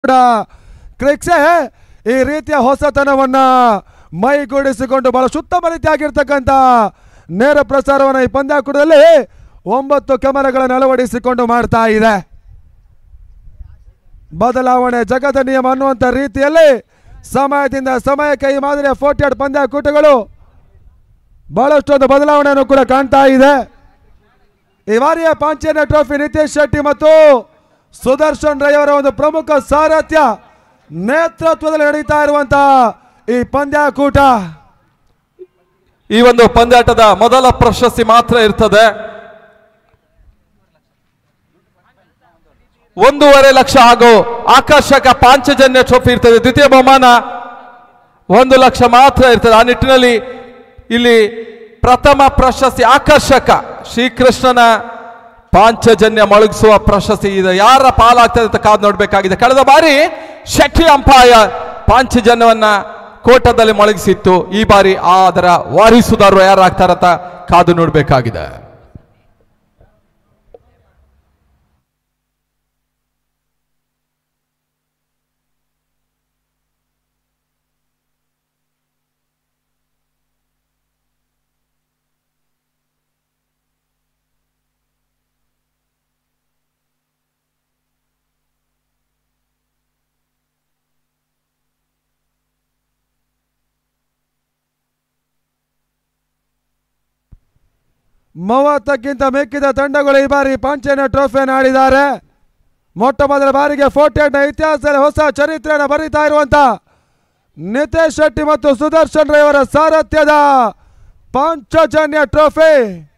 ಕೂಡ ಕ್ರಿಕ್ಸೆ ಈ ರೀತಿಯ ಹೊಸತನವನ್ನ ಮೈಗೂಡಿಸಿಕೊಂಡು ಬಹಳ ಉತ್ತಮ ರೀತಿಯಾಗಿರ್ತಕ್ಕಂಥ ನೇರ ಪ್ರಸಾರವನ್ನು ಈ ಪಂದ್ಯಾಕೂಟದಲ್ಲಿ ಒಂಬತ್ತು ಕ್ಯಾಮರಾಗಳನ್ನು ಅಳವಡಿಸಿಕೊಂಡು ಮಾಡ್ತಾ ಇದೆ ಬದಲಾವಣೆ ಜಗದ ನಿಯಮ ಅನ್ನುವಂಥ ರೀತಿಯಲ್ಲಿ ಸಮಯದಿಂದ ಸಮಯಕ್ಕೆ ಈ ಮಾದರಿಯ ಫೋರ್ಟಿ ಏಟ್ ಪಂದ್ಯಾಕೂಟಗಳು ಬಹಳಷ್ಟು ಒಂದು ಬದಲಾವಣೆಯನ್ನು ಕೂಡ ಕಾಣ್ತಾ ಇದೆ ಈ ಬಾರಿಯ ಪಾಂಚೇನ ಟ್ರೋಫಿ ನಿತೇಶ್ ಶೆಟ್ಟಿ ಮತ್ತು ಸುದರ್ಶನ್ ರೈ ಅವರ ಒಂದು ಪ್ರಮುಖ ಸಾರಥ್ಯ ನೇತೃತ್ವದಲ್ಲಿ ನಡೀತಾ ಇರುವಂತಹ ಈ ಪಂದ್ಯಾಕೂಟ ಈ ಒಂದು ಪಂದ್ಯಾಟದ ಮೊದಲ ಪ್ರಶಸ್ತಿ ಮಾತ್ರ ಇರ್ತದೆ ಒಂದೂವರೆ ಲಕ್ಷ ಹಾಗೂ ಆಕರ್ಷಕ ಪಾಂಚಜನ್ಯ ಟ್ರೋಫಿ ಇರ್ತದೆ ದ್ವಿತೀಯ ಬಹುಮಾನ ಒಂದು ಲಕ್ಷ ಮಾತ್ರ ಇರ್ತದೆ ಆ ನಿಟ್ಟಿನಲ್ಲಿ ಇಲ್ಲಿ ಪ್ರಥಮ ಪ್ರಶಸ್ತಿ ಆಕರ್ಷಕ ಶ್ರೀಕೃಷ್ಣನ ಪಾಂಚಜನ್ಯ ಮೊಳಗಿಸುವ ಪ್ರಶಸ್ತಿ ಇದೆ ಯಾರ ಪಾಲಾಗ್ತದೆ ಅಂತ ಕಾದು ನೋಡಬೇಕಾಗಿದೆ ಕಳೆದ ಬಾರಿ ಶೆಟ್ಟಿ ಅಂಪಾಯ ಪಾಂಚಜನ್ಯವನ್ನ ಕೋಟದಲ್ಲಿ ಮೊಳಗಿಸಿತ್ತು ಈ ಬಾರಿ ಅದರ ವಾರಿಸುದಾರರು ಯಾರಾಗ್ತಾರಂತ ಕಾದು ನೋಡಬೇಕಾಗಿದೆ ಮೂವತ್ತಕ್ಕಿಂತ ಮಿಕ್ಕಿದ ತಂಡಗಳು ಈ ಬಾರಿ ಪಾಂಚೇನ ಟ್ರೋಫಿಯನ್ನು ಆಡಿದ್ದಾರೆ ಮೊಟ್ಟ ಮೊದಲ ಬಾರಿಗೆ ಫೋರ್ಟೇಟ್ನ ಇತಿಹಾಸದಲ್ಲಿ ಹೊಸ ಚರಿತ್ರೆಯನ್ನು ಬರೀತಾ ಇರುವಂತ ನಿತೇಶ್ ಶೆಟ್ಟಿ ಮತ್ತು ಸುದರ್ಶನ್ ರೈ ಅವರ ಸಾರಥ್ಯದ ಪಾಂಚಜನ್ಯ ಟ್ರೋಫಿ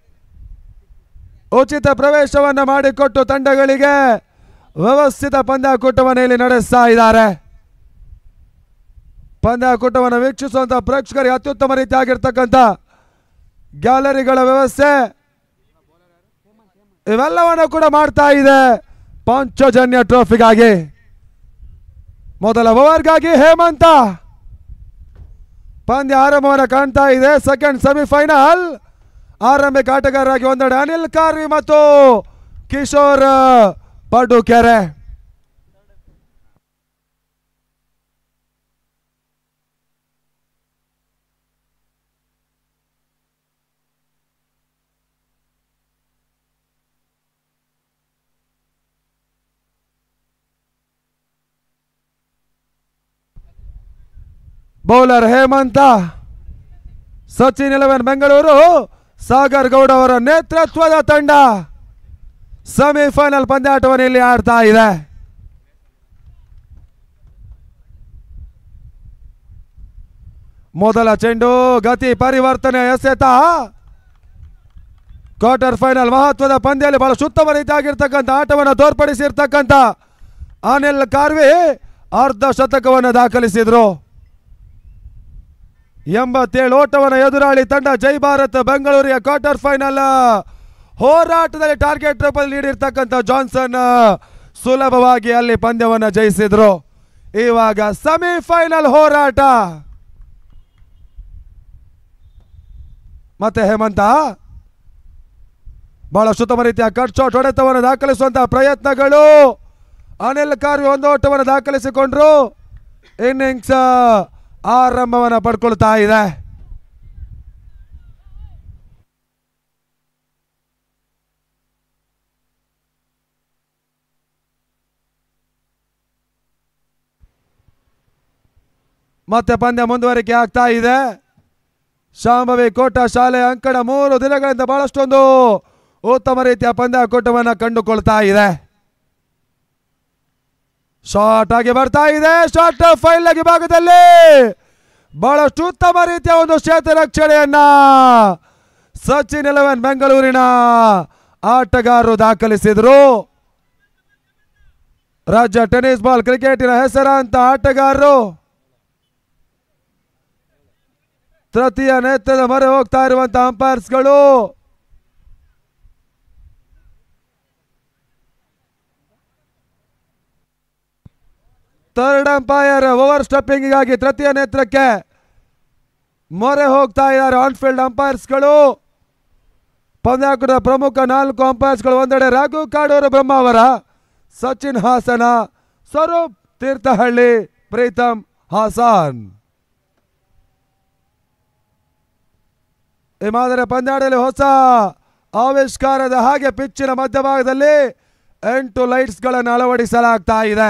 ಉಚಿತ ಪ್ರವೇಶವನ್ನು ಮಾಡಿಕೊಟ್ಟು ತಂಡಗಳಿಗೆ ವ್ಯವಸ್ಥಿತ ಪಂದ್ಯಾಕೂಟವನ್ನು ಇಲ್ಲಿ ನಡೆಸ್ತಾ ಇದ್ದಾರೆ ಪಂದ್ಯಾಕೂಟವನ್ನು ವೀಕ್ಷಿಸುವಂತ ಪ್ರೇಕ್ಷಕರಿಗೆ ಅತ್ಯುತ್ತಮ ರೀತಿಯಾಗಿರ್ತಕ್ಕಂಥ ಗ್ಯಾಲರಿಗಳ ವ್ಯವಸ್ಥೆ ಇವೆಲ್ಲವನ್ನು ಕೂಡ ಮಾಡ್ತಾ ಇದೆ ಪಾಂಚಜನ್ಯ ಟ್ರೋಫಿಗಾಗಿ ಮೊದಲ ಓವರ್ಗಾಗಿ ಹೇಮಂತ ಪಂದ್ಯ ಆರಂಭವನ್ನು ಕಾಣ್ತಾ ಇದೆ ಸೆಕೆಂಡ್ ಸೆಮಿಫೈನಲ್ ಆರಂಭಿಕ ಆಟಗಾರರಾಗಿ ಒಂದೆಡೆ ಅನಿಲ್ ಕಾರ್ವಿ ಮತ್ತು ಕಿಶೋರ್ ಪಡುಕೆರೆ ಬೌಲರ್ ಹೇಮಂತ ಸಚಿನ್ ಇಲೆವೆನ್ ಬೆಂಗಳೂರು ಸಾಗರ್ ಗೌಡ ಅವರ ನೇತೃತ್ವದ ತಂಡ ಸೆಮಿಫೈನಲ್ ಪಂದ್ಯಾಟವನ್ನು ಇಲ್ಲಿ ಆಡ್ತಾ ಇದೆ ಮೊದಲ ಚೆಂಡು ಗತಿ ಪರಿವರ್ತನೆ ಎಸೆತ ಕ್ವಾರ್ಟರ್ ಫೈನಲ್ ಮಹತ್ವದ ಪಂದ್ಯದಲ್ಲಿ ಬಹಳ ಉತ್ತಮ ರೀತಿಯಾಗಿರ್ತಕ್ಕಂಥ ಆಟವನ್ನು ತೋರ್ಪಡಿಸಿರ್ತಕ್ಕಂಥ ಅನಿಲ್ ಕಾರ್ವಿ ಅರ್ಧ ಶತಕವನ್ನು ದಾಖಲಿಸಿದ್ರು ಎಂಬತ್ತೇಳು ಓಟವನ್ನು ಎದುರಾಳಿ ತಂಡ ಜೈ ಭಾರತ್ ಬೆಂಗಳೂರಿನ ಕ್ವಾರ್ಟರ್ ಫೈನಲ್ ಹೋರಾಟದಲ್ಲಿ ಟಾರ್ಗೆಟ್ ರೂಪದಲ್ಲಿ ನೀಡಿರ್ತಕ್ಕಂಥ ಜಾನ್ಸನ್ ಸುಲಭವಾಗಿ ಅಲ್ಲಿ ಪಂದ್ಯವನ್ನು ಜಯಿಸಿದ್ರು ಇವಾಗ ಸೆಮಿಫೈನಲ್ ಹೋರಾಟ ಮತ್ತೆ ಹೇಮಂತ ಬಹಳ ಉತ್ತಮ ರೀತಿಯ ಕಟ್ ಶಾಟ್ ಹೊಡೆತವನ್ನು ದಾಖಲಿಸುವಂತಹ ಪ್ರಯತ್ನಗಳು ಅನಿಲ್ ಕಾರ್ವಿ ಒಂದು ಓಟವನ್ನು ದಾಖಲಿಸಿಕೊಂಡ್ರು ಇನ್ನಿಂಗ್ಸ್ ಆರಂಭವನ್ನು ಪಡ್ಕೊಳ್ತಾ ಇದೆ ಮತ್ತೆ ಪಂದ್ಯ ಮುಂದುವರಿಕೆ ಆಗ್ತಾ ಇದೆ ಶಾಂಭವಿ ಕೋಟ ಶಾಲೆ ಅಂಕಣ ಮೂರು ದಿನಗಳಿಂದ ಬಹಳಷ್ಟೊಂದು ಉತ್ತಮ ರೀತಿಯ ಪಂದ್ಯಾಕೂಟವನ್ನು ಕಂಡುಕೊಳ್ತಾ ಇದೆ ಶಾರ್ಟ್ ಆಗಿ ಬರ್ತಾ ಇದೆ ಶಾರ್ಟ್ ಫೈಲ್ ಆಗಿ ಭಾಗದಲ್ಲಿ ಬಹಳಷ್ಟು ಉತ್ತಮ ರೀತಿಯ ಒಂದು ಕ್ಷೇತ್ರ ರಕ್ಷಣೆಯನ್ನ ಸಚಿನ್ ಎಲೆವೆನ್ ಬೆಂಗಳೂರಿನ ಆಟಗಾರರು ದಾಖಲಿಸಿದ್ರು ರಾಜ್ಯ ಟೆನ್ನಿಸ್ ಬಾಲ್ ಕ್ರಿಕೆಟಿನ ಹೆಸರಾಂತ ಆಟಗಾರರು ತೃತೀಯ ನೇತ್ರದ ಮೊರೆ ಹೋಗ್ತಾ ಇರುವಂತಹ ಅಂಪೈರ್ಸ್ಗಳು ಥರ್ಡ್ ಅಂಪೈರ್ ಓವರ್ ಸ್ಟೆಪ್ಪಿಂಗಿಗಾಗಿ ತೃತೀಯ ನೇತ್ರಕ್ಕೆ ಮೊರೆ ಹೋಗ್ತಾ ಇದ್ದಾರೆ ಆನ್ಫೀಲ್ಡ್ ಅಂಪೈರ್ಸ್ಗಳು ಪಂದ್ಯಾಕೂಟದ ಪ್ರಮುಖ ನಾಲ್ಕು ಅಂಪೈರ್ಸ್ಗಳು ಒಂದೆಡೆ ರಾಘು ಕಾಡೂರು ಬ್ರಹ್ಮಾವರ ಸಚಿನ್ ಹಾಸನ ಸ್ವರೂಪ್ ತೀರ್ಥಹಳ್ಳಿ ಪ್ರೀತಮ್ ಹಾಸಾನ್ ಈ ಮಾದರಿ ಪಂದ್ಯಾಟದಲ್ಲಿ ಹೊಸ ಆವಿಷ್ಕಾರದ ಹಾಗೆ ಪಿಚ್ಚಿನ ಮಧ್ಯಭಾಗದಲ್ಲಿ ಎಂಟು ಲೈಟ್ಸ್ಗಳನ್ನು ಅಳವಡಿಸಲಾಗ್ತಾ ಇದೆ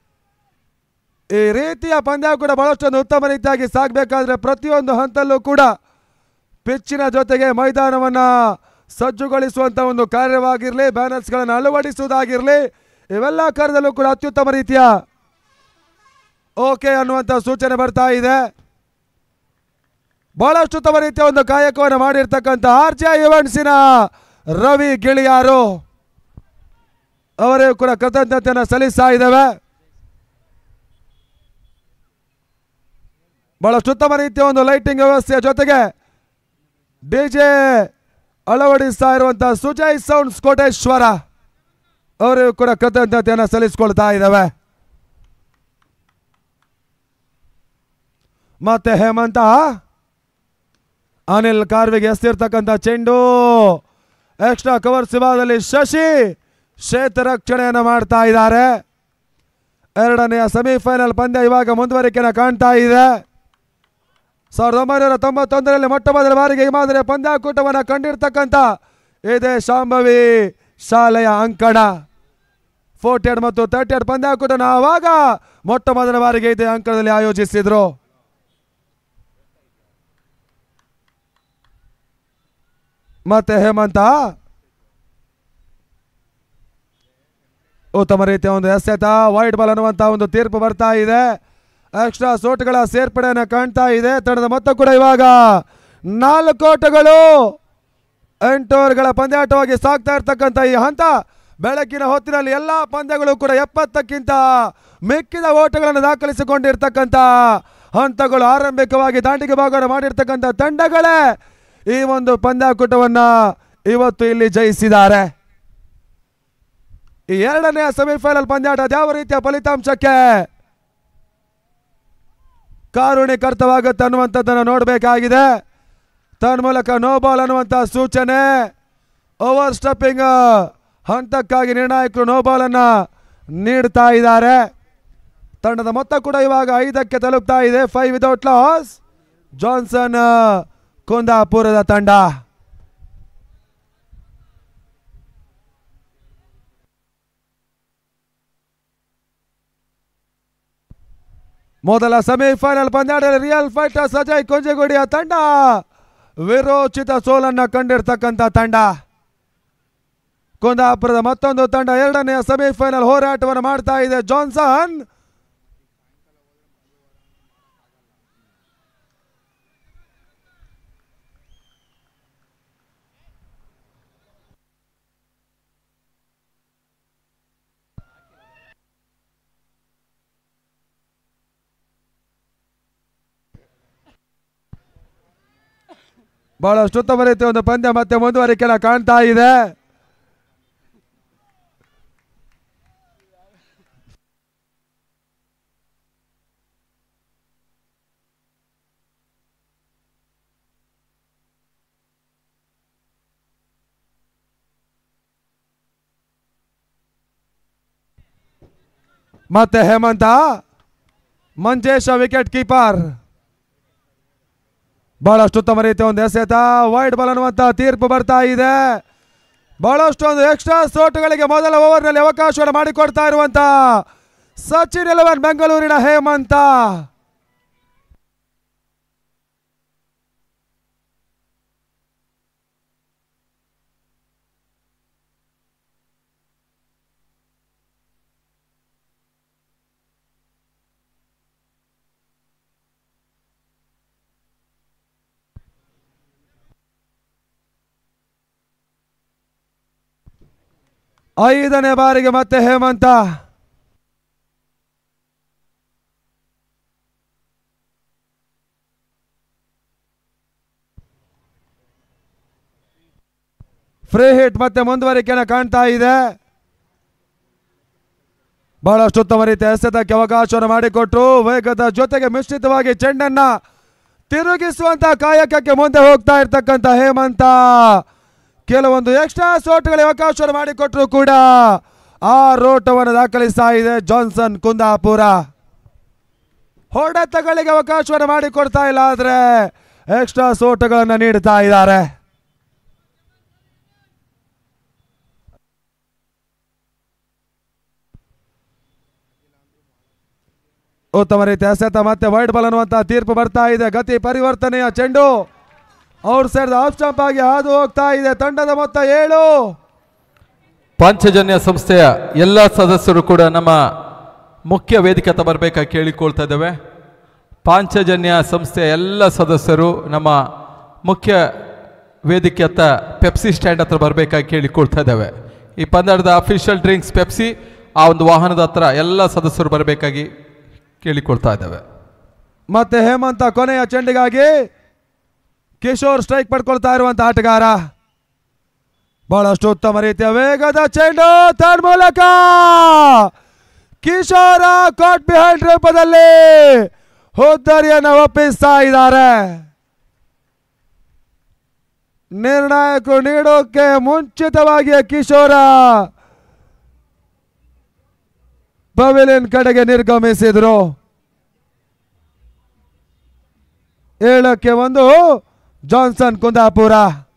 ಈ ರೀತಿಯ ಪಂದ್ಯ ಕೂಡ ಬಹಳಷ್ಟೊಂದು ಉತ್ತಮ ರೀತಿಯಾಗಿ ಸಾಗಬೇಕಾದ್ರೆ ಪ್ರತಿಯೊಂದು ಹಂತಲ್ಲೂ ಕೂಡ ಪಿಚ್ಚಿನ ಜೊತೆಗೆ ಮೈದಾನವನ್ನ ಸಜ್ಜುಗೊಳಿಸುವಂತ ಒಂದು ಕಾರ್ಯವಾಗಿರಲಿ ಬ್ಯಾನರ್ಸ್ಗಳನ್ನು ಅಳವಡಿಸುವುದಾಗಿರಲಿ ಇವೆಲ್ಲ ಕಾರ್ಯದಲ್ಲೂ ಕೂಡ ಅತ್ಯುತ್ತಮ ರೀತಿಯ ಓಕೆ ಅನ್ನುವಂಥ ಸೂಚನೆ ಬರ್ತಾ ಇದೆ ಬಹಳಷ್ಟು ಉತ್ತಮ ರೀತಿಯ ಒಂದು ಕಾಯಕವನ್ನು ಮಾಡಿರ್ತಕ್ಕಂಥ ಆರ್ ಜೆ ಇವೆಂಟ್ಸಿನ ರವಿ ಗಿಳಿಯಾರು ಅವರೇ ಕೂಡ ಕೃತಜ್ಞತೆಯನ್ನು ಸಲ್ಲಿಸ್ತಾ ಇದ್ದೇವೆ ಬಹಳಷ್ಟು ಉತ್ತಮ ರೀತಿಯ ಒಂದು ಲೈಟಿಂಗ್ ವ್ಯವಸ್ಥೆಯ ಜೊತೆಗೆ ಡಿಜೆ ಅಳವಡಿಸ್ತಾ ಇರುವಂತಹ ಸುಜಯ್ ಸೌಂಡ್ಸ್ ಕೋಟೇಶ್ವರ ಅವರು ಕೂಡ ಕೃತಜ್ಞತೆಯನ್ನು ಸಲ್ಲಿಸಿಕೊಳ್ತಾ ಇದ್ದಾವೆ ಮತ್ತೆ ಹೇಮಂತ ಅನಿಲ್ ಕಾರ್ವಿಗೆ ಎಸ್ತಿರ್ತಕ್ಕಂಥ ಚೆಂಡು ಎಕ್ಸ್ಟ್ರಾ ಕವರ್ ವಿಭಾಗದಲ್ಲಿ ಶಶಿ ಕ್ಷೇತ್ರರಕ್ಷಣೆಯನ್ನು ಮಾಡ್ತಾ ಇದ್ದಾರೆ ಎರಡನೆಯ ಸೆಮಿಫೈನಲ್ ಪಂದ್ಯ ಇವಾಗ ಮುಂದುವರಿಕೆಯನ್ನು ಕಾಣ್ತಾ ಇದೆ ಸಾವಿರದ ಒಂಬೈನೂರ ತೊಂಬತ್ತೊಂದರಲ್ಲಿ ಮೊಟ್ಟ ಮೊದಲ ಬಾರಿಗೆ ಈ ಮಾದರಿಯ ಪಂದ್ಯಾಕೂಟವನ್ನು ಕಂಡಿರ್ತಕ್ಕಂಥ ಇದೇ ಶಾಂಭವಿ ಶಾಲೆಯ ಅಂಕಣ ಫೋರ್ಟಿ ಏಟ್ ಮತ್ತು ತರ್ಟಿ ಏಟ್ ಪಂದ್ಯಾಕೂಟನ ಆವಾಗ ಮೊಟ್ಟ ಮೊದಲ ಬಾರಿಗೆ ಇದೇ ಅಂಕಣದಲ್ಲಿ ಆಯೋಜಿಸಿದ್ರು ಮತ್ತೆ ಹೇಮಂತ ಉತ್ತಮ ರೀತಿಯ ಒಂದು ಎಸೆತ ವೈಟ್ ಬಾಲ್ ಅನ್ನುವಂಥ ಒಂದು ತೀರ್ಪು ಬರ್ತಾ ಇದೆ ಎಕ್ಸ್ಟ್ರಾ ಸೋಟ್ಗಳ ಸೇರ್ಪಡೆಯನ್ನು ಕಾಣ್ತಾ ಇದೆ ತಂಡದ ಮೊತ್ತ ಕೂಡ ಇವಾಗ ನಾಲ್ಕು ಓಟಗಳು ಎಂಟು ಓವರ್ಗಳ ಪಂದ್ಯಾಟವಾಗಿ ಸಾಗ್ತಾ ಇರ್ತಕ್ಕಂಥ ಈ ಹಂತ ಬೆಳಕಿನ ಹೊತ್ತಿನಲ್ಲಿ ಎಲ್ಲ ಪಂದ್ಯಗಳು ಕೂಡ ಎಪ್ಪತ್ತಕ್ಕಿಂತ ಮಿಕ್ಕಿದ ಓಟಗಳನ್ನು ದಾಖಲಿಸಿಕೊಂಡಿರ್ತಕ್ಕಂಥ ಹಂತಗಳು ಆರಂಭಿಕವಾಗಿ ದಾಂಡಿಗೆ ಭಾಗವನ್ನು ಮಾಡಿರ್ತಕ್ಕಂಥ ತಂಡಗಳೇ ಈ ಒಂದು ಪಂದ್ಯಾಕೂಟವನ್ನ ಇವತ್ತು ಇಲ್ಲಿ ಜಯಿಸಿದ್ದಾರೆ ಈ ಎರಡನೆಯ ಸೆಮಿಫೈನಲ್ ಪಂದ್ಯಾಟ ಯಾವ ರೀತಿಯ ಫಲಿತಾಂಶಕ್ಕೆ ಕಾರುಣಿಕರ್ತವಾಗುತ್ತೆ ಅನ್ನುವಂಥದ್ದನ್ನು ನೋಡಬೇಕಾಗಿದೆ ತನ್ಮೂಲಕ ನೋ ಬಾಲ್ ಅನ್ನುವಂಥ ಸೂಚನೆ ಓವರ್ ಸ್ಟೆಪ್ಪಿಂಗ್ ಹಂತಕ್ಕಾಗಿ ನಿರ್ಣಾಯಕರು ನೋ ಬಾಲ್ ಅನ್ನ ನೀಡ್ತಾ ಇದ್ದಾರೆ ತಂಡದ ಮೊತ್ತ ಕೂಡ ಇವಾಗ ಐದಕ್ಕೆ ತಲುಪ್ತಾ ಇದೆ ಫೈವ್ ವಿದೌಟ್ ಲಾಸ್ ಜಾನ್ಸನ್ ಕುಂದಾಪುರದ ತಂಡ ಮೊದಲ ಸೆಮಿಫೈನಲ್ ಪಂದ್ಯಾಟದಲ್ಲಿ ರಿಯಲ್ ಫೈಟರ್ಸ್ ಅಜಯ್ ಕೊಂಜಗುಡಿಯ ತಂಡ ವಿರೋಚಿತ ಸೋಲನ್ನ ಕಂಡಿರ್ತಕ್ಕಂಥ ತಂಡ ಕುಂದಾಪುರದ ಮತ್ತೊಂದು ತಂಡ ಎರಡನೆಯ ಸೆಮಿಫೈನಲ್ ಹೋರಾಟವನ್ನು ಮಾಡ್ತಾ ಇದೆ ಜಾನ್ಸನ್ ಬಹಳಷ್ಟು ಉತ್ತಮ ರೀತಿಯ ಒಂದು ಪಂದ್ಯ ಮತ್ತೆ ಮುಂದುವರಿಕೆನ ಕಾಣ್ತಾ ಇದೆ ಮತ್ತೆ ಹೇಮಂತ ಮಂಜೇಶ ವಿಕೆಟ್ ಕೀಪರ್ ಬಹಳಷ್ಟು ಉತ್ತಮ ರೀತಿಯ ಒಂದು ಎಸೆತ ವೈಡ್ ಬಾಲ್ ಅನ್ನುವಂತ ತೀರ್ಪು ಬರ್ತಾ ಇದೆ ಬಹಳಷ್ಟು ಒಂದು ಎಕ್ಸ್ಟ್ರಾ ಸೋಟುಗಳಿಗೆ ಮೊದಲ ಓವರ್ನಲ್ಲಿ ಅವಕಾಶವನ್ನು ಮಾಡಿಕೊಡ್ತಾ ಇರುವಂತ ಸಚಿನ್ ಎಲೆವನ್ ಬೆಂಗಳೂರಿನ ಹೇಮಂತ ಐದನೇ ಬಾರಿಗೆ ಮತ್ತೆ ಹೇಮಂತ ಫ್ರೀ ಹಿಟ್ ಮತ್ತೆ ಮುಂದುವರಿಕೆಯನ್ನು ಕಾಣ್ತಾ ಇದೆ ಬಹಳಷ್ಟು ಉತ್ತಮ ರೀತಿಯ ಎಸೆತಕ್ಕೆ ಅವಕಾಶವನ್ನು ಮಾಡಿಕೊಟ್ರು ವೇಗದ ಜೊತೆಗೆ ಮಿಶ್ರಿತವಾಗಿ ಚೆಂಡನ್ನ ತಿರುಗಿಸುವಂತ ಕಾಯಕಕ್ಕೆ ಮುಂದೆ ಹೋಗ್ತಾ ಇರ್ತಕ್ಕಂಥ ಹೇಮಂತ ಕೆಲವೊಂದು ಎಕ್ಸ್ಟ್ರಾ ಶಾಟ್ಗಳಿಗೆ ಅವಕಾಶವನ್ನು ಮಾಡಿಕೊಟ್ರು ಕೂಡ ಆ ರೋಟವನ್ನು ದಾಖಲಿಸ್ತಾ ಇದೆ ಜಾನ್ಸನ್ ಕುಂದಾಪುರ ಹೊಡೆತಗಳಿಗೆ ಅವಕಾಶವನ್ನು ಮಾಡಿಕೊಡ್ತಾ ಇಲ್ಲ ಆದ್ರೆ ಎಕ್ಸ್ಟ್ರಾ ಸೋಟಗಳನ್ನು ನೀಡ್ತಾ ಇದ್ದಾರೆ ಉತ್ತಮ ರೀತಿ ಎಸೆತ ಮತ್ತೆ ವೈಡ್ ಬಾಲ್ ಅನ್ನುವಂತ ತೀರ್ಪು ಬರ್ತಾ ಇದೆ ಗತಿ ಪರಿವರ್ತನೆಯ ಚೆಂಡು ಅವ್ರ ಸೇರಿದ ಆಫ್ ಸ್ಟಂಪ್ ಆಗಿ ಹಾದು ಹೋಗ್ತಾ ಇದೆ ತಂಡದ ಮೊತ್ತ ಏಳು ಪಾಂಚಜನ್ಯ ಸಂಸ್ಥೆಯ ಎಲ್ಲ ಸದಸ್ಯರು ಕೂಡ ನಮ್ಮ ಮುಖ್ಯ ವೇದಿಕೆ ಹತ್ರ ಬರಬೇಕಾಗಿ ಕೇಳಿಕೊಳ್ತಾ ಇದ್ದೇವೆ ಪಾಂಚಜನ್ಯ ಸಂಸ್ಥೆಯ ಎಲ್ಲ ಸದಸ್ಯರು ನಮ್ಮ ಮುಖ್ಯ ವೇದಿಕೆ ಹತ್ತ ಪೆಪ್ಸಿ ಸ್ಟ್ಯಾಂಡ್ ಹತ್ರ ಬರಬೇಕಾಗಿ ಕೇಳಿಕೊಳ್ತಾ ಇದ್ದೇವೆ ಈ ಪಂದ್ಯದ ಅಫಿಷಿಯಲ್ ಡ್ರಿಂಕ್ಸ್ ಪೆಪ್ಸಿ ಆ ಒಂದು ವಾಹನದ ಹತ್ರ ಎಲ್ಲ ಸದಸ್ಯರು ಬರಬೇಕಾಗಿ ಕೇಳಿಕೊಳ್ತಾ ಇದ್ದೇವೆ ಮತ್ತೆ ಹೇಮಂತ ಕೊನೆಯ ಚೆಂಡಿಗಾಗಿ ಕಿಶೋರ್ ಸ್ಟ್ರೈಕ್ ಪಡ್ಕೊಳ್ತಾ ಇರುವಂತ ಆಟಗಾರ ಬಹಳಷ್ಟು ಉತ್ತಮ ರೀತಿಯ ವೇಗದ ಚೆಂಡು ತನ್ ಮೂಲಕ ಕಿಶೋರ ಕಾಟ್ ಬಿಹೈಂಡ್ ರೂಪದಲ್ಲಿ ಹುದ್ದರಿಯನ್ನು ಒಪ್ಪಿಸ್ತಾ ಇದ್ದಾರೆ ನಿರ್ಣಾಯಕರು ನೀಡೋಕೆ ಮುಂಚಿತವಾಗಿಯೇ ಕಿಶೋರ ಪವಿಲಿಯನ್ ಕಡೆಗೆ ನಿರ್ಗಮಿಸಿದ್ರು ಏಳಕ್ಕೆ ಒಂದು ಜಾನ್ಸನ್ ಕುಂದಾಪುರ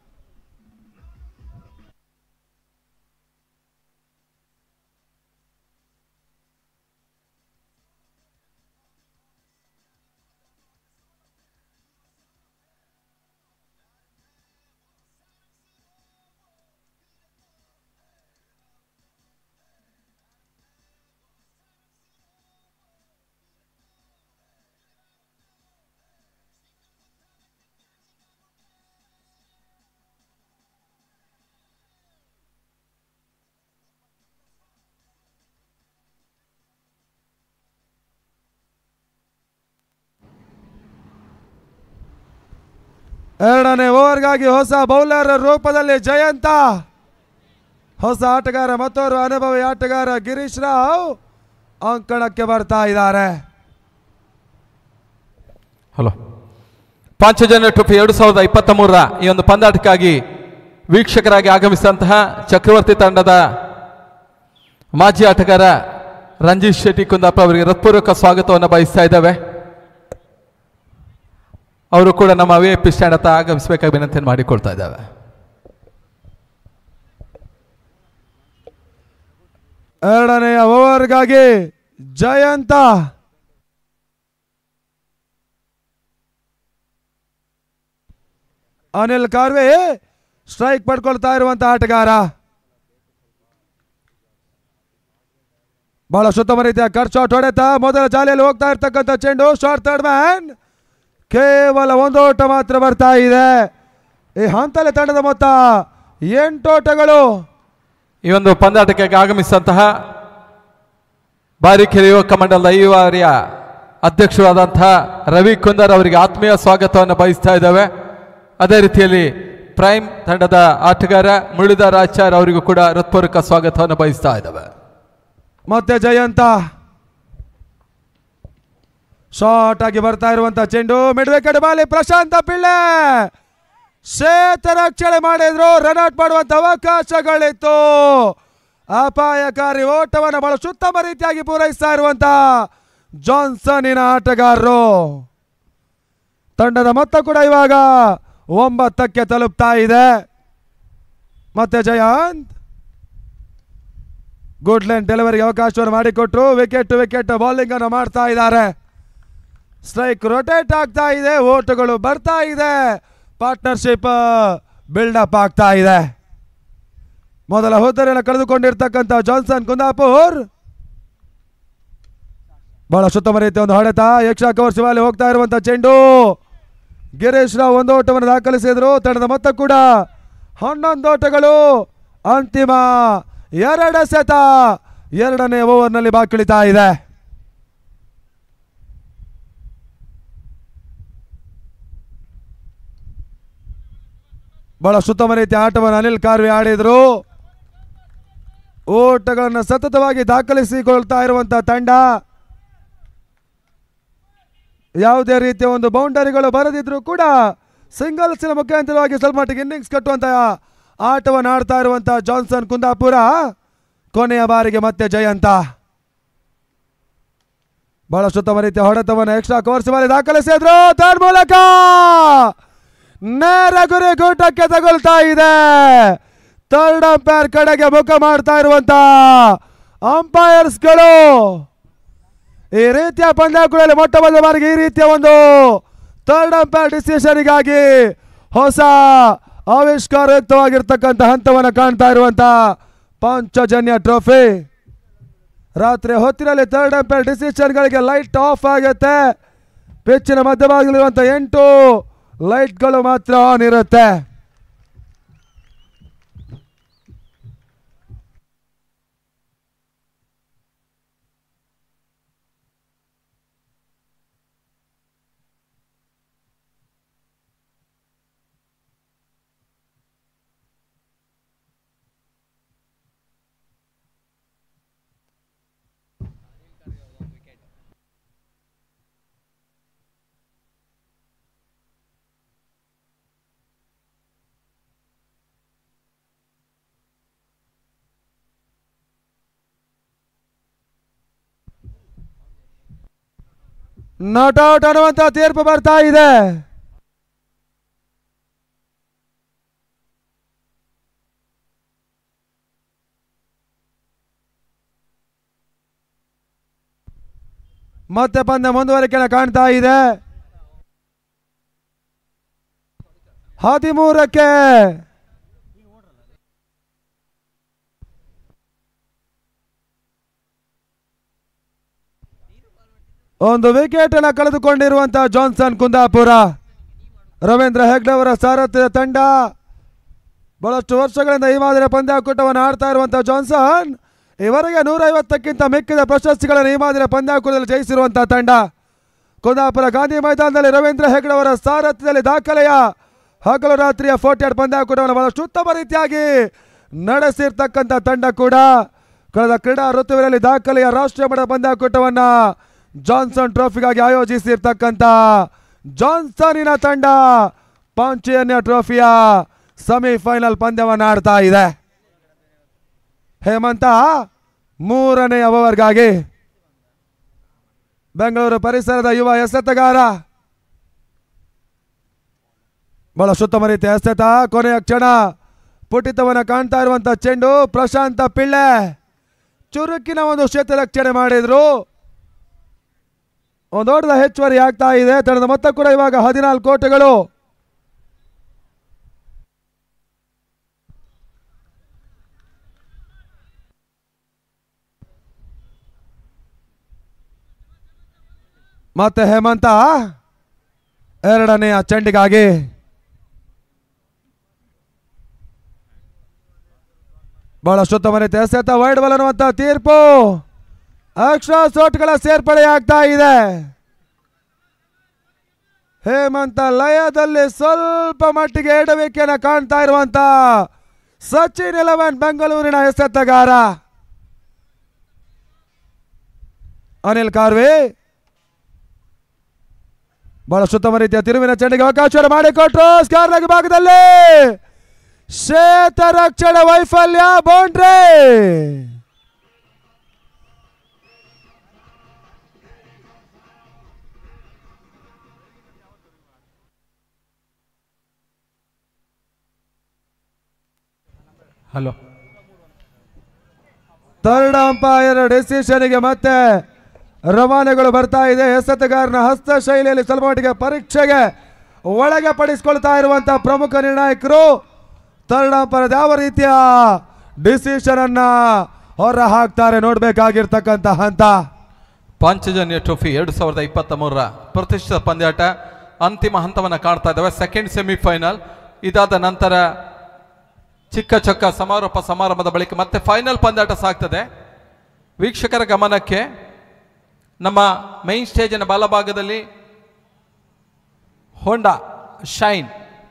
ಎರಡನೇ ಓವರ್ಗಾಗಿ ಹೊಸ ಬೌಲರ್ ರೂಪದಲ್ಲಿ ಜಯಂತ ಹೊಸ ಆಟಗಾರ ಮತ್ತೋರ್ವ ಅನುಭವಿ ಆಟಗಾರ ಗಿರೀಶ್ ರಾವ್ ಅಂಕಣಕ್ಕೆ ಬರ್ತಾ ಇದ್ದಾರೆ ಹಲೋ ಪಾಂಚಜನ್ಯ ಟ್ರೋಫಿ ಎರಡು ಸಾವಿರದ ಇಪ್ಪತ್ತ ಮೂರರ ಈ ಒಂದು ಪಂದ್ಯಾಟಕ್ಕಾಗಿ ವೀಕ್ಷಕರಾಗಿ ಆಗಮಿಸಿದಂತಹ ಚಕ್ರವರ್ತಿ ತಂಡದ ಮಾಜಿ ಆಟಗಾರ ರಂಜಿತ್ ಶೆಟ್ಟಿ ಕುಂದಾಪುರ ಅವರಿಗೆ ಹೃತ್ಪೂರ್ವಕ ಸ್ವಾಗತವನ್ನು ಬಯಸ್ತಾ ಇದ್ದಾವೆ ಅವರು ಕೂಡ ನಮ್ಮ ವಿ ಐ ಪಿ ಸ್ಟ್ಯಾಂಡ್ ಹತ್ರ ಆಗಮಿಸಬೇಕಾಗಿ ವಿನಂತಿಯನ್ನು ಮಾಡಿಕೊಳ್ತಾ ಇದ್ದಾವೆ ಎರಡನೆಯ ಓವರ್ಗಾಗಿ ಜಯಂತ ಅನಿಲ್ ಕಾರ್ವೆ ಸ್ಟ್ರೈಕ್ ಪಡ್ಕೊಳ್ತಾ ಇರುವಂತ ಆಟಗಾರ ಬಹಳ ಉತ್ತಮ ರೀತಿಯ ಕಟ್ ಶಾಟ್ ಹೊಡೆತ ಮೊದಲ ಜಾಲಿಯಲ್ಲಿ ಹೋಗ್ತಾ ಇರ್ತಕ್ಕಂಥ ಚೆಂಡು ಶಾರ್ಟ್ ಥರ್ಡ್ ಮ್ಯಾನ್ ಕೇವಲ ಒಂದು ಓಟ ಮಾತ್ರ ಬರ್ತಾ ಇದೆ ಈ ಹಂತಲೆ ತಂಡದ ಮೊತ್ತ ಎಂಟು ಓಟಗಳು ಈ ಒಂದು ಪಂದ್ಯಾಟಕ್ಕೆ ಆಗಮಿಸಿದಂತಹ ಬಾರಿಕೆರೆ ಯುವಕ ಮಂಡಲದ ಈ ಬಾರಿಯ ಅಧ್ಯಕ್ಷರಾದಂತಹ ರವಿ ಕುಂದರ್ ಅವರಿಗೆ ಆತ್ಮೀಯ ಸ್ವಾಗತವನ್ನು ಬಯಸ್ತಾ ಇದ್ದಾವೆ ಅದೇ ರೀತಿಯಲ್ಲಿ ಪ್ರೈಮ್ ತಂಡದ ಆಟಗಾರ ಮುರಳೀಧರ್ ಆಚಾರ್ ಅವರಿಗೂ ಕೂಡ ಹೃತ್ಪೂರ್ವಕ ಸ್ವಾಗತವನ್ನು ಬಯಸ್ತಾ ಇದ್ದಾವೆ ಮತ್ತೆ ಜಯಂತ ಶಾರ್ಟ್ ಆಗಿ ಬರ್ತಾ ಇರುವಂತ ಚೆಂಡು ಮಿಡ್ವೆ ಕಡೆ ಬಾಲಿ ಪ್ರಶಾಂತ ಪಿಳ್ಳೆ ಕ್ಷೇತ್ರ ರಕ್ಷಣೆ ಮಾಡಿದ್ರು ರನ್ ಔಟ್ ಮಾಡುವಂತ ಅವಕಾಶಗಳಿತ್ತು ಅಪಾಯಕಾರಿ ಓಟವನ್ನು ಬಹಳ ಉತ್ತಮ ರೀತಿಯಾಗಿ ಪೂರೈಸ್ತಾ ಇರುವಂತ ಜಾನ್ಸನಿನ ಆಟಗಾರರು ತಂಡದ ಮೊತ್ತ ಕೂಡ ಇವಾಗ ಒಂಬತ್ತಕ್ಕೆ ತಲುಪ್ತಾ ಇದೆ ಮತ್ತೆ ಜಯಂತ್ ಗುಡ್ ಲೈನ್ ಡೆಲಿವರಿಗೆ ಅವಕಾಶವನ್ನು ಮಾಡಿಕೊಟ್ರು ವಿಕೆಟ್ ಟು ವಿಕೆಟ್ ಬೌಲಿಂಗ್ ಅನ್ನು ಮಾಡ್ತಾ ಇದ್ದಾರೆ ಸ್ಟ್ರೈಕ್ ರೊಟೇಟ್ ಆಗ್ತಾ ಇದೆ ಓಟುಗಳು ಬರ್ತಾ ಇದೆ ಪಾರ್ಟ್ನರ್ಶಿಪ್ ಬಿಲ್ಡಪ್ ಆಗ್ತಾ ಇದೆ ಮೊದಲ ಹುದ್ದರಿಯನ್ನು ಕಳೆದುಕೊಂಡಿರ್ತಕ್ಕಂಥ ಜಾನ್ಸನ್ ಕುಂದಾಪುರ್ ಬಹಳ ಉತ್ತಮ ರೀತಿಯ ಒಂದು ಹೊಡೆತ ಯಕ್ಷ ಕವರ್ ಶಿವಾಲಿ ಹೋಗ್ತಾ ಇರುವಂತ ಚೆಂಡು ಗಿರೀಶ್ ರಾವ್ ಒಂದು ಓಟವನ್ನು ದಾಖಲಿಸಿದ್ರು ತಂಡದ ಮೊತ್ತ ಕೂಡ ಹನ್ನೊಂದು ಓಟಗಳು ಅಂತಿಮ ಎರಡು ಸೆತ ಎರಡನೇ ಓವರ್ನಲ್ಲಿ ಬಾಕಿಳಿತಾ ಇದೆ ಬಹಳ ಉತ್ತಮ ರೀತಿಯ ಆಟವನ್ನು ಅನಿಲ್ ಕಾರ್ವಿ ಆಡಿದ್ರು ಓಟಗಳನ್ನು ಸತತವಾಗಿ ದಾಖಲಿಸಿಕೊಳ್ತಾ ಇರುವಂತ ತಂಡ ಯಾವುದೇ ರೀತಿಯ ಒಂದು ಬೌಂಡರಿಗಳು ಬರದಿದ್ರು ಕೂಡ ಸಿಂಗಲ್ಸಿನ ಮುಖಾಂತರವಾಗಿ ಸ್ವಲ್ಪ ಮಟ್ಟಿಗೆ ಇನ್ನಿಂಗ್ಸ್ ಕಟ್ಟುವಂತ ಆಟವನ್ನು ಆಡ್ತಾ ಇರುವಂತ ಜಾನ್ಸನ್ ಕುಂದಾಪುರ ಕೊನೆಯ ಬಾರಿಗೆ ಮತ್ತೆ ಜಯಂತ ಬಹಳಷ್ಟು ಉತ್ತಮ ರೀತಿಯ ಹೊಡೆತವನ್ನು ಎಕ್ಸ್ಟ್ರಾ ಕೋರ್ಸ್ ಮೇಲೆ ದಾಖಲಿಸಿದ್ರು ತಡ್ ಮೂಲಕ ನೇರ ಗುರಿ ಗೂಟಕ್ಕೆ ತಗೊಳ್ತಾ ಇದೆ ಥರ್ಡ್ ಅಂಪೈರ್ ಕಡೆಗೆ ಮುಖ ಮಾಡ್ತಾ ಇರುವಂತ ಅಂಪೈರ್ಸ್ಗಳು ಈ ರೀತಿಯ ಪಂದ್ಯಾಕುಳಲ್ಲಿ ಮೊಟ್ಟ ಮೊದಲ ಬಾರಿಗೆ ಈ ರೀತಿಯ ಒಂದು ಥರ್ಡ್ ಅಂಪೈರ್ ಡಿಸಿಷನ್ಗಾಗಿ ಹೊಸ ಆವಿಷ್ಕಾರಯುಕ್ತವಾಗಿರ್ತಕ್ಕಂಥ ಹಂತವನ್ನು ಕಾಣ್ತಾ ಇರುವಂತ ಪಂಚಜನ್ಯ ಟ್ರೋಫಿ ರಾತ್ರಿ ಹೊತ್ತಿನಲ್ಲಿ ಥರ್ಡ್ ಅಂಪೈರ್ ಡಿಸಿಷನ್ಗಳಿಗೆ ಲೈಟ್ ಆಫ್ ಆಗುತ್ತೆ ಪಿಚ್ಚಿನ ಮಧ್ಯಭಾಗದಲ್ಲಿರುವಂಥ ಎಂಟು ಲೈಟ್ಗಳು ಮಾತ್ರ ಆನ್ ಇರುತ್ತೆ ನಾಟ್ ಔಟ್ ಅನ್ನುವಂತ ತೀರ್ಪು ಬರ್ತಾ ಇದೆ ಮತ್ತೆ ಪಂದ್ಯ ಮುಂದುವರಿಕೆ ಕಾಣ್ತಾ ಇದೆ ಹದಿಮೂರಕ್ಕೆ ಒಂದು ವಿಕೆಟ್ ಅನ್ನು ಕಳೆದುಕೊಂಡಿರುವಂತಹ ಜಾನ್ಸನ್ ಕುಂದಾಪುರ ರವೀಂದ್ರ ಹೆಗ್ಡೆ ಅವರ ಸಾರಥ್ಯದ ತಂಡ ಬಹಳಷ್ಟು ವರ್ಷಗಳಿಂದ ಈ ಮಾದರಿಯ ಪಂದ್ಯಾಕೂಟವನ್ನು ಆಡ್ತಾ ಇರುವಂತಹ ಜಾನ್ಸನ್ ಇವರಿಗೆ ನೂರೈವತ್ತಕ್ಕಿಂತ ಮಿಕ್ಕಿದ ಪ್ರಶಸ್ತಿಗಳನ್ನು ಈ ಮಾದರಿಯ ಪಂದ್ಯಾಕೂಟದಲ್ಲಿ ಜಯಿಸಿರುವಂತಹ ತಂಡ ಕುಂದಾಪುರ ಗಾಂಧಿ ಮೈದಾನದಲ್ಲಿ ರವೀಂದ್ರ ಹೆಗ್ಡೆ ಅವರ ಸಾರಥ್ಯದಲ್ಲಿ ದಾಖಲೆಯ ಹಗಲು ರಾತ್ರಿಯ ಫೋರ್ಟಿ ಪಂದ್ಯಾಕೂಟವನ್ನು ಬಹಳಷ್ಟು ಉತ್ತಮ ರೀತಿಯಾಗಿ ನಡೆಸಿರ್ತಕ್ಕಂಥ ತಂಡ ಕೂಡ ಕಳೆದ ಕ್ರೀಡಾ ಋತುವಿನಲ್ಲಿ ದಾಖಲೆಯ ರಾಷ್ಟ್ರೀಯ ಮಟ್ಟದ ಪಂದ್ಯಾಕೂಟವನ್ನ ಜಾನ್ಸನ್ ಟ್ರೋಫಿಗಾಗಿ ಆಯೋಜಿಸಿರ್ತಕ್ಕಂಥ ಜಾನ್ಸನಿನ ತಂಡ ಪಾಂಚೇನ್ಯ ಟ್ರೋಫಿಯ ಸೆಮಿಫೈನಲ್ ಪಂದ್ಯವನ್ನು ಆಡ್ತಾ ಇದೆ ಹೇಮಂತ ಮೂರನೇ ಓವರ್ಗಾಗಿ ಬೆಂಗಳೂರು ಪರಿಸರದ ಯುವ ಎಸೆತಗಾರ ಬಹಳ ಉತ್ತಮ ರೀತಿಯ ಎಸೆತ ಕೊನೆಯ ಕ್ಷಣ ಪುಟಿತವನ್ನ ಕಾಣ್ತಾ ಇರುವಂತ ಚೆಂಡು ಪ್ರಶಾಂತ ಪಿಳ್ಳೆ ಚುರುಕಿನ ಒಂದು ಕ್ಷೇತ್ರರಕ್ಷಣೆ ಮಾಡಿದ್ರು ಒಂದು ಓಟದ ಹೆಚ್ಚುವರಿ ಆಗ್ತಾ ಇದೆ ತಂಡದ ಮೊತ್ತ ಕೂಡ ಇವಾಗ ಹದಿನಾಲ್ಕು ಕೋಟೆಗಳು ಮತ್ತೆ ಹೇಮಂತ ಎರಡನೆಯ ಚೆಂಡಿಗಾಗಿ ಬಹಳಷ್ಟು ಉತ್ತಮ ರೀತಿ ಎಸೆತ ವೈಡ್ ಬಾಲ್ ಅನ್ನುವಂತ ತೀರ್ಪು ಅಕ್ಷರ ಸೋಟ್ಗಳ ಸೇರ್ಪಡೆ ಆಗ್ತಾ ಇದೆ ಹೇಮಂತ ಲಯದಲ್ಲಿ ಸ್ವಲ್ಪ ಮಟ್ಟಿಗೆ ಎಡವಿಕೆಯನ್ನು ಕಾಣ್ತಾ ಇರುವಂತ ಸಚಿನ್ ಎಲೆವೆನ್ ಬೆಂಗಳೂರಿನ ಎಸೆತಗಾರ ಅನಿಲ್ ಕಾರ್ವಿ ಬಹಳ ಉತ್ತಮ ರೀತಿಯ ತಿರುವಿನ ಚೆಂಡಿಗೆ ಅವಕಾಶವನ್ನು ಮಾಡಿಕೊಟ್ರು ಸ್ಕಾರ್ನಗ ಭಾಗದಲ್ಲಿ ಶ್ವೇತ ರಕ್ಷಣೆ ವೈಫಲ್ಯ ಬೌಂಡ್ರಿ ಹಲೋ ಥರ್ಡ್ ಅಂಪೈರ್ ಡಿಸಿಷನ್ಗೆ ಮತ್ತೆ ರವಾನೆಗಳು ಬರ್ತಾ ಇದೆ ಎಸೆತಗಾರನ ಹಸ್ತ ಶೈಲಿಯಲ್ಲಿ ಸ್ವಲ್ಪ ಮಟ್ಟಿಗೆ ಪರೀಕ್ಷೆಗೆ ಒಳಗೆ ಪಡಿಸ್ಕೊಳ್ತಾ ಇರುವಂತಹ ಪ್ರಮುಖ ನಿರ್ಣಾಯಕರು ಥರ್ಡ್ ಅಂಪೈರ್ ಯಾವ ರೀತಿಯ ಡಿಸಿಷನ್ ಅನ್ನ ಹೊರ ಹಾಕ್ತಾರೆ ನೋಡ್ಬೇಕಾಗಿರ್ತಕ್ಕಂಥ ಹಂತ ಪಾಂಚಜನ್ಯ ಟ್ರೋಫಿ ಎರಡು ಸಾವಿರದ ಇಪ್ಪತ್ತ ಮೂರರ ಪ್ರತಿಷ್ಠಿತ ಪಂದ್ಯಾಟ ಅಂತಿಮ ಹಂತವನ್ನು ಕಾಣ್ತಾ ಇದ್ದಾವೆ ಸೆಕೆಂಡ್ ಸೆಮಿಫೈನಲ್ ಇದಾದ ನಂತರ ಚಿಕ್ಕ ಚೊಕ್ಕ ಸಮಾರೋಪ ಸಮಾರಂಭದ ಬಳಿಕ ಮತ್ತೆ ಫೈನಲ್ ಪಂದ್ಯಾಟ ಸಾಗ್ತದೆ ವೀಕ್ಷಕರ ಗಮನಕ್ಕೆ ನಮ್ಮ ಮೈನ್ ಸ್ಟೇಜಿನ ಬಲಭಾಗದಲ್ಲಿ ಹೋಂಡಾ ಶೈನ್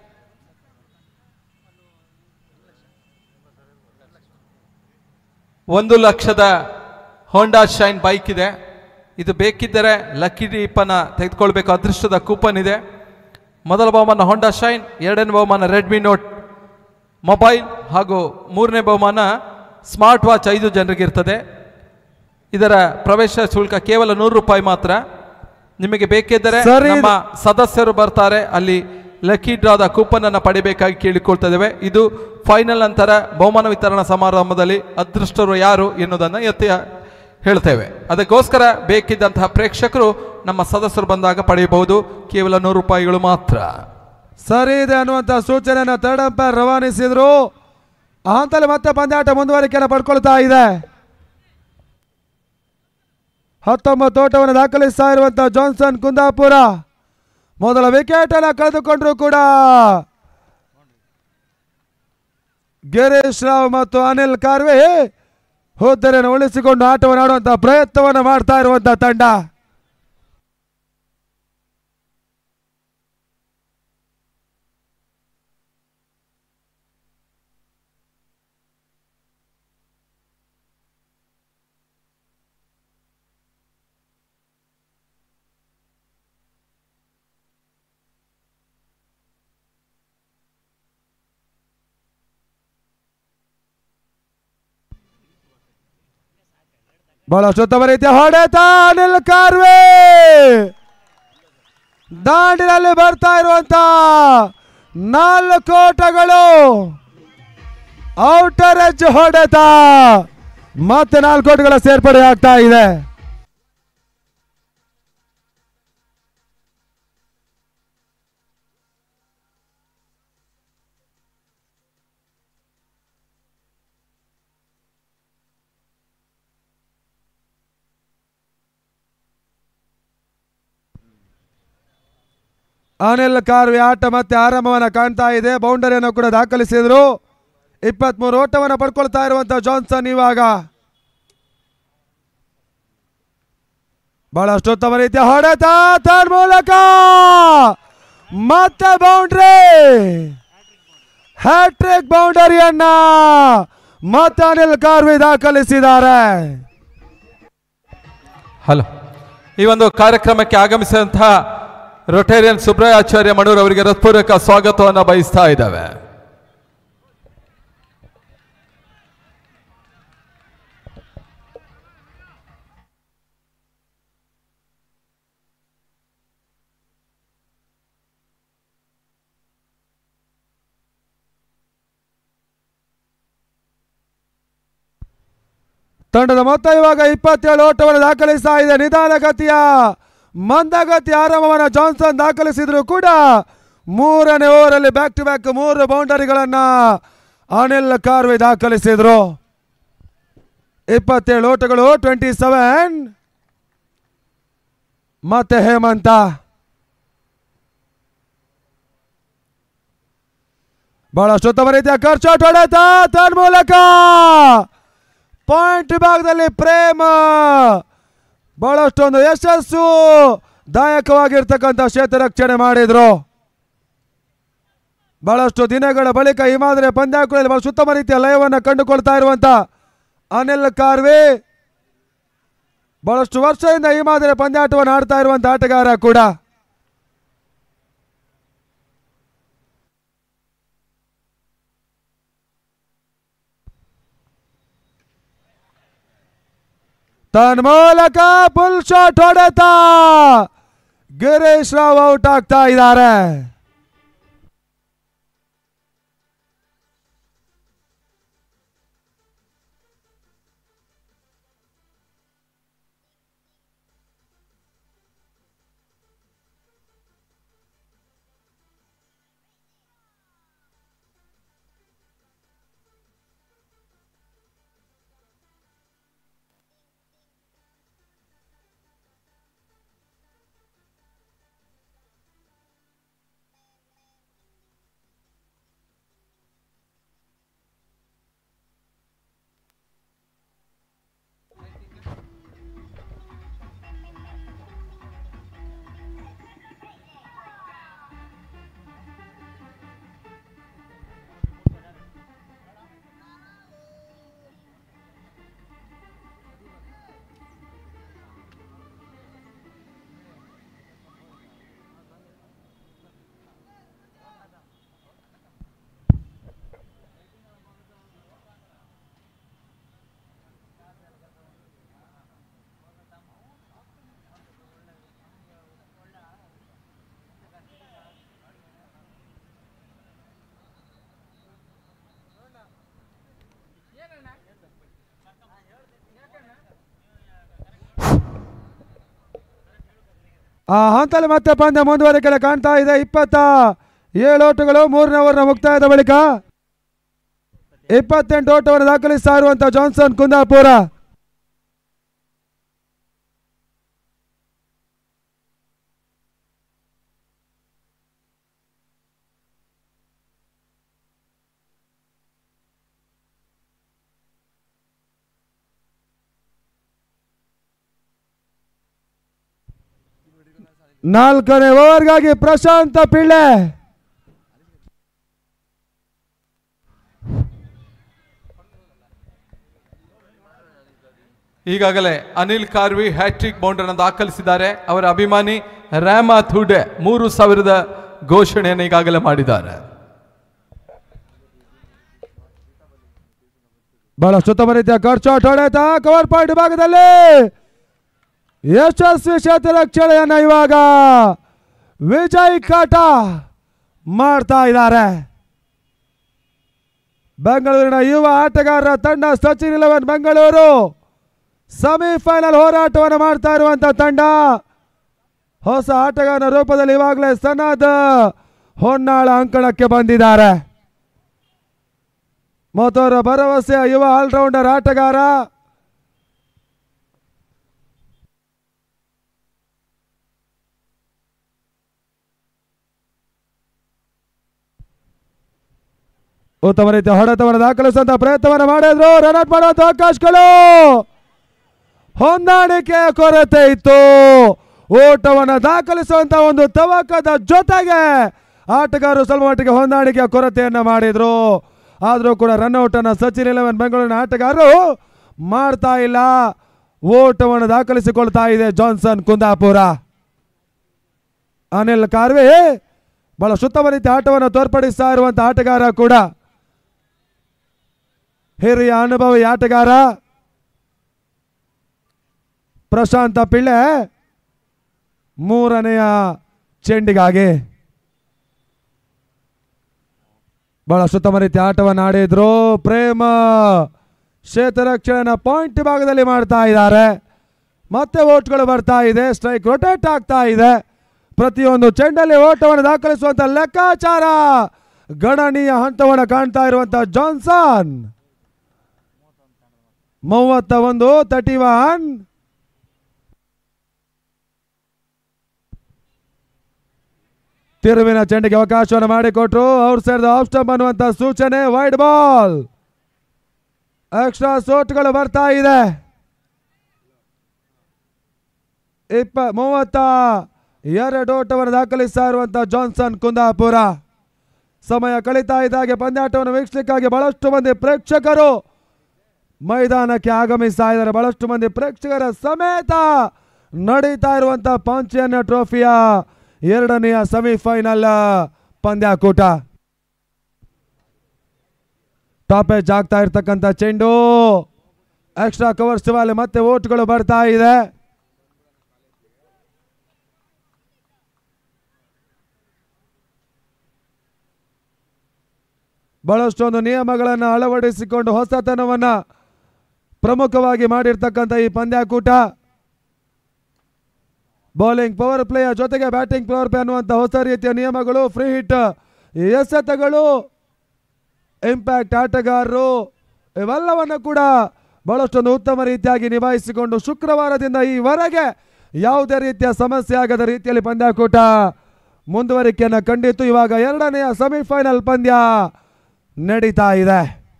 ಒಂದು ಲಕ್ಷದ ಹೋಂಡಾ ಶೈನ್ ಬೈಕ್ ಇದೆ ಇದು ಬೇಕಿದ್ದರೆ ಲಕ್ಕಿ ಡೀಪನ್ನ ತೆಗೆದುಕೊಳ್ಬೇಕು ಅದೃಷ್ಟದ ಕೂಪನ್ ಇದೆ ಮೊದಲ ಬಹುಮಾನ ಹೋಂಡಾ ಶೈನ್ ಎರಡನೇ ಬಹುಮಾನ ರೆಡ್ಮಿ ನೋಟ್ ಮೊಬೈಲ್ ಹಾಗೂ ಮೂರನೇ ಬಹುಮಾನ ಸ್ಮಾರ್ಟ್ ವಾಚ್ ಐದು ಜನರಿಗೆ ಇರ್ತದೆ ಇದರ ಪ್ರವೇಶ ಶುಲ್ಕ ಕೇವಲ ನೂರು ರೂಪಾಯಿ ಮಾತ್ರ ನಿಮಗೆ ಬೇಕಿದ್ದರೆ ಸರಿ. ನಮ್ಮ ಸದಸ್ಯರು ಬರ್ತಾರೆ ಅಲ್ಲಿ ಲಕ್ಕಿ ಡ್ರಾದ ಕೂಪನ್ ಅನ್ನು ಪಡಿಬೇಕಾಗಿ ಕೇಳಿಕೊಳ್ತಿದ್ದೇವೆ ಇದು ಫೈನಲ್ ನಂತರ ಬಹುಮಾನ ವಿತರಣಾ ಸಮಾರಂಭದಲ್ಲಿ ಅದೃಷ್ಟರು ಯಾರು ಎನ್ನುವುದನ್ನು ಎತ್ತಿ ಹೇಳ್ತೇವೆ ಅದಕ್ಕೋಸ್ಕರ ಬೇಕಿದ್ದಂತಹ ಪ್ರೇಕ್ಷಕರು ನಮ್ಮ ಸದಸ್ಯರು ಬಂದಾಗ ಪಡೆಯಬಹುದು ಕೇವಲ ನೂರು ರೂಪಾಯಿಗಳು ಮಾತ್ರ ಸರಿ ಇದೆ ಅನ್ನುವಂಥ ಸೂಚನೆಯನ್ನು ಥರ್ಡ್ ಅಂಪೈರ್ ರವಾನಿಸಿದ್ರು ಆ ಹಂತದಲ್ಲಿ ಮತ್ತೆ ಪಂದ್ಯಾಟ ಮುಂದುವರಿಕೆಯನ್ನು ಪಡ್ಕೊಳ್ತಾ ಇದೆ ಹತ್ತೊಂಬತ್ತು ಓಟವನ್ನು ದಾಖಲಿಸ್ತಾ ಇರುವಂತ ಜಾನ್ಸನ್ ಕುಂದಾಪುರ ಮೊದಲ ವಿಕೆಟ್ ಅನ್ನು ಕಳೆದುಕೊಂಡ್ರು ಕೂಡ ಗಿರೀಶ್ ರಾವ್ ಮತ್ತು ಅನಿಲ್ ಕಾರ್ವೆ ಹುದ್ದೆಯನ್ನು ಉಳಿಸಿಕೊಂಡು ಆಟವನ್ನು ಆಡುವಂತ ಪ್ರಯತ್ನವನ್ನು ಮಾಡ್ತಾ ಇರುವಂತ ತಂಡ ಬಹಳಷ್ಟು ಉತ್ತಮ ರೀತಿಯ ಹೊಡೆತ ಅನಿಲ್ ಕಾರ್ವೆ ದಾಂಡಿನಲ್ಲಿ ಬರ್ತಾ ಇರುವಂತ ನಾಲ್ಕು ಓಟಗಳು ಔಟರ್ ಎಜ್ ಹೊಡೆತ ಮತ್ತೆ ನಾಲ್ಕು ಓಟಗಳ ಸೇರ್ಪಡೆ ಆಗ್ತಾ ಇದೆ ಅನಿಲ್ ಕಾರ್ವಿ ಆಟ ಮತ್ತೆ ಆರಂಭವನ್ನ ಕಾಣ್ತಾ ಇದೆ ಬೌಂಡರಿಯನ್ನು ಕೂಡ ದಾಖಲಿಸಿದ್ರು ಇಪ್ಪತ್ಮೂರು ಓಟವನ್ನು ಪಡ್ಕೊಳ್ತಾ ಇರುವಂತ ಜಾನ್ಸನ್ ಇವಾಗ ಬಹಳಷ್ಟು ಉತ್ತಮ ರೀತಿಯ ಹೊಡೆತ ತನ್ ಮೂಲಕ ಮತ್ತೆ ಬೌಂಡ್ರಿ ಹ್ಯಾಟ್ರಿಕ್ ಬೌಂಡರಿಯನ್ನ ಮತ್ತೆ ಅನಿಲ್ ಕಾರ್ವಿ ದಾಖಲಿಸಿದ್ದಾರೆ ಹಲೋ ಈ ಒಂದು ಕಾರ್ಯಕ್ರಮಕ್ಕೆ ಆಗಮಿಸಿದಂತಹ ರೊಟೇರಿಯನ್ ಸುಬ್ರಾಯ ಆಚಾರ್ಯ ಮಣೂರ್ ಅವರಿಗೆ ಹೃತ್ಪೂರ್ವಕ ಸ್ವಾಗತವನ್ನು ಬಯಸ್ತಾ ಇದ್ದಾವೆ ತಂಡದ ಮೊತ್ತ ಇವಾಗ ಇಪ್ಪತ್ತೇಳು ಓಟವನ್ನು ದಾಖಲಿಸ್ತಾ ಇದೆ ನಿಧಾನಗತಿಯ ಮಂದಗತಿ ಆರಂಭವನ್ನು ಜಾನ್ಸನ್ ದಾಖಲಿಸಿದ್ರು ಕೂಡ ಮೂರನೇ ಓವರಲ್ಲಿ ಬ್ಯಾಕ್ ಟು ಬ್ಯಾಕ್ ಮೂರು ಬೌಂಡರಿಗಳನ್ನ ಅನಿಲ್ ಕಾರ್ವೆ ದಾಖಲಿಸಿದ್ರು ಇಪ್ಪತ್ತೇಳು ಓಟಗಳು ಟ್ವೆಂಟಿ ಸೆವೆನ್ ಮತ್ತೆ ಹೇಮಂತ ಬಹಳಷ್ಟು ಉತ್ತಮ ರೀತಿಯ ಖರ್ಚು ಹೊಡೆತ ತನ್ಮೂಲಕ ಪಾಯಿಂಟ್ ವಿಭಾಗದಲ್ಲಿ ಪ್ರೇಮ ಬಹಳಷ್ಟೊಂದು ಯಶಸ್ಸು ದಾಯಕವಾಗಿರ್ತಕ್ಕಂಥ ಕ್ಷೇತ್ರ ರಕ್ಷಣೆ ಮಾಡಿದ್ರು ಬಹಳಷ್ಟು ದಿನಗಳ ಬಳಿಕ ಈ ಮಾದರಿಯ ಪಂದ್ಯಾಕುಳಲ್ಲಿ ಬಹಳ ಉತ್ತಮ ರೀತಿಯ ಲಯವನ್ನು ಕಂಡುಕೊಳ್ತಾ ಇರುವಂತ ಅನಿಲ್ ಕಾರ್ವೆ ಬಹಳಷ್ಟು ವರ್ಷದಿಂದ ಈ ಮಾದರಿಯ ಪಂದ್ಯಾಟವನ್ನು ಆಡ್ತಾ ಇರುವಂತ ಆಟಗಾರ ಕೂಡ ತನ್ಮೂಲಕ ಫುಲ್ ಶಾಟ್ ಹೊಡೆತ ಗಿರೀಶ್ ರಾವ್ ಔಟ್ ಆಗ್ತಾ ಇದ್ದಾರೆ ಆ ಹಂತದಲ್ಲಿ ಮತ್ತೆ ಪಂದ್ಯ ಮುಂದುವರಿಕೆಲ್ಲ ಕಾಣ್ತಾ ಇದೆ ಇಪ್ಪತ್ತ ಏಳು ಓಟಗಳು ಮೂರನೇ ಓವರ್ನ ಮುಕ್ತಾಯದ ಬಳಿಕ ಇಪ್ಪತ್ತೆಂಟು ಓಟವನ್ನು ದಾಖಲಿಸ್ತಾ ಇರುವಂತ ಜಾನ್ಸನ್ ಕುಂದಾಪುರ ನಾಲ್ಕನೇ ಓವರ್ಗಾಗಿ ಪ್ರಶಾಂತ ಪಿಳ್ಳೆ ಈಗಾಗಲೇ ಅನಿಲ್ ಕಾರ್ವಿ ಹ್ಯಾಟ್ರಿಕ್ ಬೌಂಡರ್ನ ದಾಖಲಿಸಿದ್ದಾರೆ ಅವರ ಅಭಿಮಾನಿ ರಾಮಾ ಥುಡೆ ಮೂರು ಸಾವಿರದ ಘೋಷಣೆಯನ್ನು ಈಗಾಗಲೇ ಮಾಡಿದ್ದಾರೆ ಬಹಳಷ್ಟು ಉತ್ತಮ ರೀತಿಯ ಖರ್ಚು ಹೊಡೆತ ಕವರ್ ಪಾಯಿಂಟ್ ಭಾಗದಲ್ಲಿ ಯಶಸ್ವಿ ರಕ್ಷಣೆಯನ್ನ ಇವಾಗ ವಿಜಯ್ ಕಾಟ ಮಾಡ್ತಾ ಇದ್ದಾರೆ ಬೆಂಗಳೂರಿನ ಯುವ ಆಟಗಾರರ ತಂಡ ಸಚಿನ್ ಇಲೆವೆನ್ ಬೆಂಗಳೂರು ಸೆಮಿಫೈನಲ್ ಹೋರಾಟವನ್ನು ಮಾಡ್ತಾ ಇರುವಂತ ತಂಡ ಹೊಸ ಆಟಗಾರನ ರೂಪದಲ್ಲಿ ಇವಾಗಲೇ ಸನಾದ್ ಹೊನ್ನಾಳ ಅಂಕಣಕ್ಕೆ ಬಂದಿದ್ದಾರೆ ಮತ್ತವರ ಭರವಸೆಯ ಯುವ ಆಲ್ರೌಂಡರ್ ಆಟಗಾರ ಉತ್ತಮ ರೀತಿಯ ಹೊಡೆತವನ್ನು ದಾಖಲಿಸುವಂತ ಪ್ರಯತ್ನವನ್ನು ಮಾಡಿದ್ರು ರನ್ ಔಟ್ ಮಾಡುವಂತ ಅವಕಾಶಗಳು ಹೊಂದಾಣಿಕೆ ಕೊರತೆ ಇತ್ತು ಓಟವನ್ನು ದಾಖಲಿಸುವಂತ ಒಂದು ತವಕದ ಜೊತೆಗೆ ಆಟಗಾರರು ಸ್ವಲ್ಪ ಮಟ್ಟಿಗೆ ಹೊಂದಾಣಿಕೆಯ ಕೊರತೆಯನ್ನ ಮಾಡಿದ್ರು ಆದರೂ ಕೂಡ ರನ್ಔಟ್ ಅನ್ನ ಸಚಿನ್ ಇಲೆವೆನ್ ಬೆಂಗಳೂರಿನ ಆಟಗಾರರು ಮಾಡ್ತಾ ಇಲ್ಲ ಓಟವನ್ನು ದಾಖಲಿಸಿಕೊಳ್ತಾ ಇದೆ ಜಾನ್ಸನ್ ಕುಂದಾಪುರ ಅನಿಲ್ ಕಾರ್ವೆ ಬಹಳ ಉತ್ತಮ ರೀತಿಯ ಆಟವನ್ನು ತೋರ್ಪಡಿಸ್ತಾ ಇರುವಂತ ಆಟಗಾರ ಕೂಡ ಹಿರಿಯ ಅನುಭವಿ ಆಟಗಾರ ಪ್ರಶಾಂತ ಪಿಳ್ಳೆ ಮೂರನೆಯ ಚೆಂಡಿಗಾಗಿ ಬಹಳ ಉತ್ತಮ ರೀತಿಯ ಆಟವನ್ನು ಆಡಿದ್ರು ಪ್ರೇಮ ಕ್ಷೇತ್ರರಕ್ಷಣೆನ ಪಾಯಿಂಟ್ ಭಾಗದಲ್ಲಿ ಮಾಡ್ತಾ ಇದ್ದಾರೆ ಮತ್ತೆ ಓಟ್ಗಳು ಬರ್ತಾ ಇದೆ ಸ್ಟ್ರೈಕ್ ರೊಟೇಟ್ ಆಗ್ತಾ ಇದೆ ಪ್ರತಿಯೊಂದು ಚೆಂಡಲ್ಲಿ ಓಟವನ್ನು ದಾಖಲಿಸುವಂತ ಲೆಕ್ಕಾಚಾರ ಗಣನೀಯ ಹಂತವನ್ನು ಕಾಣ್ತಾ ಇರುವಂತ ಜಾನ್ಸನ್ ಮೂವತ್ತ ಒಂದು ತರ್ಟಿ ಒನ್ ತಿರುವಿನ ಚೆಂಡಿಗೆ ಅವಕಾಶವನ್ನು ಮಾಡಿಕೊಟ್ರು ಅವ್ರು ಸೇರಿದ ಆಫ್ ಸ್ಟಂಪ್ ಅನ್ನುವಂತ ಸೂಚನೆ ವೈಡ್ ಬಾಲ್ ಎಕ್ಸ್ಟ್ರಾ ಸೋಟ್ಗಳು ಬರ್ತಾ ಇದೆ ಇಪ್ಪ ಮೂವತ್ತ ಎರಡು ಓಟವನ್ನು ದಾಖಲಿಸ್ತಾ ಇರುವಂತ ಜಾನ್ಸನ್ ಕುಂದಾಪುರ ಸಮಯ ಕಳೀತಾ ಇದ್ದಾಗೆ ಪಂದ್ಯಾಟವನ್ನು ವೀಕ್ಷಿಸಲಿಕ್ಕಾಗಿ ಬಹಳಷ್ಟು ಮಂದಿ ಪ್ರೇಕ್ಷಕರು ಮೈದಾನಕ್ಕೆ ಆಗಮಿಸ್ತಾ ಇದ್ದಾರೆ ಬಹಳಷ್ಟು ಮಂದಿ ಪ್ರೇಕ್ಷಕರ ಸಮೇತ ನಡೀತಾ ಇರುವಂತ ಪಾಂಚೆಯನ್ನ ಟ್ರೋಫಿಯ ಎರಡನೆಯ ಸೆಮಿಫೈನಲ್ ಪಂದ್ಯಾಕೂಟ ಟಾಪ್ ಏಜ್ ಆಗ್ತಾ ಇರ್ತಕ್ಕಂಥ ಚೆಂಡು ಎಕ್ಸ್ಟ್ರಾ ಕವರ್ಸ್ ಮೇಲೆ ಮತ್ತೆ ಓಟ್ಗಳು ಬರ್ತಾ ಇದೆ ಬಹಳಷ್ಟೊಂದು ನಿಯಮಗಳನ್ನು ಅಳವಡಿಸಿಕೊಂಡು ಹೊಸತನವನ್ನ ಪ್ರಮುಖವಾಗಿ ಮಾಡಿರ್ತಕ್ಕಂಥ ಈ ಪಂದ್ಯಾಕೂಟ ಬೌಲಿಂಗ್ ಪವರ್ ಪ್ಲೇಯ ಜೊತೆಗೆ ಬ್ಯಾಟಿಂಗ್ ಪವರ್ ಪ್ಲೇ ಅನ್ನುವಂಥ ಹೊಸ ರೀತಿಯ ನಿಯಮಗಳು ಫ್ರೀ ಹಿಟ್ ಎಸೆತಗಳು ಇಂಪ್ಯಾಕ್ಟ್ ಆಟಗಾರರು ಇವೆಲ್ಲವನ್ನು ಕೂಡ ಬಹಳಷ್ಟೊಂದು ಉತ್ತಮ ರೀತಿಯಾಗಿ ನಿಭಾಯಿಸಿಕೊಂಡು ಶುಕ್ರವಾರದಿಂದ ಈವರೆಗೆ ಯಾವುದೇ ರೀತಿಯ ಸಮಸ್ಯೆ ಆಗದ ರೀತಿಯಲ್ಲಿ ಪಂದ್ಯಾಕೂಟ ಮುಂದುವರಿಕೆಯನ್ನು ಕಂಡಿತ್ತು ಇವಾಗ ಎರಡನೆಯ ಸೆಮಿಫೈನಲ್ ಪಂದ್ಯ ನಡೀತಾ ಇದೆ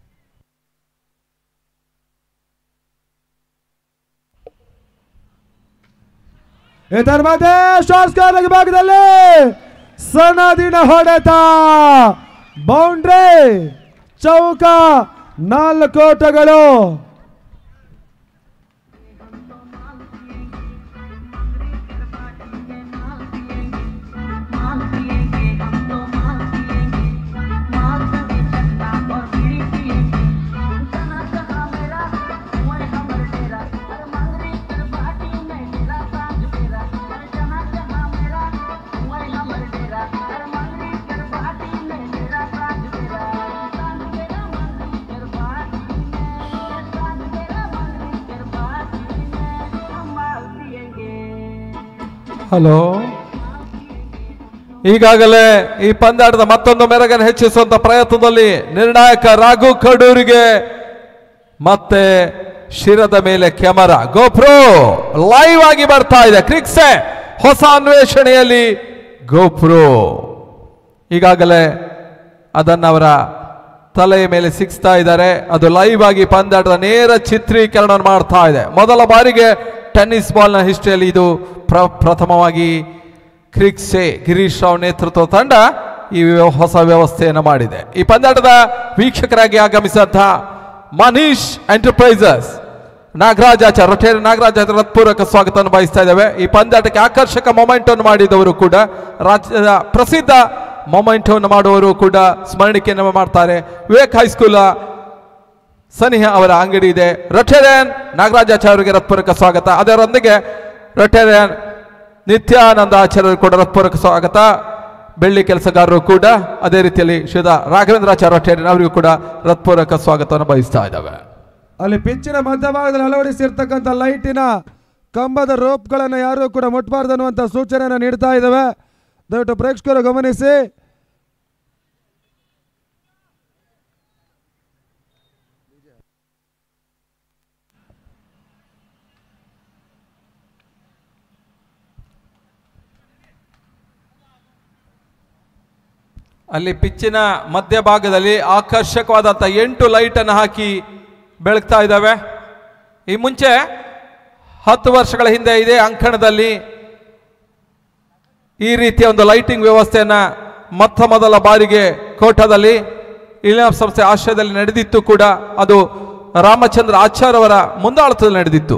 ಇದರ ಮಧ್ಯೆ ಶಾಸ್ಕರ್ ಭಾಗದಲ್ಲಿ ಸಣ್ಣದಿನ ಹೊಡೆತ ಬೌಂಡ್ರಿ ಚೌಕ ನಾಲ್ಕು ಓಟಗಳು ಹಲೋ ಈಗಾಗಲೇ ಈ ಪಂದ್ಯಾಟದ ಮತ್ತೊಂದು ಮೆರಗನ್ನು ಹೆಚ್ಚಿಸುವಂತ ಪ್ರಯತ್ನದಲ್ಲಿ ನಿರ್ಣಾಯಕ ರಾಘು ಕಡೂರಿಗೆ ಮತ್ತೆ ಶಿರದ ಮೇಲೆ ಕ್ಯಾಮರಾ ಗೋಪ್ರೋ ಲೈವ್ ಆಗಿ ಬರ್ತಾ ಇದೆ ಕ್ರಿಕ್ಸೆ ಹೊಸ ಅನ್ವೇಷಣೆಯಲ್ಲಿ ಗೋಪ್ರೋ ಈಗಾಗಲೇ ಅದನ್ನ ಅವರ ತಲೆಯ ಮೇಲೆ ಸಿಕ್ಸ್ತಾ ಇದ್ದಾರೆ ಅದು ಲೈವ್ ಆಗಿ ಪಂದ್ಯಾಟದ ನೇರ ಚಿತ್ರೀಕರಣ ಮಾಡ್ತಾ ಇದೆ ಮೊದಲ ಬಾರಿಗೆ ಟೆನ್ನಿಸ್ ಬಾಲ್ನ ಹಿಸ್ಟ್ರಿಯಲ್ಲಿ ಇದು ಪ್ರ ಪ್ರಥಮವಾಗಿ ಕ್ರಿಕ್ಸೆ ಗಿರೀಶ್ ರಾವ್ ನೇತೃತ್ವದ ತಂಡ ಈ ವ್ಯವ- ಹೊಸ ವ್ಯವಸ್ಥೆಯನ್ನು ಮಾಡಿದೆ ಈ ಪಂದ್ಯಾಟದ ವೀಕ್ಷಕರಾಗಿ ಆಗಮಿಸಿದಂತಹ ಮನೀಶ್ ಎಂಟರ್ಪ್ರೈಸಸ್ ನಾಗರಾಜಾಚಾರ್ಯ ರೊಟೇರಿ ನಾಗರಾಜಾಚಾರ್ಯ ಹೃತ್ಪೂರ್ವಕ ಸ್ವಾಗತವನ್ನು ಬಯಸ್ತಾ ಇದ್ದೇವೆ ಈ ಪಂದ್ಯಾಟಕ್ಕೆ ಆಕರ್ಷಕ ಮೊಮೆಂಟ್ ಅನ್ನು ಮಾಡಿದವರು ಕೂಡ ರಾಜ್ಯದ ಪ್ರಸಿದ್ಧ ಮೊಮೆಂಟ್ ಅನ್ನು ಮಾಡುವವರು ಕೂಡ ಸ್ಮರಣಿಕೆಯನ್ನು ಮಾಡ್ತಾರೆ ವಿವೇಕ್ ಹೈಸ್ಕೂಲ್ ಸನಿಹ ಅವರ ಅಂಗಡಿ ಇದೆ ರೊಟೇರಿಯನ್ ನಾಗರಾಜಾಚಾರ್ಯರಿಗೆ ಹೃತ್ಪೂರ್ವಕ ಸ್ವಾಗತ ಅದರೊಂದಿಗೆ ರೊಟೇರಿಯನ್ ನಿತ್ಯಾನಂದ ಆಚಾರ್ಯರು ಕೂಡ ಹೃತ್ಪೂರ್ವಕ ಸ್ವಾಗತ ಬೆಳ್ಳಿ ಕೆಲಸಗಾರರು ಕೂಡ ಅದೇ ರೀತಿಯಲ್ಲಿ ಶ್ರೀದ ರಾಘವೇಂದ್ರಾಚಾರ್ಯ ರೊಟೇರಿಯನ್ ಅವರಿಗೂ ಕೂಡ ಹೃತ್ಪೂರ್ವಕ ಸ್ವಾಗತವನ್ನು ಬಯಸ್ತಾ ಇದ್ದಾವೆ ಅಲ್ಲಿ ಪಿಚ್ಚಿನ ಮಧ್ಯಭಾಗದಲ್ಲಿ ಅಳವಡಿಸಿರ್ತಕ್ಕಂಥ ಲೈಟಿನ ಕಂಬದ ರೋಪ್ಗಳನ್ನು ಯಾರು ಕೂಡ ಮುಟ್ಬಾರ್ದು ಅನ್ನುವಂಥ ಸೂಚನೆಯನ್ನು ನೀಡ್ತಾ ಇದ್ದಾವೆ ದಯವಿಟ್ಟು ಪ್ರೇಕ್ಷಕರು ಗಮನಿಸಿ ಅಲ್ಲಿ ಪಿಚ್ಚಿನ ಮಧ್ಯಭಾಗದಲ್ಲಿ ಆಕರ್ಷಕವಾದಂಥ ಎಂಟು ಲೈಟನ್ನು ಹಾಕಿ ಬೆಳಗ್ತಾ ಇದ್ದಾವೆ ಈ ಮುಂಚೆ ಹತ್ತು ವರ್ಷಗಳ ಹಿಂದೆ ಇದೇ ಅಂಕಣದಲ್ಲಿ ಈ ರೀತಿಯ ಒಂದು ಲೈಟಿಂಗ್ ವ್ಯವಸ್ಥೆಯನ್ನ ಮೊತ್ತ ಮೊದಲ ಬಾರಿಗೆ ಕೋಟದಲ್ಲಿ ಇಲಿನಾಫ್ ಸಂಸ್ಥೆ ಆಶ್ರಯದಲ್ಲಿ ನಡೆದಿತ್ತು ಕೂಡ ಅದು ರಾಮಚಂದ್ರ ಆಚಾರ್ ಅವರ ಮುಂದಾಳತ್ವದಲ್ಲಿ ನಡೆದಿತ್ತು